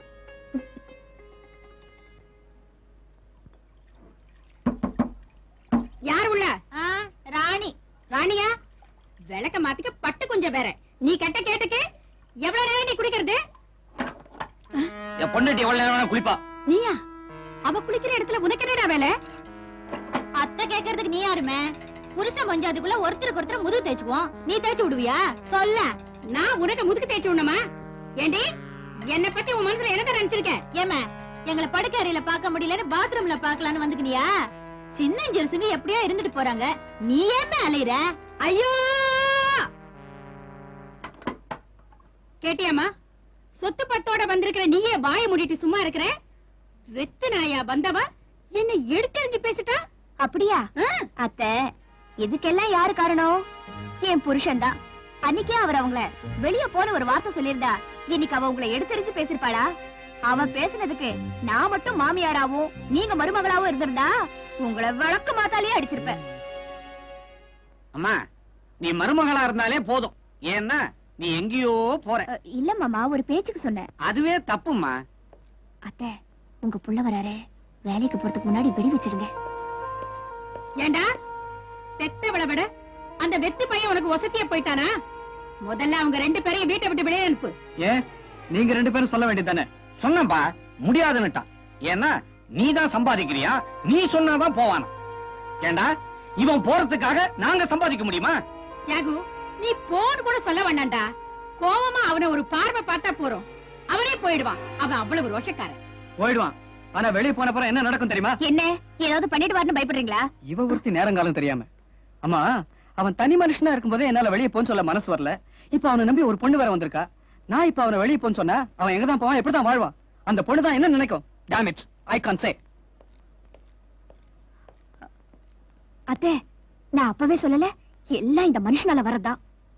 யார் உள்ள ஆ, ராணி ராணியா விளக்க மாத்திக்க பட்டு கொஞ்சம் வேற நீ கெட்ட கேட்டுக்கு எவ்வளவு நேரம் நீ குடிக்கிறது என் பொண்ணுட்டி எவ்வளவு நேரம் வேணா குளிப்பா நீயா அவ குளிக்கிற இடத்துல உனக்கு என்னடா வேலை அத்தை கேக்குறதுக்கு நீ யாருமே புருஷன் கொஞ்சதுக்குள்ள ஒருத்தருக்கு ஒருத்தர் முதுகு தேய்ச்சுக்குவோம் நீ தேய்ச்சு விடுவியா சொல்ல நான் உனக்கு முதுகு தேய்ச்சி விடணுமா ஏண்டி என்ன பத்தி உன் மனசுல என்னதான் நினைச்சிருக்க ஏமா எங்களை படுக்கை அறையில பார்க்க முடியலன்னு பாத்ரூம்ல பார்க்கலான்னு வந்துக்கினியா சின்ன ஜெருசுங்க எப்படியோ இருந்துட்டு போறாங்க நீ ஏன் அலையிற ஐயோ கேட்டியாமா சொத்து பத்தோட வந்திருக்கிற நீயே வாயை மூடிட்டு சும்மா இருக்கிற வெத்து நாயா வந்தவா என்ன எடுத்தெறிஞ்சு பேசிட்டா அப்படியா அத்தை இதுக்கெல்லாம் யாரு காரணம் என் புருஷன் தான் அன்னைக்கே அவர் அவங்கள வெளிய போன ஒரு வார்த்தை சொல்லியிருந்தா இன்னைக்கு அவ உங்களை எடுத்தெறிஞ்சு பேசிருப்பாளா அவன் பேசுனதுக்கு நான் மட்டும் மாமியாராவும் நீங்க மருமகளாவும் இருந்திருந்தா உங்களை விளக்கு மாத்தாலே அடிச்சிருப்பேன் அம்மா நீ மருமகளா இருந்தாலே போதும் ஏன்னா நீ எங்கேயோ போற அ, இல்ல மாமா ஒரு பேச்சுக்கு சொன்னேன் அதுவே தப்பும்மா அத்தை உங்க புள்ள வராரே வேலைக்கு போறதுக்கு முன்னாடி வெடி வச்சிடுங்க ஏண்டா பெத்தவள விட அந்த வெத்து பையன் உனக்கு வசதியா போயிட்டானா முதல்ல அவங்க ரெண்டு பேரையும் வீட்டை விட்டு வெளியே அனுப்பு ஏன் நீங்க ரெண்டு பேரும் சொல்ல வேண்டியதானே சொன்னப்பா முடியாதுன்னுட்டான் ஏன்னா நீ தான் சம்பாதிக்கிறியா நீ சொன்னாதான் போவானா ஏண்டா இவன் போறதுக்காக நாங்க சம்பாதிக்க முடியுமா தியாகு நீ போன் கூட சொல்ல வேண்டாம்டா கோவமா அவனை ஒரு பார்வை பார்த்தா போறோம் அவனே போயிடுவான் அவன் அவ்வளவு ரோஷக்காரன் போயிடுவான் ஆனா வெளிய போன அப்புறம் என்ன நடக்கும் தெரியுமா என்ன ஏதாவது பண்ணிட்டு வரணும் பயப்படுறீங்களா இவ ஒருத்தி நேரங்காலம் தெரியாம அம்மா அவன் தனி மனுஷனா இருக்கும்போதே என்னால வெளிய போன்னு சொல்ல மனசு வரல இப்ப அவனை நம்பி ஒரு பொண்ணு வேற வந்திருக்கா நான் இப்ப அவனை வெளிய போன்னு சொன்னா அவன் எங்க தான் போவான் எப்படிதான் வாழ்வான் அந்த பொண்ணு தான் என்ன நினைக்கும் டேமிட் ஐ கான் சே அத்தை நான் அப்பவே சொல்லல எல்லாம் இந்த மனுஷனால வரதா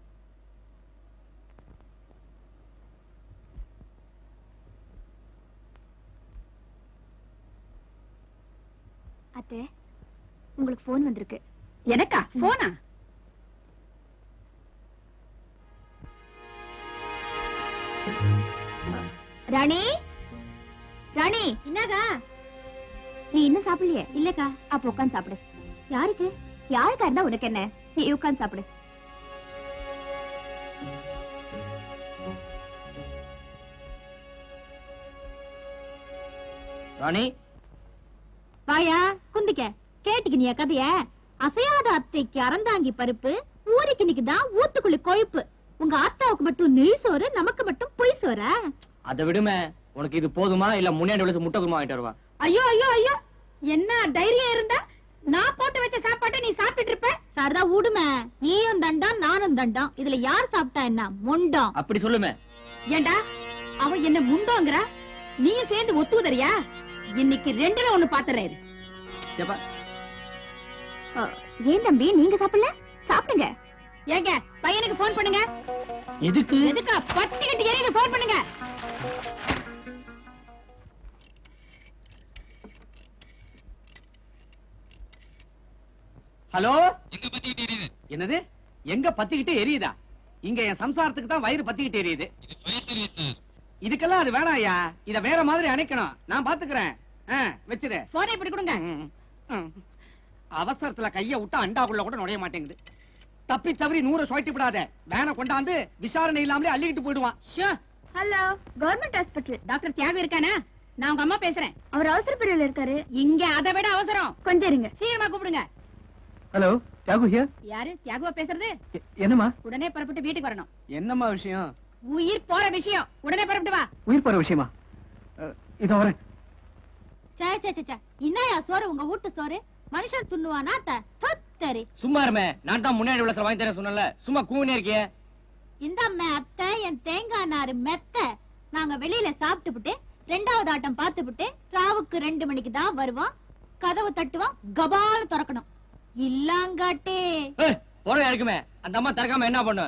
அத்தை உங்களுக்கு போன் வந்திருக்கு எனக்கா போனா ராணி ராணி என்னக்கா நீ இன்னும் சாப்பிடலையே இல்லக்கா அப்ப உட்காந்து சாப்பிடு யாருக்கு யாருக்கா இருந்தா உனக்கு என்ன நீ உட்காந்து சாப்பிடு ராணி வாயா குந்திக்க கேட்டுக்கினியா கதைய அசையாத அத்தைக்கு அறந்தாங்கி பருப்பு ஊருக்கு இன்னைக்குதான் ஊத்துக்குள்ளி கொழுப்பு உங்க ஆத்தாவுக்கு மட்டும் நெய் சோறு நமக்கு மட்டும் பொய் சோறா அதை விடுமே உனக்கு இது போதுமா இல்ல முன்னாடி விழுந்து முட்டை குருமா வாங்கிட்டு வருவா ஐயோ ஐயோ ஐயோ என்ன தைரியம் இருந்தா நான் போட்டு வச்ச சாப்பாட்டை நீ சாப்பிட்டு இருப்ப சாரதா விடுமே நீயும் தண்டம் நானும் தண்டம் இதுல யார் சாப்பிட்டா என்ன முண்டம் அப்படி சொல்லுமே ஏண்டா அவன் என்ன முண்டோங்கறா நீயும் சேர்ந்து ஒத்துவதறியா இன்னைக்கு ரெண்டுல ஒண்ணு பாத்துறாரு சேப்பா அ, ஏன் தம்பி நீங்க சாப்பிடல சாப்பிடுங்க ஏங்க பையனுக்கு போன் பண்ணுங்க எதுக்கு எதுக்கா பத்திக்கிட்டு எரியுது போன் பண்ணுங்க ஹலோ எங்க பத்திக்கிட்டு எரியுது என்னது எங்க பத்திக்கிட்டு எரியுதா இங்க என் சம்சாரத்துக்கு தான் வயிறு பத்திக்கிட்டு எரியுது இதுக்கெல்லாம் அது வேணாம் ஐயா இத வேற மாதிரி அணைக்கணும் நான் பாத்துக்கிறேன் ஆ, வச்சிரு போனை இப்படி கொடுங்க ம், ம். அவசரத்துல கைய விட்டா அண்டாக்குள்ள கூட நுழைய மாட்டேங்குது தப்பி தவறி நூறு சுழட்டி விடாத வேனை கொண்டாந்து விசாரணை இல்லாமலே அள்ளிக்கிட்டு போயிடுவான் ஷோ ஹலோ கவர்மெண்ட் ஹாஸ்பிட்டல் டாக்டர் தியாகம் இருக்கானா நான் உங்க அம்மா பேசுறேன் அவர் அவசர பிரிவில் இருக்காரு இங்க அதை விட அவசரம் கொஞ்சம் இருங்க சீக்கிரமா கூப்பிடுங்க ஹலோ தியாகு ஹியர் யாரு தியாகுவா பேசுறது என்னம்மா உடனே புறப்பட்டு வீட்டுக்கு வரணும் என்னம்மா விஷயம் உயிர் போற விஷயம் உடனே புறப்பட்டு வா உயிர் போற விஷயமா அஹ், இதோ வரேன் சே சே சே, சே என்னயா சோறு உங்க வீட்டு சோறு மனுஷன் துண்ணுவானா அத்தை தொத்தரி சும்மா இருமே நான் தான் முன்னாடி உள்ள வாங்கி தரேன் சொன்னல சும்மா கூவினே இருக்கியே இந்த அம்மா அத்தை என் தேங்காய் நாறு மெத்த நாங்க வெளியில சாப்பிட்டுப்புட்டு ரெண்டாவது ஆட்டம் பார்த்துப்புட்டு ராவுக்கு ரெண்டு மணிக்கு தான் வருவோம் கதவு தட்டுவோம் கபால் திறக்கணும் இல்லாங்காட்டே ஏய், போறதா இருக்குமே அந்த அம்மா திறக்காம என்ன பண்ணு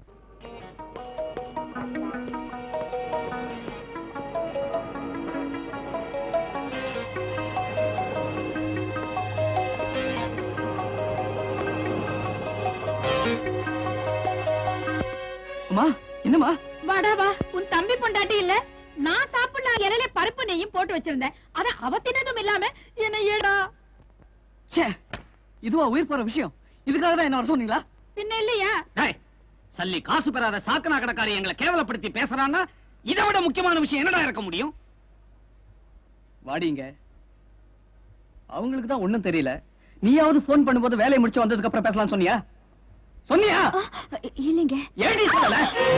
அம்மா என்னம்மா வாடா வா உன் தம்பி பொண்டாட்டி இல்ல நான் சாப்பிடலாம் இலையில பருப்பு நெய்யும் போட்டு வச்சிருந்தேன் ஆனா அவ தின்னதும் இல்லாம என்ன ஏடா ச்சே இதுவா உயிர் போற விஷயம் இதுக்காக தான் என்ன வர சொன்னீங்களா பின்ன இல்லையா டேய், சல்லி காசு பெறாத சாக்கனா கடைக்காரி எங்களை கேவலப்படுத்தி பேசுறான்னா இதை விட முக்கியமான விஷயம் என்னடா இருக்க முடியும் வாடிங்க அவங்களுக்கு தான் ஒண்ணும் தெரியல நீயாவது போன் பண்ணும்போது வேலையை முடிச்சு வந்ததுக்கு அப்புறம் பேசலாம் சொன்னியா சொன்னியா அ, இல்லைங்க ஏடி சொல்லல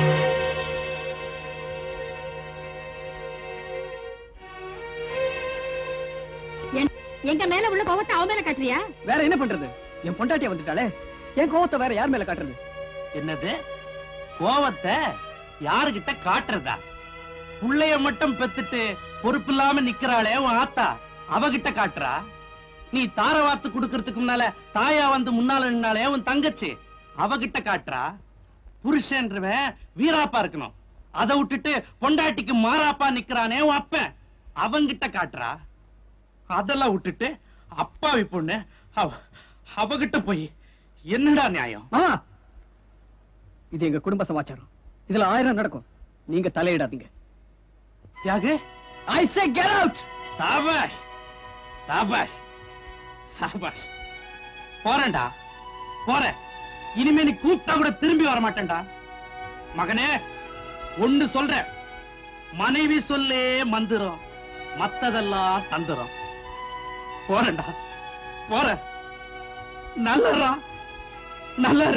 என்- எங்க மேல உள்ள கோவத்தை அவ மேல காட்டுறியா வேற என்ன பண்றது என் பொண்டாட்டிய வந்துட்டாலே என் கோவத்தை வேற யார் மேல காட்டுறது என்னது கோவத்தை யாருகிட்ட காட்டுறதா புள்ளைய மட்டும் பெத்துட்டு பொறுப்பில்லாம நிக்கிறாளே உன் ஆத்தா அவகிட்ட காட்டுறா நீ தார வார்த்து குடுக்கறதுக்கு முன்னால தாயா வந்து முன்னால நின்னாலே உன் தங்கச்சி அவகிட்ட காட்டுறா புருஷன்றவன் வீராப்பா இருக்கணும் அதை விட்டுட்டு பொண்டாட்டிக்கு மாறாப்பா நிக்கிறானே உன் அப்பன் அவங்கிட்ட காட்டுறா அதெல்லாம் விட்டுட்டு அப்பாவி பொண்ணு அவ அவகிட்ட போய் என்னடா நியாயம் மாமா இது எங்க குடும்ப சமாச்சாரம் இதுல ஆயிரம் நடக்கும் நீங்க தலையிடாதீங்க Thyagu I say get out சாபாஷ் சாபாஷ் சாபாஷ் போறேன்டா போறேன் இனிமே நீ கூப்பிட்டா கூட திரும்பி வர மாட்டேன்டா மகனே ஒண்ணு சொல்றேன் மனைவி சொல்லே மந்திரம் மத்ததெல்லாம் தந்திரம் போறேன்டா போறேன் நல்லறா நல்லரு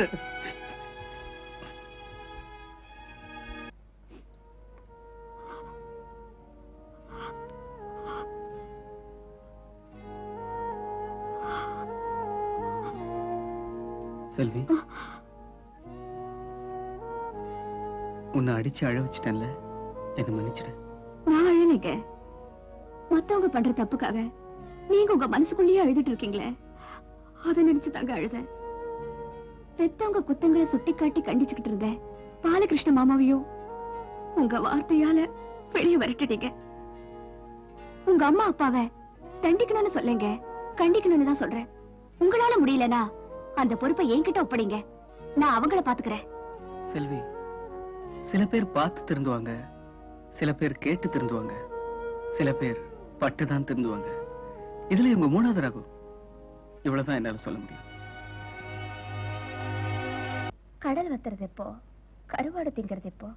செல்வி உன்னை அடிச்சு அழ வச்சிட்டேன்ல என்ன மன்னிச்சிடு நான் அழலைங்க மத்தவங்க பண்ற தப்புக்காக நீங்க உங்க மனசுக்குள்ளேயே அழுதுட்டு இருக்கீங்களே அதை நினைச்சு தாங்க அழுத பெத்தவங்க குத்தங்களை சுட்டி காட்டி கண்டிச்சுக்கிட்டு இருந்த பாலகிருஷ்ண மாமாவையும் உங்க வார்த்தையால வெளியே விரட்டிட்டீங்க உங்க அம்மா அப்பாவை தண்டிக்கணும்னு சொல்லுங்க கண்டிக்கணும்னு தான் சொல்றேன் உங்களால முடியலனா அந்த பொறுப்பை என்கிட்ட ஒப்படைங்க நான் அவங்கள பாத்துக்கிறேன் செல்வி சில பேர் பார்த்து திருந்துவாங்க சில பேர் கேட்டு திருந்துவாங்க சில பேர் பட்டு தான் திருந்துவாங்க இதுல இவங்க மூணாவது ரகம் இவ்வளவுதான் என்னால சொல்ல முடியும் கடல் வத்துறது எப்போ கருவாடு திங்கிறது எப்போ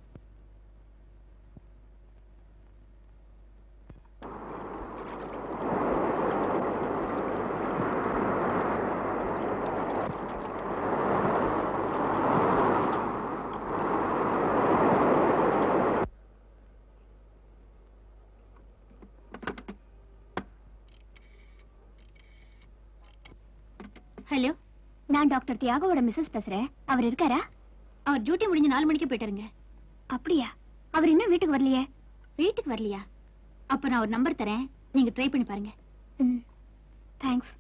ஹலோ நான் டாக்டர் தியாகோட மிஸ்ஸஸ் பேசுறேன் அவர் இருக்காரா அவர் டியூட்டி முடிஞ்சு நாலு மணிக்கு போயிட்டாருங்க அப்படியா அவர் இன்னும் வீட்டுக்கு வரலையே வீட்டுக்கு வரலையா அப்ப நான் ஒரு நம்பர் தரேன் நீங்க ட்ரை பண்ணி பாருங்க ம் தேங்க்ஸ்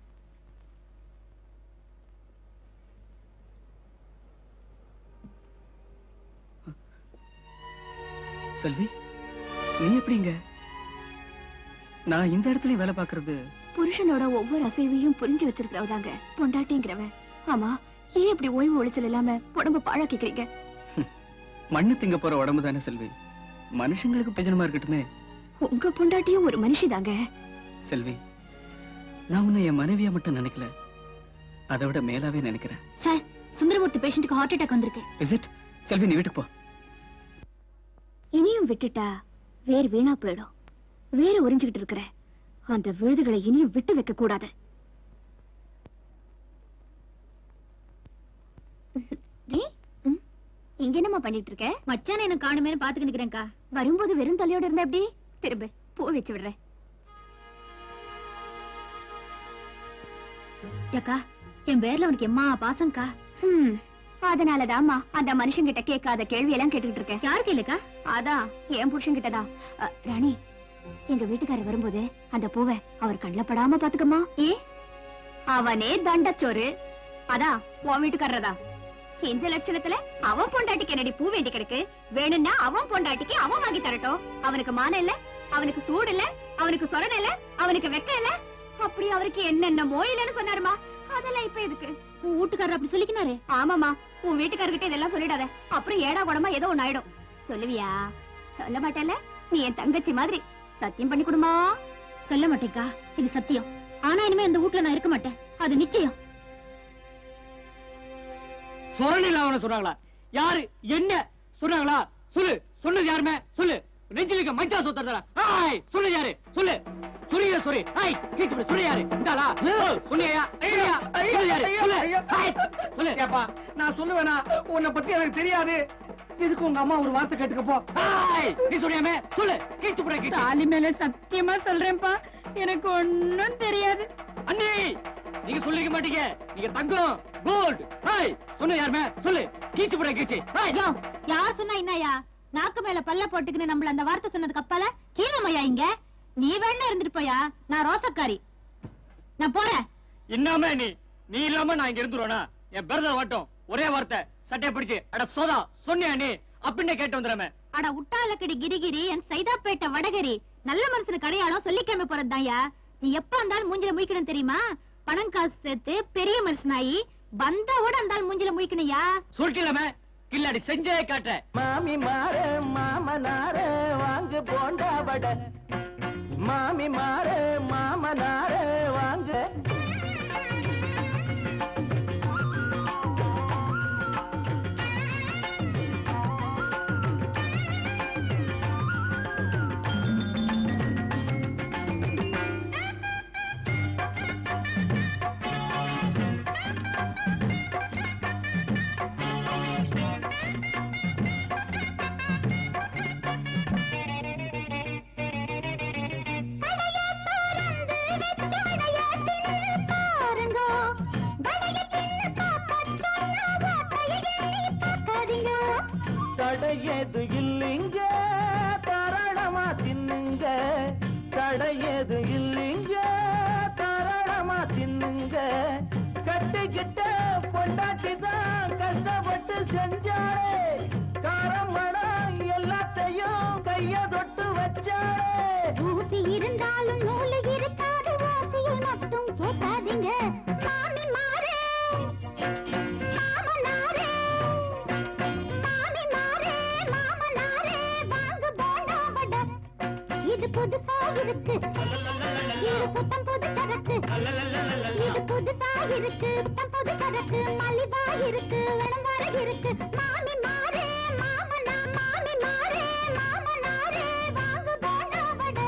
செல்வி நீ எப்படிங்க நான் இந்த இடத்துலயும் வேலை பார்க்கறது புருஷனோட ஒவ்வொரு அசைவையும் புரிஞ்சு வச்சிருக்கிறவதாங்க பொண்டாட்டிங்கிறவ ஆமா ஏன் இப்படி ஓய்வு ஒளிச்சல் இல்லாம உடம்ப பாழாக்கிக்கிறீங்க மண்ணு திங்க போற உடம்பு தானே செல்வி மனுஷங்களுக்கு பிரயோஜனமா இருக்கட்டுமே உங்க பொண்டாட்டியும் ஒரு மனுஷிதாங்க செல்வி நான் உன்னை என் மனைவியா மட்டும் நினைக்கல அதை விட மேலாவே நினைக்கிறேன் சார் சுந்தரமூர்த்தி பேஷண்ட்டுக்கு ஹார்ட் அட்டாக் வந்திருக்கு இஸ் இட் செல்வி நீ வீட்டுக்கு போ இனியும் விட்டுட்டா வேர் வீணா போயிடும் வேற உறிஞ்சுகிட்டு இருக்கிற அந்த விழுதுகளை இனியும் விட்டு வைக்க கூடாது இங்க என்னம்மா பண்ணிட்டு இருக்க மச்சான் என்ன காணுமே பாத்துக்கு நிக்கிறேன்க்கா வரும்போது வெறும் தலையோட இருந்தா எப்படி திரும்ப பூ வச்சு விடுறேன் ஏக்கா என் பேர்ல உனக்கு எம்மா பாசம்க்கா அதனாலதாம்மா அந்த மனுஷன் கிட்ட கேட்காத கேள்வி எல்லாம் கேட்டுக்கிட்டு இருக்கேன் யாரு கேளுக்கா அதான் என் புருஷன் கிட்டதான் அ, ராணி எங்க வீட்டுக்காரர் வரும்போது அந்த பூவை அவர் கண்ணுல படாம பாத்துக்கம்மா ஏ அவனே தண்டச்சோறு அதான் உன் வீட்டுக்காரரதா இந்த லட்சணத்துல அவன் பொண்டாட்டிக்கு என்னடி பூ வேண்டி கிடக்கு வேணும்னா அவன் பொண்டாட்டிக்கு அவன் வாங்கி தரட்டும் அவனுக்கு மானம் இல்ல அவனுக்கு சூடு இல்ல அவனுக்கு சொரண இல்ல அவனுக்கு வெக்க இல்ல அப்படி அவருக்கு என்னென்னமோ இல்லன்னு சொன்னாருமா அதெல்லாம் இப்ப எதுக்கு உன் வீட்டுக்காரர் அப்படி சொல்லிக்கினாரு ஆமாமா உன் வீட்டுக்காரர்கிட்ட இதெல்லாம் சொல்லிடாத அப்புறம் ஏடா குடமா ஏதோ ஒண்ணு ஆயிடும் சொல்லுவியா சொல்ல மாட்டேல நீ என் தங்கச்சி மாதிரி சத்தியம் பண்ணி கொடுமா சொல்ல மாட்டேக்கா இது சத்தியம் ஆனா இனிமே இந்த வீட்ல நான் இருக்க மாட்டேன் அது நிச்சயம் சொரணில அவன சொன்னாங்களா யாரு என்ன சொன்னாங்களா சொல்லு சொன்னது யாருமே சொல்லு நெஞ்சில் இருக்க மஞ்சா சொத்தறதா ஆய் சொல்லு யாரு சொல்லு சொல்லிய சொல்லி ஆய் கீச்சு சொல்லு யாரு இந்தாளா சொல்லியா சொல்லியா சொல்லு யாரு சொல்லு ஆய், சொல்லு ஏப்பா நான் சொல்லுவேனா உன்னை பத்தி எனக்கு தெரியாது எதுக்கு உங்க அம்மா ஒரு வார்த்தை கேட்டுக்க போ ஆய் நீ சொன்னியாமே சொல்லு கீச்சு புட கீச்சு தாலி மேல சத்தியமா சொல்றேன்ப்பா எனக்கு ஒண்ணும் தெரியாது அண்ணி நீங்க சொல்லிருக்க மாட்டீங்க நீங்க தங்கம் கோல்ட் ஆய் சொன்ன யாருமே சொல்லு கீச்சு புட கீச்சு ஆய் யோ, யார் சொன்னா என்னயா நாக்கு மேல பல்ல போட்டுக்கின்னு நம்மள அந்த வார்த்தை சொன்னதுக்கு அப்பால கீழமையா இங்க நீ வேணா இருந்துட்டு போயா நான் ரோசக்காரி நான் போறேன் இன்னாம நீ நீ இல்லாம நான் இங்க இருந்துருவேனா என் பிரதர் வட்டம் ஒரே வார்த்தை சட்டையை பிடிச்சு அட சோதா சொன்னியா நீ அப்படின்னு கேட்டு வந்துடுறமே அட உட்டாலக்கடி கிரிகிரி என் சைதாப்பேட்டை வடகரி நல்ல மனுஷனுக்கு அடையாளம் சொல்லிக்காம போறதுதான்யா நீ எப்ப வந்தாலும் மூஞ்சில முழிக்கணும் தெரியுமா பணம் காசு சேர்த்து பெரிய மனுஷனாயி வந்தாவோட அந்த மூஞ்சில முழிக்கணும்யா சொல்லிக்கலாமே கில்லாடி செஞ்சே காட்டுறேன் மாமி மாறு மாமனாரு வாங்கு போண்டா வடை மாமி மாறு மாமனாரு வாங்கு தடையது இல்லைங்க தாராளமா தின்னுங்க தடையது இல்லைங்க தாராளமா தின்னுங்க கட்டிக்கிட்ட பொண்டாட்டி தான் கஷ்டப்பட்டு செஞ்சாளே காரம் மடம் எல்லாத்தையும் கைய தொட்டு வச்சாளே ஊசி இருந்தாலும் நூலு இருக்காது ஓசையை மட்டும் கேட்காதீங்க மாமி மாறே மாமனாரே மாமி மாறே மாமனாரே வாங்க போண்டா வடை இது புதுசா இருக்கு இது புத்தம் புது சரக்கு இது புதுசா இருக்கு புத்தம் புது சரக்கு மலிவா இருக்கு விளம்பர இருக்கு மாமி மாறே மாமனா மாமி மாறே மாமனாரே வாங்க போண்டா வடை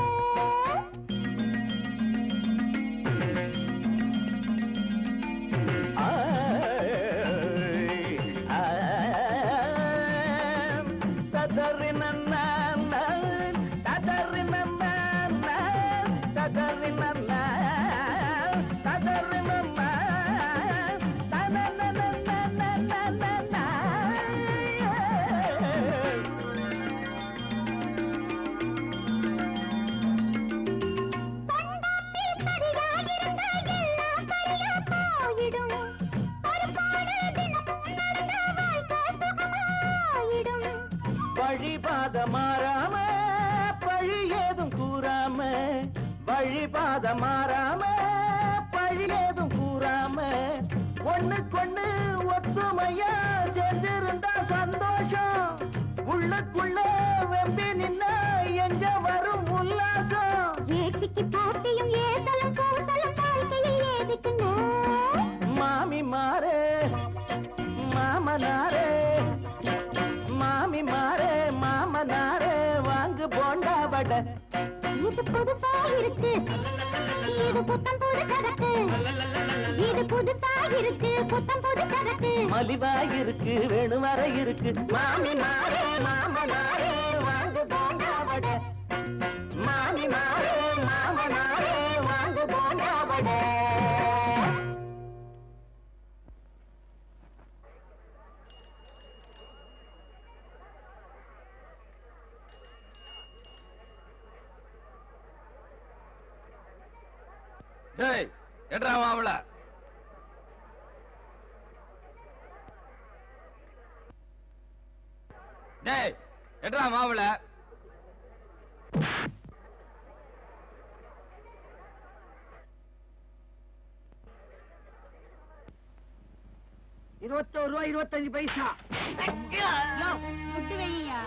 போயிடும் ஒரு பாடு தினமும் நடந்த வாழ்க்கை சுகமாயிடும் வழிபாத மாறாம பழி ஏதும் கூறாம வழிபாத மாறாம பழி ஏதும் கூறாம ஒண்ணுக்கொண்ணு ஒத்துமையா சேர்ந்திருந்தா சந்தோஷம் உள்ளுக்குள்ள வெம்பி நின்னா எங்க வரும் உல்லாசம் ஏட்டிக்கு போட்டியும் ஏசலும் கூசலும் வாழ்க்கையில் ஏதுக்குங்க மாமி மாறே மாமனாரே மாமி மாறே மாமனாரே வாங்கு போண்டா வடை இது புதுசா இருக்கு இது புத்தம் புது சரக்கு இது புதுசா இருக்கு புத்தம் புது சரக்கு மலிவா இருக்கு வேணும் வர இருக்கு மாமி மாறே மாமனாரே வாங்கு போண்டா வடை மாமி மாறே மாமனாரே வாங்கு போண்டா வடை டேய் எட்ரா மாவுள டேய் எட்ரா மாவுள இருபத்தோரு ரூபாய் இருபத்தஞ்சு பைசா விட்டு வையா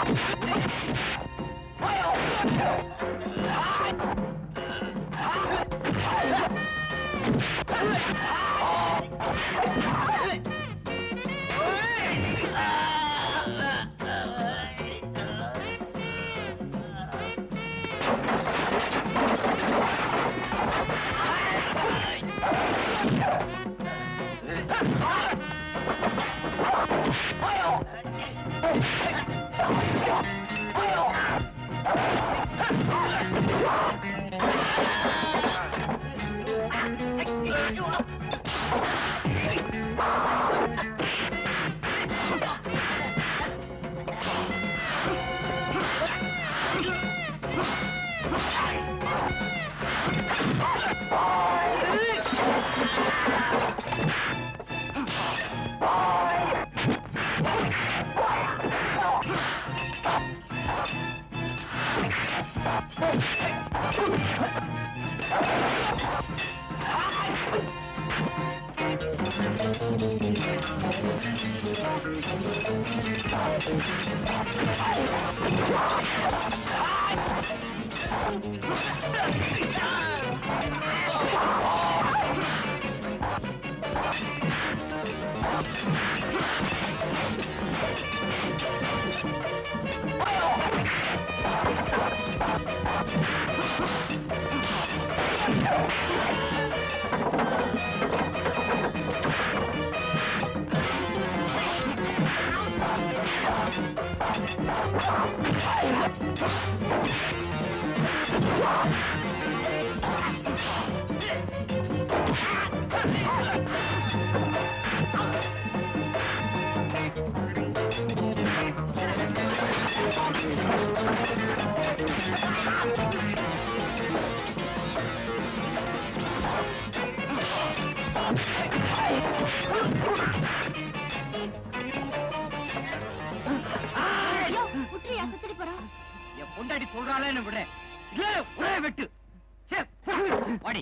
ஐயோ, விட்டுறியா, செத்துட்டு போறா. என் பொண்டாட்டி சொல்றாளேன்னு விடுறேன் இல்ல ஒரே வெட்டு சே, வாடி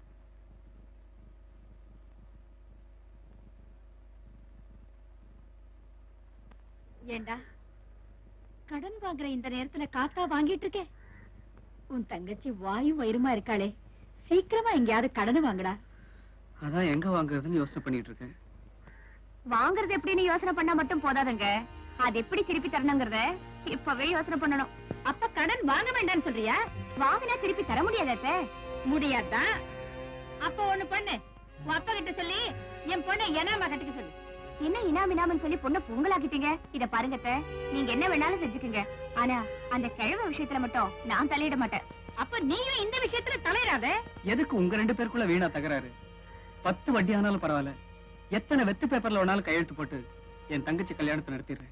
ஏண்டா கடன் வாங்குற இந்த நேரத்துல காத்தா வாங்கிட்டு இருக்கே உன் தங்கச்சி வாயும் வயிறுமா இருக்காளே சீக்கிரமா எங்கேயாவது கடன் வாங்குடா அதான் எங்க வாங்குறதுன்னு யோசனை பண்ணிட்டு இருக்கேன் வாங்குறது எப்படின்னு யோசனை பண்ணா மட்டும் போதாதுங்க அது எப்படி திருப்பி தரணுங்கிறத இப்பவே யோசனை பண்ணணும் அப்ப கடன் வாங்க வேண்டாம்னு சொல்றியா வாங்கினா திருப்பி தர முடியாதே முடியாதா அப்ப ஒண்ணு பண்ணு உன் அப்பா கிட்ட சொல்லி என் பொண்ணை எனாமா கட்டிக்க சொல்லு என்ன இனாம் இனாமன்னு சொல்லி பொண்ணை பொங்கலாக்கிட்டீங்க இத பாருங்க அத்தை, நீங்க என்ன வேணாலும் செஞ்சுக்குங்க ஆனா அந்த கிழமை விஷயத்துல மட்டும் நான் தலையிட மாட்டேன் அப்ப நீயும் இந்த விஷயத்துல தலையிடாத எதுக்கு உங்க ரெண்டு பேருக்குள்ள வீணா தகராறு பத்து வட்டி ஆனாலும் பரவாயில்ல எத்தனை வெத்து பேப்பர்ல வேணாலும் கையெழுத்து போட்டு என் தங்கச்சி கல்யாணத்தை நடத்திடுறேன்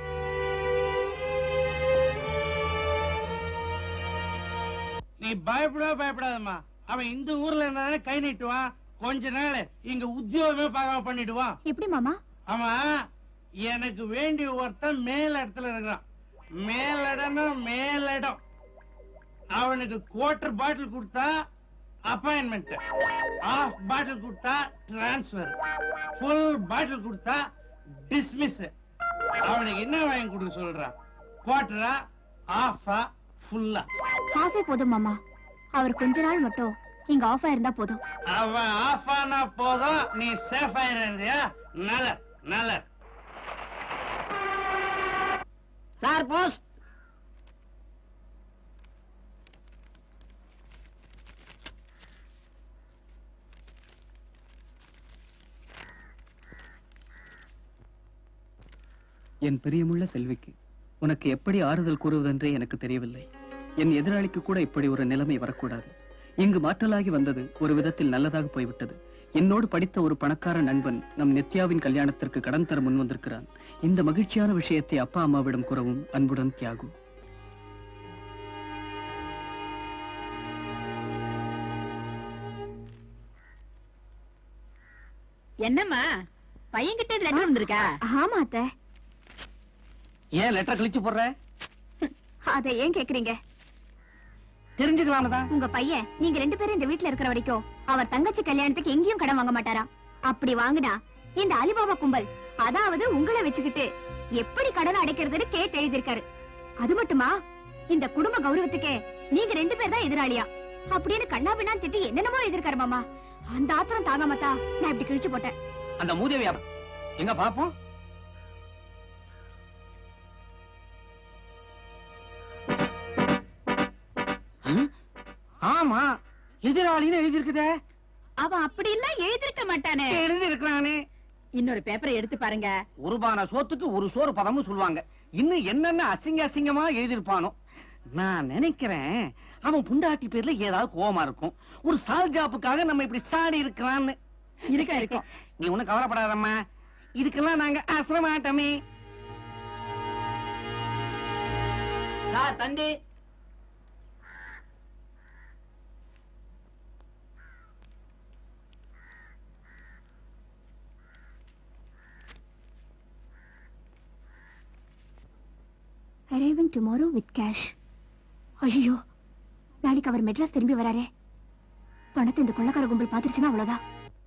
நீ பயப்படவே பயப்படாதம்மா அவன் இந்த ஊர்ல இருந்தானே கை நீட்டுவான் கொஞ்ச நாள் இங்க உத்தியோகமே பார்க்காம பண்ணிடுவான் எப்படி மாமா அவன் எனக்கு வேண்டிய ஒருத்தன் மேல் இடத்துல இருக்கிறான் மேலிடம்னா மேலிடம் அவனுக்கு குவார்டர் பாட்டில் கொடுத்தா அப்பாயின்மெண்ட் ஆஃப் பாட்டில் கொடுத்தா டிரான்ஸ்பர் ஃபுல் பாட்டில் கொடுத்தா டிஸ்மிஸ் அவனுக்கு என்ன வாங்கி கொடுக்க சொல்றான் குவார்டரா ஆஃபா ஃபுல்லா ஹாஃபே போதும் மாமா அவர் கொஞ்ச நாள் மட்டும் இங்க ஆஃபா இருந்தா போதும் அவன் ஆஃப் ஆனா போதும் நீ சேஃப் ஆயிருந்தியா நல்ல நல்ல சார் போஸ்ட் என் பிரியமுள்ள செல்விக்கு உனக்கு எப்படி ஆறுதல் கூறுவதென்றே எனக்கு தெரியவில்லை என் எதிராளிக்கு கூட இப்படி ஒரு நிலைமை வரக்கூடாது இங்கு மாற்றலாகி வந்தது ஒரு விதத்தில் நல்லதாக போய்விட்டது என்னோடு படித்த ஒரு பணக்கார நண்பன் நம் நித்யாவின் கல்யாணத்திற்கு கடன் தர முன் வந்திருக்கிறான் இந்த மகிழ்ச்சியான விஷயத்தை அப்பா அம்மாவிடம் கூறவும் அன்புடன் தியாகு என்னம்மா பையன்கிட்ட இதுல என்ன வந்திருக்கா ஆமா அத்தை ஏன் லெட்டர் கிழிச்சு போடுற அத ஏன் கேக்குறீங்க தெரிஞ்சுக்கலாம்னு உங்க பையன் நீங்க ரெண்டு பேரும் இந்த வீட்ல இருக்கிற வரைக்கும் அவர் தங்கச்சி கல்யாணத்துக்கு எங்கேயும் கடன் வாங்க மாட்டாராம் அப்படி வாங்குனா இந்த அலிபாபா கும்பல் அதாவது உங்களை வச்சுக்கிட்டு எப்படி கடன் அடைக்கிறதுன்னு கேட்டு எழுதியிருக்காரு அது மட்டுமா இந்த குடும்ப கௌரவத்துக்கே நீங்க ரெண்டு பேர் தான் எதிராளியா அப்படின்னு கண்ணா பின்னா திட்டி என்னென்னமோ எதிர்க்காரு மாமா அந்த ஆத்திரம் தாங்காமத்தா நான் இப்படி கிழிச்சு போட்டேன் அந்த மூதேவி அவ- எங்க பாப்போம் ம்? ஆமா எதிராளின்னு எழுதியிருக்குதே அவன் அப்படி எல்லாம் எழுதிருக்க மாட்டானே எழுதியிருக்கிறானே இன்னொரு பேப்பரை எடுத்து பாருங்க ஒருபான சோத்துக்கு ஒரு சோறு பதம்னு சொல்லுவாங்க இன்னும் என்னென்ன அசிங்க அசிங்கமா எழுதியிருப்பானோ நான் நினைக்கிறேன் அவன் புண்டாட்டி பேர்ல ஏதாவது கோவமா இருக்கும் ஒரு சால் ஜாப்புக்காக நம்ம இப்படி சாடி இருக்கிறான்னு இருக்கா இருக்கும் நீ ஒண்ணும் கவலைப்படாதம்மா இதுக்கெல்லாம் நாங்க அசர மாட்டோமே சார் தந்தி arriving tomorrow with cash ஐயோ நாளைக்கு அவர் மெட்ராஸ் திரும்பி வராரே பணத்தை இந்த கொள்ளக்கார கும்பல் பாத்துருச்சுன்னா அவ்வளவுதான்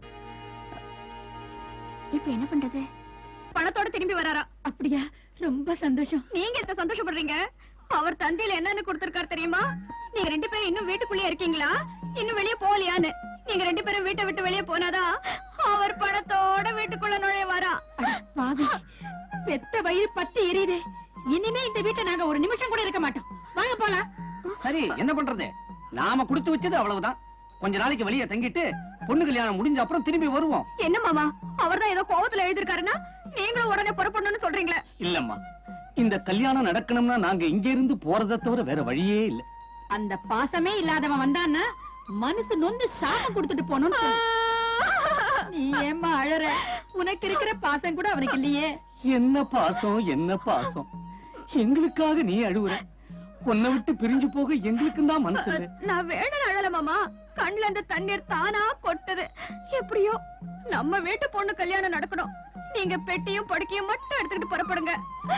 இப்ப என்ன பண்றது பணத்தோட திரும்பி வராரா அப்படியா ரொம்ப சந்தோஷம் நீங்க எந்த சந்தோஷப்படுறீங்க அவர் தந்தையில என்னன்னு கொடுத்திருக்காரு தெரியுமா நீங்க ரெண்டு பேரும் இன்னும் வீட்டுக்குள்ளே இருக்கீங்களா இன்னும் வெளியே போகலையான்னு நீங்க ரெண்டு பேரும் வீட்டை விட்டு வெளியே போனாதான் அவர் பணத்தோட வீட்டுக்குள்ள நுழைவாரா பாவி பெத்த வயிறு பத்து எரியுது இனிமே இந்த வீட்டை நாங்க ஒரு நிமிஷம் கூட இருக்க மாட்டோம் வாங்க போலாம் சரி என்ன பண்றது நாம கொடுத்து வச்சது அவ்வளவுதான் கொஞ்ச நாளைக்கு வெளியே தங்கிட்டு பொண்ணு கல்யாணம் முடிஞ்ச அப்புறம் திரும்பி வருவோம் என்ன மாமா அவர்தான் ஏதோ கோவத்துல எழுதிருக்காருன்னா நீங்களும் உடனே புறப்படணும்னு சொல்றீங்களே இல்லம்மா இந்த கல்யாணம் நடக்கணும்னா நாங்க இங்க இருந்து போறதை தவிர வேற வழியே இல்ல அந்த பாசமே இல்லாதவன் வந்தான்னா மனசு நொந்து சாபம் கொடுத்துட்டு போகணும்னு சொல்லு. நீ ஏம்மா அழற உனக்கு இருக்கிற பாசம் கூட அவனுக்கு இல்லையே என்ன பாசம் என்ன பாசம் எங்களுக்காக நீ அழுவுற உன்னை விட்டு பிரிஞ்சு போக எங்களுக்கும் தான் மனசு இல்லை நான் வேணும் அழல மாமா கண்ணுல இருந்து தண்ணீர் தானா கொட்டுது எப்படியோ நம்ம வீட்டு பொண்ணு கல்யாணம் நடக்கணும் நீங்க பெட்டியும் படுக்கையும் மட்டும் எடுத்துக்கிட்டு புறப்படுங்க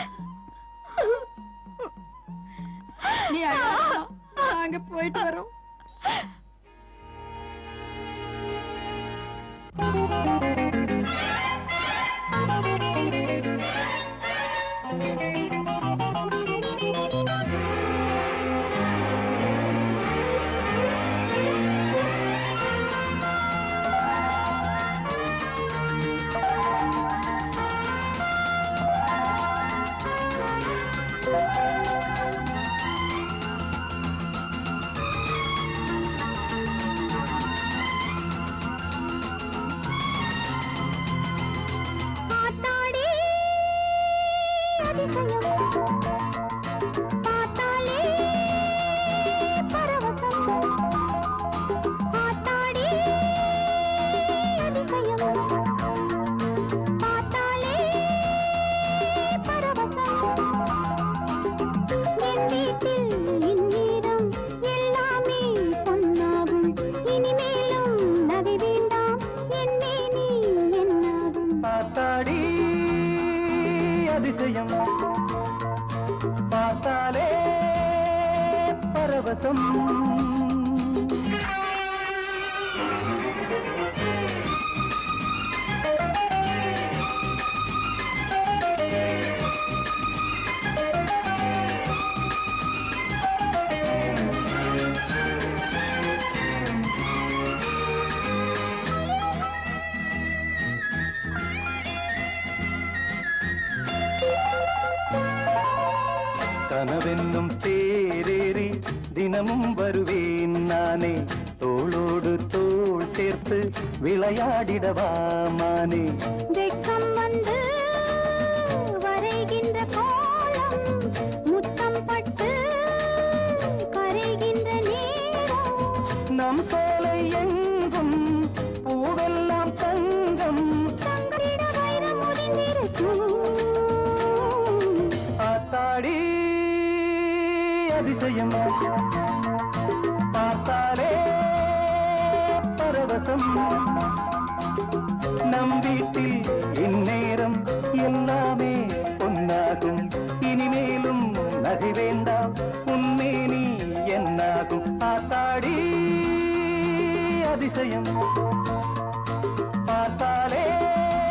நீ அழாதம்மா. நாங்க போயிட்டு வரோம் பார்த்தாடி அதிசயம் பார்த்தாலே பரவசம் பார்த்தாடி அதிசயம் பார்த்தாலே பரவசம் என் வீட்டில் இந்நேரம் எல்லாமே பொன்னாகும் இனிமேலும் நகை வேண்டாம் என் மேனி என்னாகும் பார்த்தாடி அதிசயம் பார்த்தாலே பரவசம் கனவென்னும் தேரேறி தினமும் வருவேன் நானே தோளோடு தோள் சேர்த்து விளையாடிடவாமானே வெட்கம் வந்து வரைகின்ற கோலம் முத்தம் பட்டு கரைகின்ற நேரம் நம் சோலை எங்கும் பூவெல்லாம் தங்கம் தங்கிட வைரம் முடிந்திருக்கும் ஆத்தாடி அதிசயம் பார்த்தாலே பரவசம் நம் வீட்டில் இந்நேரம் எல்லாமே பொன்னாகும் இனிமேலும் நகை வேண்டாம் உன்மேனி என்னாகும் ஆத்தாடி அதிசயம் பார்த்தாலே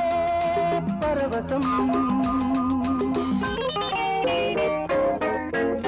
பரவசம்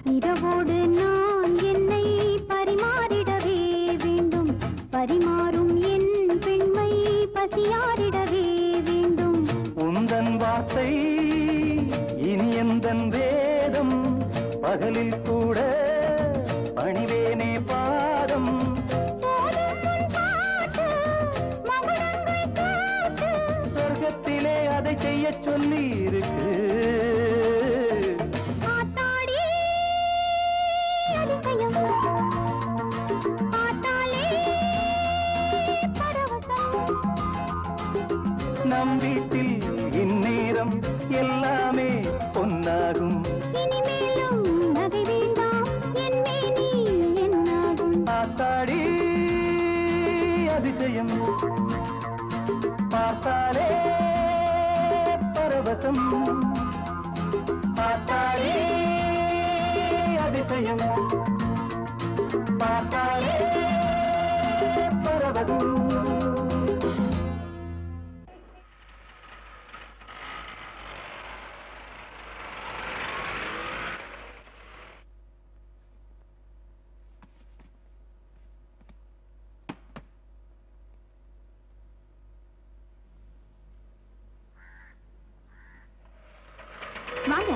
இரவோடு நான் என்னை பரிமாறிடவே வேண்டும் பரிமாறும் என் பெண்மை பசியாரிடவே வேண்டும் உந்தன் வார்த்தை இனி எந்தன் வேதம் பகலில் கூட பணிவேனே பாதம் சொர்க்கத்திலே அதை செய்ய சொல்லி இருக்கு ஆத்தாடி அதிசயம் பார்த்தாலே பரவசம் நம் வீட்டில் இந்நேரம் எல்லாமே பொன்னாகும் இனிமேலும் நகை வேண்டாம் என் மேனி என்னாகும் பார்த்தாடி அதிசயம் பார்த்தாலே பரவசம் பார்த்தாலே அதிசயம் பார்த்தாலே பரவசம் வாங்க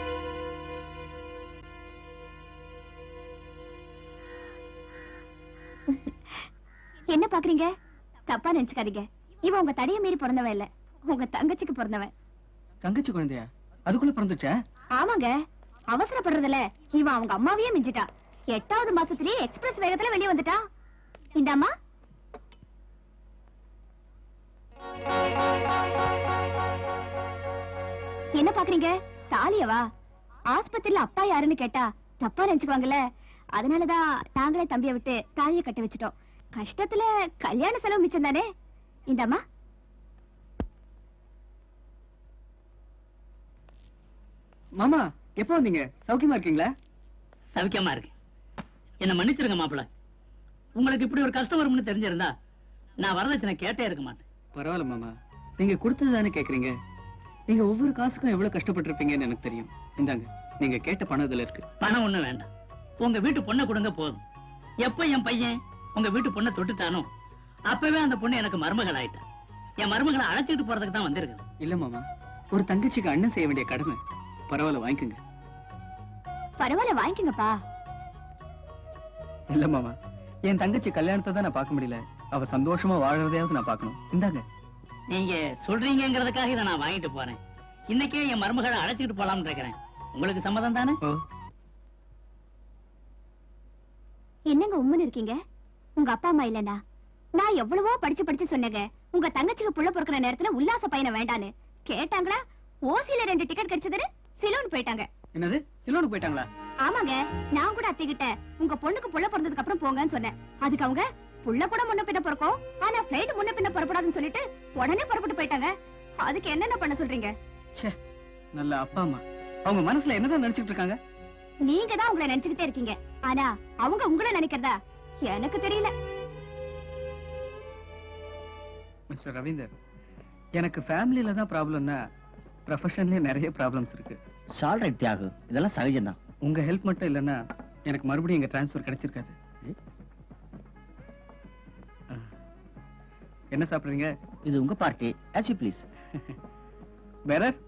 என்ன பாக்குறீங்க தப்பா நினைச்சுக்காதீங்க இவன் உங்க தடைய மீறி பிறந்தவன் இல்ல உங்க தங்கச்சிக்கு பிறந்தவன் தங்கச்சி குழந்தையா அதுக்குள்ள பிறந்துச்சா ஆமாங்க அவசரப்படுறதுல இவன் அவங்க அம்மாவையே மிஞ்சிட்டா எட்டாவது மாசத்திலேயே எக்ஸ்பிரஸ் வேகத்துல வெளியே வந்துட்டா இந்த அம்மா என்ன பாக்குறீங்க தாலியவா ஆஸ்பத்திரியில அப்பா யாருன்னு கேட்டா தப்பா நினைச்சுக்குவாங்கல்ல அதனாலதான் நாங்களே தம்பியை விட்டு தாலியை கட்ட வச்சுட்டோம் கஷ்டத்துல கல்யாண செலவு மிச்சம் தானே இந்த அம்மா மாமா எப்போ வந்தீங்க சௌக்கியமா இருக்கீங்களா சவிக்கமா இருக்கு என்ன மன்னிச்சிருங்க மாப்பிள உங்களுக்கு இப்படி ஒரு கஷ்டம் வரும்னு தெரிஞ்சிருந்தா நான் வரதட்சணை கேட்டே இருக்க மாட்டேன் பரவாயில்ல மாமா நீங்க கொடுத்தது தானே கேக்குறீங்க நீங்க ஒவ்வொரு காசுக்கும் எவ்வளவு கஷ்டப்பட்டிருப்பீங்கன்னு எனக்கு தெரியும் இந்தாங்க நீங்க கேட்ட பணம் இதுல இருக்கு பணம் ஒண்ணும் வேண்டாம் உங்க வீட்டு பொண்ணை கொடுங்க போதும் எப்ப என் பையன் உங்க வீட்டு பொண்ணை தொட்டுட்டானோ அப்பவே அந்த பொண்ணு எனக்கு மருமகள் ஆயிட்டா என் மருமகளை அழைச்சிட்டு போறதுக்கு தான் வந்திருக்கு இல்ல மாமா ஒரு தங்கச்சிக்கு அண்ணன் செய்ய வேண்டிய கடமை பரவாயில்ல வாங்கிக்கோங்க பரவாயில்ல வாங்கிக்கங்கப்பா இல்ல மாமா என் தங்கச்சி கல்யாணத்தை தான் நான் பார்க்க முடியல அவ சந்தோஷமா வாழறதையாவது நான் பார்க்கணும் இந்தாங்க நீங்க சொல்றீங்கிறதுக்காக இதை நான் வாங்கிட்டு போறேன் இன்னைக்கே என் மருமகளை அழைச்சிட்டு போலாம்னு இருக்கிறேன் உங்களுக்கு சம்மதம் தானே என்னங்க உம்முன்னு இருக்கீங்க உங்க அப்பா அம்மா இல்லனா நான் எவ்வளவோ படிச்சு படிச்சு சொன்னேங்க உங்க தங்கச்சிக்கு புள்ள பொறுக்கிற நேரத்துல உல்லாச பயணம் வேண்டான்னு கேட்டாங்களா ஓசில ரெண்டு டிக்கெட் கிடைச்சதுன்னு சிலோன் போயிட்டாங்க என்னது சிலோனுக்கு போயிட்டாங்களா ஆமாங்க நான் கூட அத்தைகிட்ட உங்க பொண்ணுக்கு புள்ள பிறந்ததுக்கு அப்புறம் போங்கன்னு சொன்னேன் அதுக்கு அவங்க புள்ள கூட முன்ன பின்ன பிறக்கும் ஆனா பிளைட் முன்ன பின்ன புறப்படாதுன்னு சொல்லிட்டு உடனே புறப்பட்டு போயிட்டாங்க அதுக்கு என்னென்ன பண்ண சொல்றீங்க நல்ல அப்பா அம்மா அவங்க மனசுல என்னதான் நினைச்சிட்டு இருக்காங்க நீங்க தான் உங்களை நினைச்சுக்கிட்டே இருக்கீங்க ஆனா அவங்க உங்களை நினைக்கிறதா எனக்கு தெரியல மிஸ்டர் ரவீந்தர் எனக்கு ஃபேமிலியில தான் ப்ராப்ளம்னா ப்ரொஃபஷன்லயே நிறைய ப்ராப்ளம்ஸ் இருக்கு சால்ரைட் தியாகு இதெல்லாம் சகஜம்தான் உங்க ஹெல்ப் மட்டும் இல்லைன்னா எனக்கு மறுபடியும் இங்க டிரான்ஸ்ஃபர் கிடைச்சிருக்காது ஆ. என்ன சாப்பிடுறீங்க இது உங்க party as you please bearer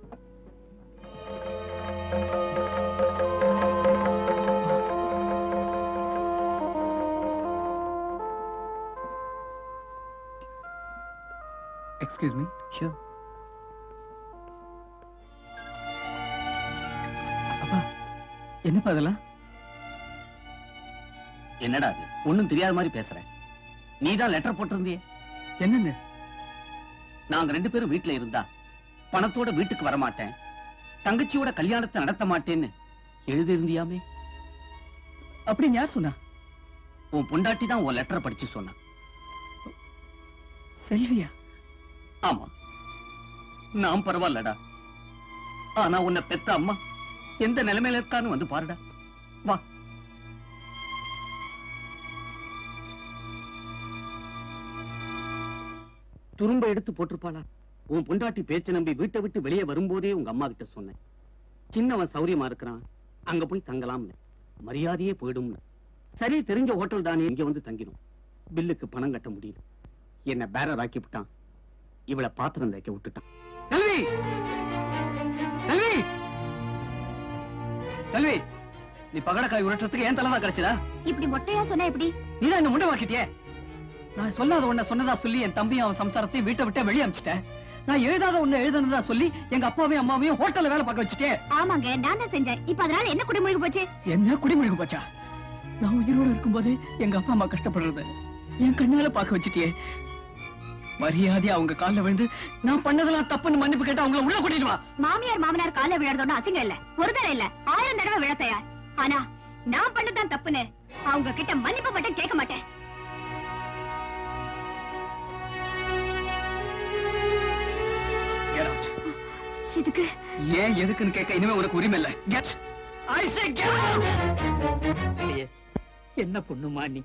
excuse me sure அப்பா என்னப்பா அதெல்லாம் என்னடா அது ஒண்ணும் தெரியாத மாதிரி பேசுற நீ தான் லெட்டர் போட்டிருந்தியே என்னன்னு நாங்க ரெண்டு பேரும் வீட்ல இருந்தா பணத்தோட வீட்டுக்கு வர மாட்டேன் தங்கச்சியோட கல்யாணத்தை நடத்த மாட்டேன்னு எழுதியிருந்தியாமே அப்படின்னு யார் சொன்னா உன் பொண்டாட்டி தான் உன் லெட்டரை படிச்சு சொன்னா செல்வியா ஆமா நான் பரவாயில்லடா ஆனா உன்னை பெத்த அம்மா எந்த நிலைமையில இருக்கான்னு வந்து பாருடா வா துரும்ப எடுத்து போட்டிருப்பாளா உன் பொண்டாட்டி பேச்ச நம்பி வீட்டை விட்டு வெளியே வரும்போதே உங்க அம்மா கிட்ட சொன்னேன் சின்னவன் சௌரியமா இருக்கிறான் அங்க போய் தங்கலாம்னு மரியாதையே போயிடும் சரி தெரிஞ்ச ஹோட்டல் தானே இங்க வந்து தங்கிடும் பில்லுக்கு பணம் கட்ட முடியல என்ன பேரர் ஆக்கி விட்டான் இவளை பாத்திரம் தைக்க விட்டுட்டான் செல்வி செல்வி செல்வி நீ பகடக்காய் உருட்டுறதுக்கு ஏன் தலைதான் கிடைச்சதா இப்படி மொட்டையா சொன்னா எப்படி நீதான் என்ன முண்டை வாக்கிட்டியே நான் சொல்லாத ஒண்ண சொன்னதா சொல்லி என் தம்பியும் அவன் சம்சாரத்தையும் வீட்டை விட்டு வெளியே அமிச்சிட்டேன் நான் எழுதாத ஒண்ணு எழுதுனதா சொல்லி எங்க அப்பாவையும் அம்மாவையும் ஹோட்டல்ல வேலை பார்க்க வச்சுட்டே ஆமாங்க நான் தான் செஞ்சேன் இப்ப அதனால என்ன குடிமுழுக்கு போச்சு என்ன குடிமொழிக்கு போச்சா நான் உயிரோட இருக்கும்போது எங்க அப்பா அம்மா கஷ்டப்படுறது என் கண்ணால பார்க்க வச்சுட்டியே மரியாதையா அவங்க கால்ல விழுந்து நான் பண்ணதெல்லாம் தப்புன்னு மன்னிப்பு கேட்டா அவங்கள உள்ள கூட்டிட்டு வா மாமியார் மாமனார் கால விழறதோட அசிங்கம் இல்ல ஒரு தடவை இல்ல ஆயிரம் தடவை விழ தயார் ஆனா நான் பண்ணதான் தப்புன்னு அவங்க கிட்ட மன்னிப்பு மட்டும் கேட்க மாட்டேன் Get out. இதுக்கு ஏன் எதுக்குன்னு கேட்க இனிமே உனக்கு உரிமை இல்ல கெட் ஐ சே கெட் இல்லையே என்ன பொண்ணுமா நீ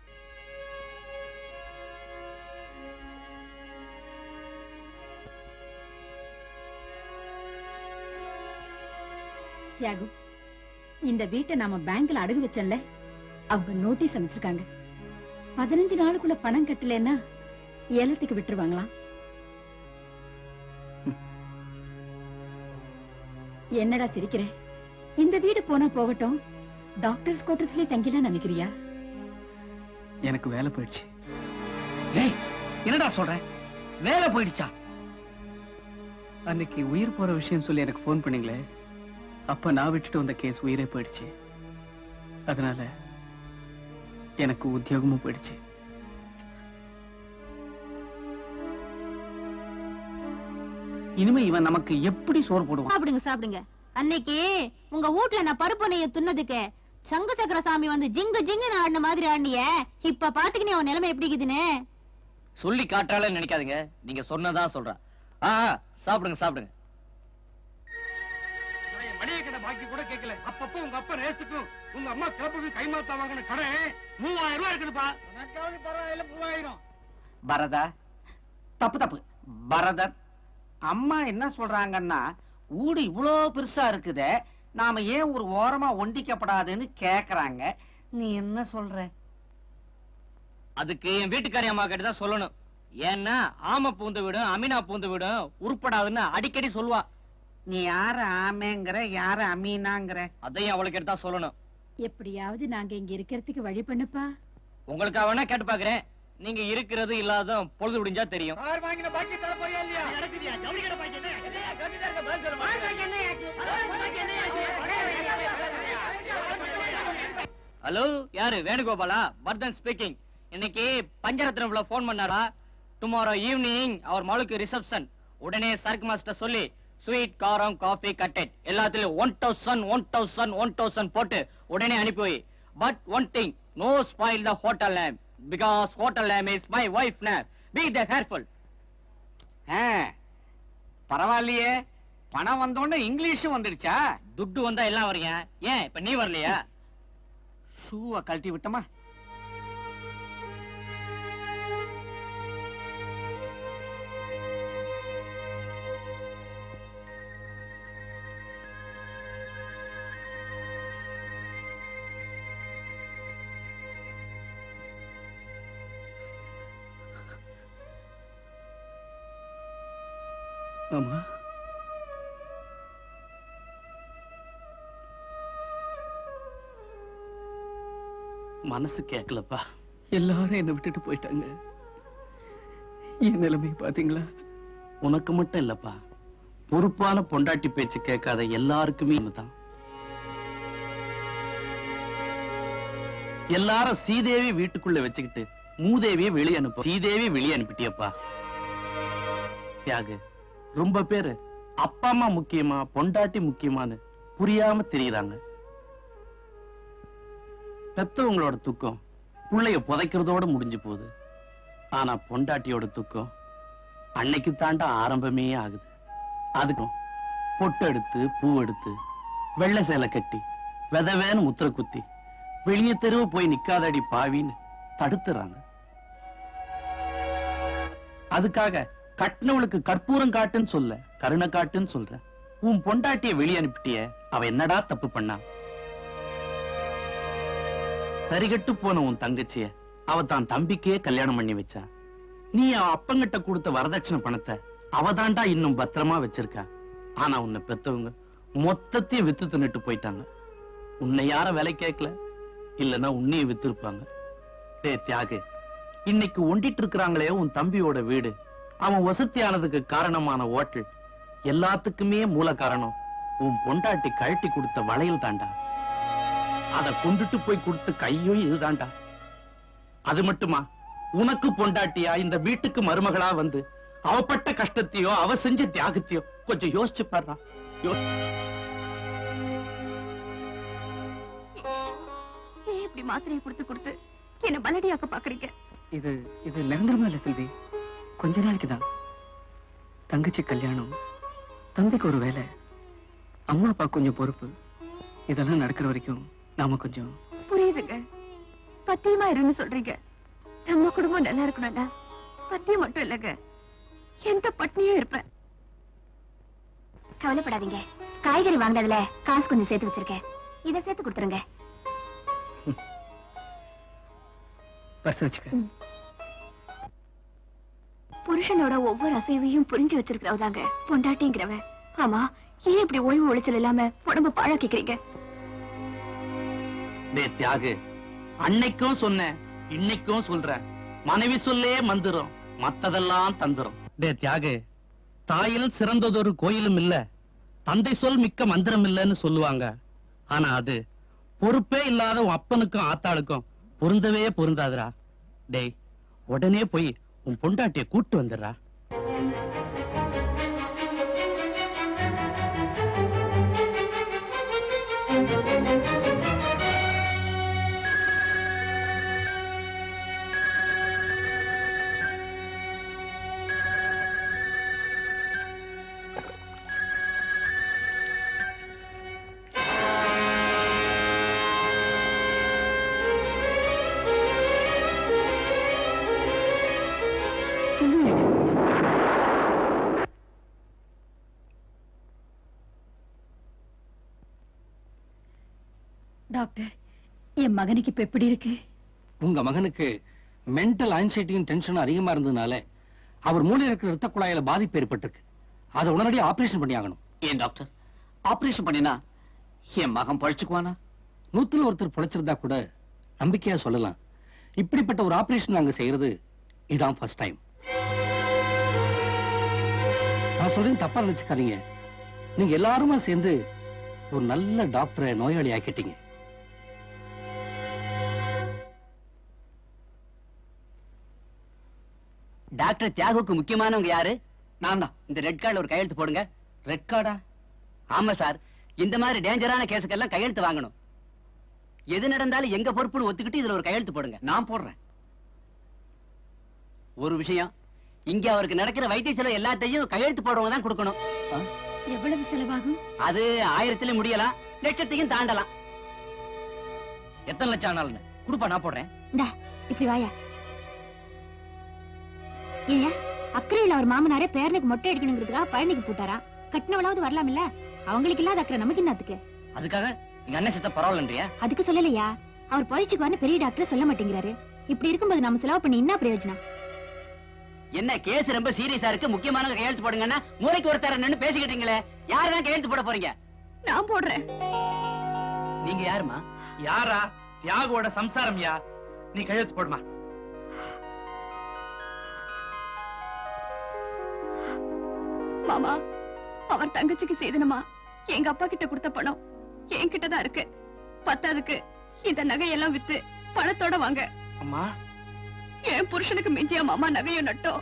தியாகு இந்த வீட்டை நாம பேங்க்ல அடகு வச்சோம்ல அவங்க நோட்டீஸ் அனுப்பிச்சிருக்காங்க பதினஞ்சு நாளுக்குள்ள பணம் கட்டலைன்னா ஏலத்துக்கு விட்டுருவாங்களாம் என்னடா சிரிக்கிற இந்த வீடு போனா போகட்டும் டாக்டர்ஸ் குவார்டர்ஸ்லயே தங்கிலாம் நினைக்கிறியா எனக்கு வேலை போயிடுச்சு டேய் என்னடா சொல்ற வேலை போயிடுச்சா அன்னைக்கு உயிர் போற விஷயம் சொல்லி எனக்கு ஃபோன் பண்ணீங்களே அப்ப நான் விட்டுட்டு வந்த கேஸ் உயிரே போயிடுச்சு அதனால எனக்கு உத்தியோகமும் போயிடுச்சு இனிமே இவன் நமக்கு எப்படி சோறு போடுவான் சாப்பிடுங்க சாப்பிடுங்க அன்னைக்கு உங்க வீட்ல நான் பருப்பு நெய்ய துண்ணதுக்கு சங்கு சக்கர சாமி வந்து ஜிங்கு ஜிங்குன்னு ஆடின மாதிரி ஆடினிய இப்ப பாத்துக்கினே உன் நிலைமை எப்படி இருக்குதுன்னு சொல்லி காட்டாலே நினைக்காதீங்க நீங்க சொன்னதா சொல்றேன் ஆ ஆ, சாப்பிடுங்க சாப்பிடுங்க மளிகை கடை பாக்கி கூட கேட்கல அப்பப்ப உங்க அப்பா ரேஸுக்கும் உங்க அம்மா கிளப்புக்கு கைமாத்தா வாங்கின கடை மூவாயிரம் ரூபாய் இருக்குதுப்பா எனக்காவது பரவாயில்ல மூவாயிரம் பரதா தப்பு தப்பு பரதர் அம்மா என்ன சொல்றாங்கன்னா ஊடு இவ்வளோ பெருசா இருக்குதே நாம ஏன் ஒரு ஓரமா ஒண்டிக்கப்படாதுன்னு கேக்குறாங்க நீ என்ன சொல்ற அதுக்கு என் வீட்டுக்காரி அம்மா கிட்ட தான் சொல்லணும் ஏன்னா ஆம பூந்து விடும் அமீனா பூந்து விடும் உருப்படாதுன்னு அடிக்கடி சொல்லுவா நீ யார ஆமேங்கிற யார அமீனாங்கிற அதையும் அவளுக்கு தான் சொல்லணும் எப்படியாவது நாங்க இங்க இருக்கிறதுக்கு வழி பண்ணுப்பா உங்களுக்காக வேணா கேட்டு பாக்குறேன் நீங்க இருக்கிறது இல்லாத பொழுது விடிஞ்சா தெரியும் கார் வாங்கின பாக்கி தர போறியா இல்லையா நடக்குதியா ஜவுளி கடை பாக்கி என்ன ஹலோ யாரு வேணுகோபாலா வர்தன் ஸ்பீக்கிங் இன்னைக்கு பஞ்சரத்னம்ல போன் பண்ணாரா டுமாரோ ஈவினிங் அவர் மகளுக்கு ரிசப்ஷன் உடனே சரக்கு மாஸ்டர் சொல்லி ஸ்வீட் காரம் காஃபி கட்டெட் எல்லாத்துலயும் one thousand one thousand one thousand போட்டு உடனே அனுப்பி வை but one thing no spoil the hotel name because hotel name is my wife name be the careful பரவாயில்லையே பணம் வந்தோடனே இங்கிலீஷும் வந்துடுச்சா துட்டு வந்தா எல்லாம் வரீங்க ஏன் இப்ப நீ வரலையா ஷூவை கழட்டி விட்டமா ஆமா மனசு கேட்கலப்பா எல்லாரும் என்னை விட்டுட்டு போயிட்டாங்க என் நிலைமை பாத்தீங்களா உனக்கு மட்டும் இல்லப்பா பொறுப்பான பொண்டாட்டி பேச்சு கேட்காத எல்லாருக்குமே தான் எல்லாரும் சீதேவி வீட்டுக்குள்ள வச்சுக்கிட்டு மூதேவியை வெளியே அனுப்ப சீதேவி வெளியே அனுப்பிட்டியப்பா தியாகு ரொம்ப பேரு அப்பா அம்மா முக்கியமா பொண்டாட்டி முக்கியமான்னு புரியாம தெரியுறாங்க பெத்தவங்களோட துக்கம் புள்ளைய புதைக்கிறதோட முடிஞ்சு போகுது ஆனா பொண்டாட்டியோட துக்கம் அன்னைக்கு தாண்டா ஆரம்பமே ஆகுது அதுக்கும் பொட்டு எடுத்து பூ எடுத்து வெள்ளை சேலை கட்டி விதவேன்னு முத்திர குத்தி வெளிய தெருவு போய் நிக்காதடி பாவின்னு தடுத்துறாங்க அதுக்காக கட்டினவளுக்கு கற்பூரம் காட்டுன்னு சொல்ல கருணை காட்டுன்னு சொல்ற உன் பொண்டாட்டிய வெளிய அனுப்பிட்டிய அவ என்னடா தப்பு பண்ணா சரிகட்டு போன உன் தங்கச்சிய அவ தான் தம்பிக்கே கல்யாணம் பண்ணி வச்சா நீ அவ அப்பங்கிட்ட கொடுத்த வரதட்சணை பணத்தை அவதாண்டா இன்னும் பத்திரமா வச்சிருக்கா ஆனா உன்னை பெத்தவங்க மொத்தத்தையும் வித்து தின்னுட்டு போயிட்டாங்க உன்னை யாரும் விலை கேட்கல இல்லைன்னா உன்னையும் வித்திருப்பாங்க டே தியாகு இன்னைக்கு ஒண்டிட்டு இருக்கிறாங்களே உன் தம்பியோட வீடு அவன் வசதியானதுக்கு காரணமான ஓட்டல் எல்லாத்துக்குமே மூல காரணம் உன் பொண்டாட்டி கழட்டி கொடுத்த வளையல் தாண்டா அத கொண்டுட்டு போய் கொடுத்த கையும் இதுதான்டா அது மட்டுமா உனக்கு பொண்டாட்டியா இந்த வீட்டுக்கு மருமகளா வந்து அவப்பட்ட கஷ்டத்தையோ அவ செஞ்ச தியாகத்தையோ கொஞ்சம் யோசிச்சு பாருடா யோ- ஏன் இப்படி மாத்திரையை கொடுத்து கொடுத்து என்ன பலடியாக்க பாக்குறீங்க இது இது நிரந்தரமா இல்ல செல்வி கொஞ்ச நாளைக்கு தான் தங்கச்சி கல்யாணம் தம்பிக்கு ஒரு வேலை அம்மா அப்பா கொஞ்சம் பொறுப்பு இதெல்லாம் நடக்கிற வரைக்கும் நாம கொஞ்சம் புரியுதுங்க பத்தியமா இருன்னு சொல்றீங்க நம்ம குடும்பம் நல்லா இருக்கணும்னா பத்தியம் மட்டும் இல்லைங்க எந்த பட்னியும் இருப்பேன் கவலைப்படாதீங்க காய்கறி வாங்கினதுல காசு கொஞ்சம் சேர்த்து வச்சிருக்கேன் இதை சேர்த்து கொடுத்துருங்க பர்ஸ் வச்சுக்க புருஷனோட ஒவ்வொரு அசைவையும் புரிஞ்சு வச்சிருக்கிறவ தாங்க பொண்டாட்டிங்கிறவ ஆமா ஏன் இப்படி ஓய்வு உளைச்சல் இல்லாம உடம்பு பாழாக்கிக்கிறீங்க டேய் தியாகு அன்னைக்கும் சொன்னேன் இன்னைக்கும் சொல்றேன் மனைவி சொல்லே மந்திரம் மத்ததெல்லாம் தந்திரம் டே தியாகு தாயில் சிறந்ததொரு கோயிலும் இல்ல தந்தை சொல் மிக்க மந்திரம் இல்லைன்னு சொல்லுவாங்க ஆனா அது பொறுப்பே இல்லாத உன் அப்பனுக்கும் ஆத்தாளுக்கும் பொருந்தவே பொருந்தாதுடா டேய் உடனே போய் உன் பொண்டாட்டிய கூட்டு வந்துடுறா டாக்டர் என் மகனுக்கு இப்ப எப்படி இருக்கு உங்க மகனுக்கு மென்டல் ஆன்சைட்டியும் டென்ஷனும் அதிகமா இருந்ததுனால அவர் மூளையில் இருக்கிற ரத்த குழாயில பாதிப்பு ஏற்பட்டிருக்கு அதை உடனடியாக ஆபரேஷன் பண்ணி ஆகணும் ஏன் டாக்டர் ஆபரேஷன் பண்ணினா என் மகன் பழிச்சுக்குவானா நூத்துல ஒருத்தர் பிழைச்சிருந்தா கூட நம்பிக்கையா சொல்லலாம் இப்படிப்பட்ட ஒரு ஆபரேஷன் நாங்க செய்யறது இதான் ஃபர்ஸ்ட் டைம் நான் சொல்றேன் தப்பா நினைச்சுக்காதீங்க நீங்க எல்லாருமா சேர்ந்து ஒரு நல்ல டாக்டரை நோயாளி ஆக்கிட்டீங்க டாக்டர் தியாகுக்கு முக்கியமானவங்க யாரு நான் தான் இந்த ரெட் கார்டுல ஒரு கையெழுத்து போடுங்க ரெட் கார்டா ஆமா சார் இந்த மாதிரி டேஞ்சரான கேஸுக்கெல்லாம் கையெழுத்து வாங்கணும் எது நடந்தாலும் எங்க பொறுப்புன்னு ஒத்துக்கிட்டு இதுல ஒரு கையெழுத்து போடுங்க நான் போடுறேன் ஒரு விஷயம் இங்க அவருக்கு நடக்கிற வைத்திய செலவு எல்லாத்தையும் கையெழுத்து போடுறவங்க தான் கொடுக்கணும் ஆ? எவ்வளவு செலவாகும் அது ஆயிரத்துல முடியலாம் லட்சத்தையும் தாண்டலாம் எத்தனை லட்சம் ஆனாலும் கொடுப்பா நான் போடுறேன் இந்தா இப்படி வாயா ஏயா அக்கறையில் அவர் மாமனாரே பேரனுக்கு மொட்டை அடிக்கணுங்கிறதுக்காக பழனிக்கு போட்டாரா கட்டினவளாவது வரலாம் இல்ல அவங்களுக்கு இல்லாத அக்கறை நமக்கு என்னத்துக்கு அதுக்காக எங்க அண்ணன் சித்த பரவாயில்லன்றியா அதுக்கு சொல்லலையா அவர் பழிச்சுக்குவான்னு பெரிய டாக்டர் சொல்ல மாட்டேங்கிறாரு இப்படி இருக்கும்போது நம்ம செலவு பண்ணி என்ன பிரயோஜனம் என்ன கேஸ் ரொம்ப சீரியஸா இருக்கு முக்கியமான கையெழுத்து போடுங்கன்னா மூளைக்கு ஒருத்தர நின்னு பேசிக்கிட்டீங்களே யார் தான் கையெழுத்து போட போறீங்க நான் போடுறேன் நீங்க யாருமா யாரா தியாகோட சம்சாரம் யா நீ கையெழுத்து போடுமா மாமா அவர் தங்கச்சிக்கு செய்தனமா எங்க அப்பா கிட்ட கொடுத்த பணம் என்கிட்ட தான் இருக்கு பத்தாதுக்கு இந்த நகையெல்லாம் வித்து பணத்தோட வாங்க அம்மா என் புருஷனுக்கு மிஞ்சியா மாமா நகையும் நட்டோம்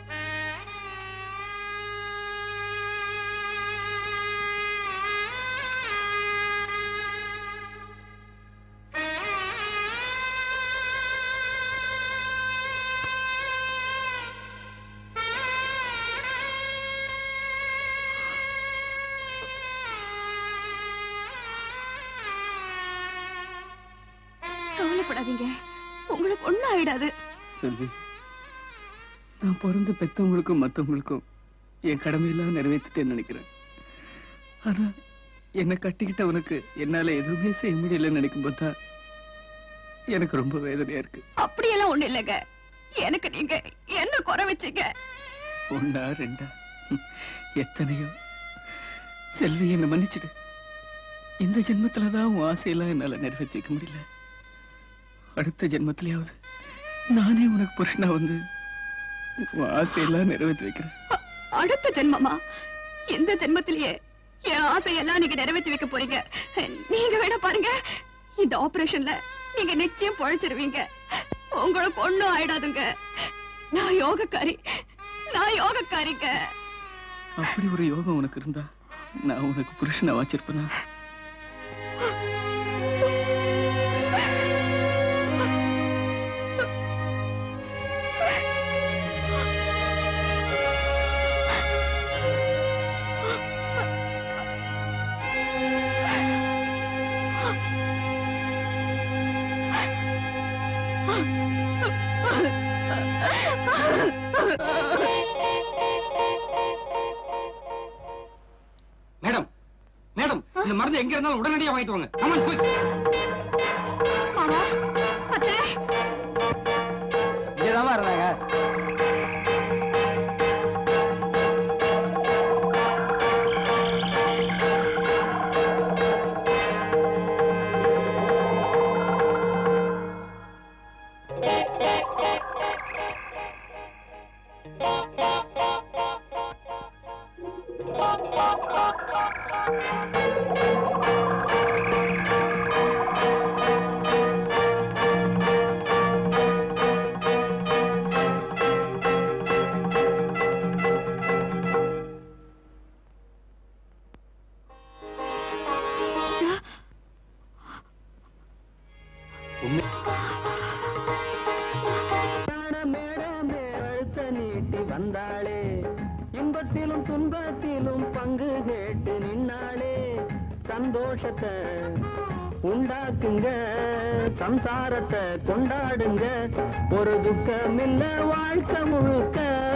கவலைப்படாதீங்க உங்களுக்கு ஒண்ணும் ஆயிடாது செல்வி நான் பிறந்து பெத்தவங்களுக்கும் மத்தவங்களுக்கும் என் கடமையெல்லாம் நிறைவேற்றிட்டேன்னு நினைக்கிறேன் ஆனா என்னை கட்டிக்கிட்டவனுக்கு என்னால எதுவுமே செய்ய முடியலன்னு நினைக்கும் போதா எனக்கு ரொம்ப வேதனையா இருக்கு அப்படியெல்லாம் ஒண்ணு இல்லைங்க எனக்கு நீங்க என்ன குறை வச்சீங்க ஒன்னா ரெண்டா ம், எத்தனையோ செல்வி என்ன மன்னிச்சிடு இந்த ஜென்மத்துலதான் உன் ஆசையெல்லாம் என்னால நிறைவேற்றிக்க முடியல அடுத்த ஜென்மத்திலயாவது நானே உனக்கு புருஷனா வந்து உன் ஆசையெல்லாம் நிறைவேற்றி வைக்கிறேன் அடுத்த ஜென்மமா இந்த ஜென்மத்திலேயே என் ஆசையெல்லாம் நீங்க நிறைவேற்றி வைக்க போறீங்க நீங்க வேணா பாருங்க இந்த ஆபரேஷன்ல நீங்க நிச்சயம் பொழைச்சிருவீங்க உங்களுக்கு ஒண்ணும் ஆயிடாதுங்க நான் யோகக்காரி நான் யோகக்காரிங்க அப்படி ஒரு யோகம் உனக்கு இருந்தா நான் உனக்கு புருஷனா வச்சிருப்பேனா மேடம் மேடம் இந்த மருந்து எங்க இருந்தாலும் உடனடியா வாங்கிட்டு வாங்க கமான் குயிக் மாமா அத்தை இங்கதாமா இருந்தாங்க அழுத்த நீட்டி வந்தாளே இன்பத்திலும் துன்பத்திலும் பங்கு கேட்டு நின்னாளே சந்தோஷத்தை உண்டாக்குங்க சம்சாரத்தை கொண்டாடுங்க ஒரு துக்கமில்ல வாழ்க்கை முழுக்க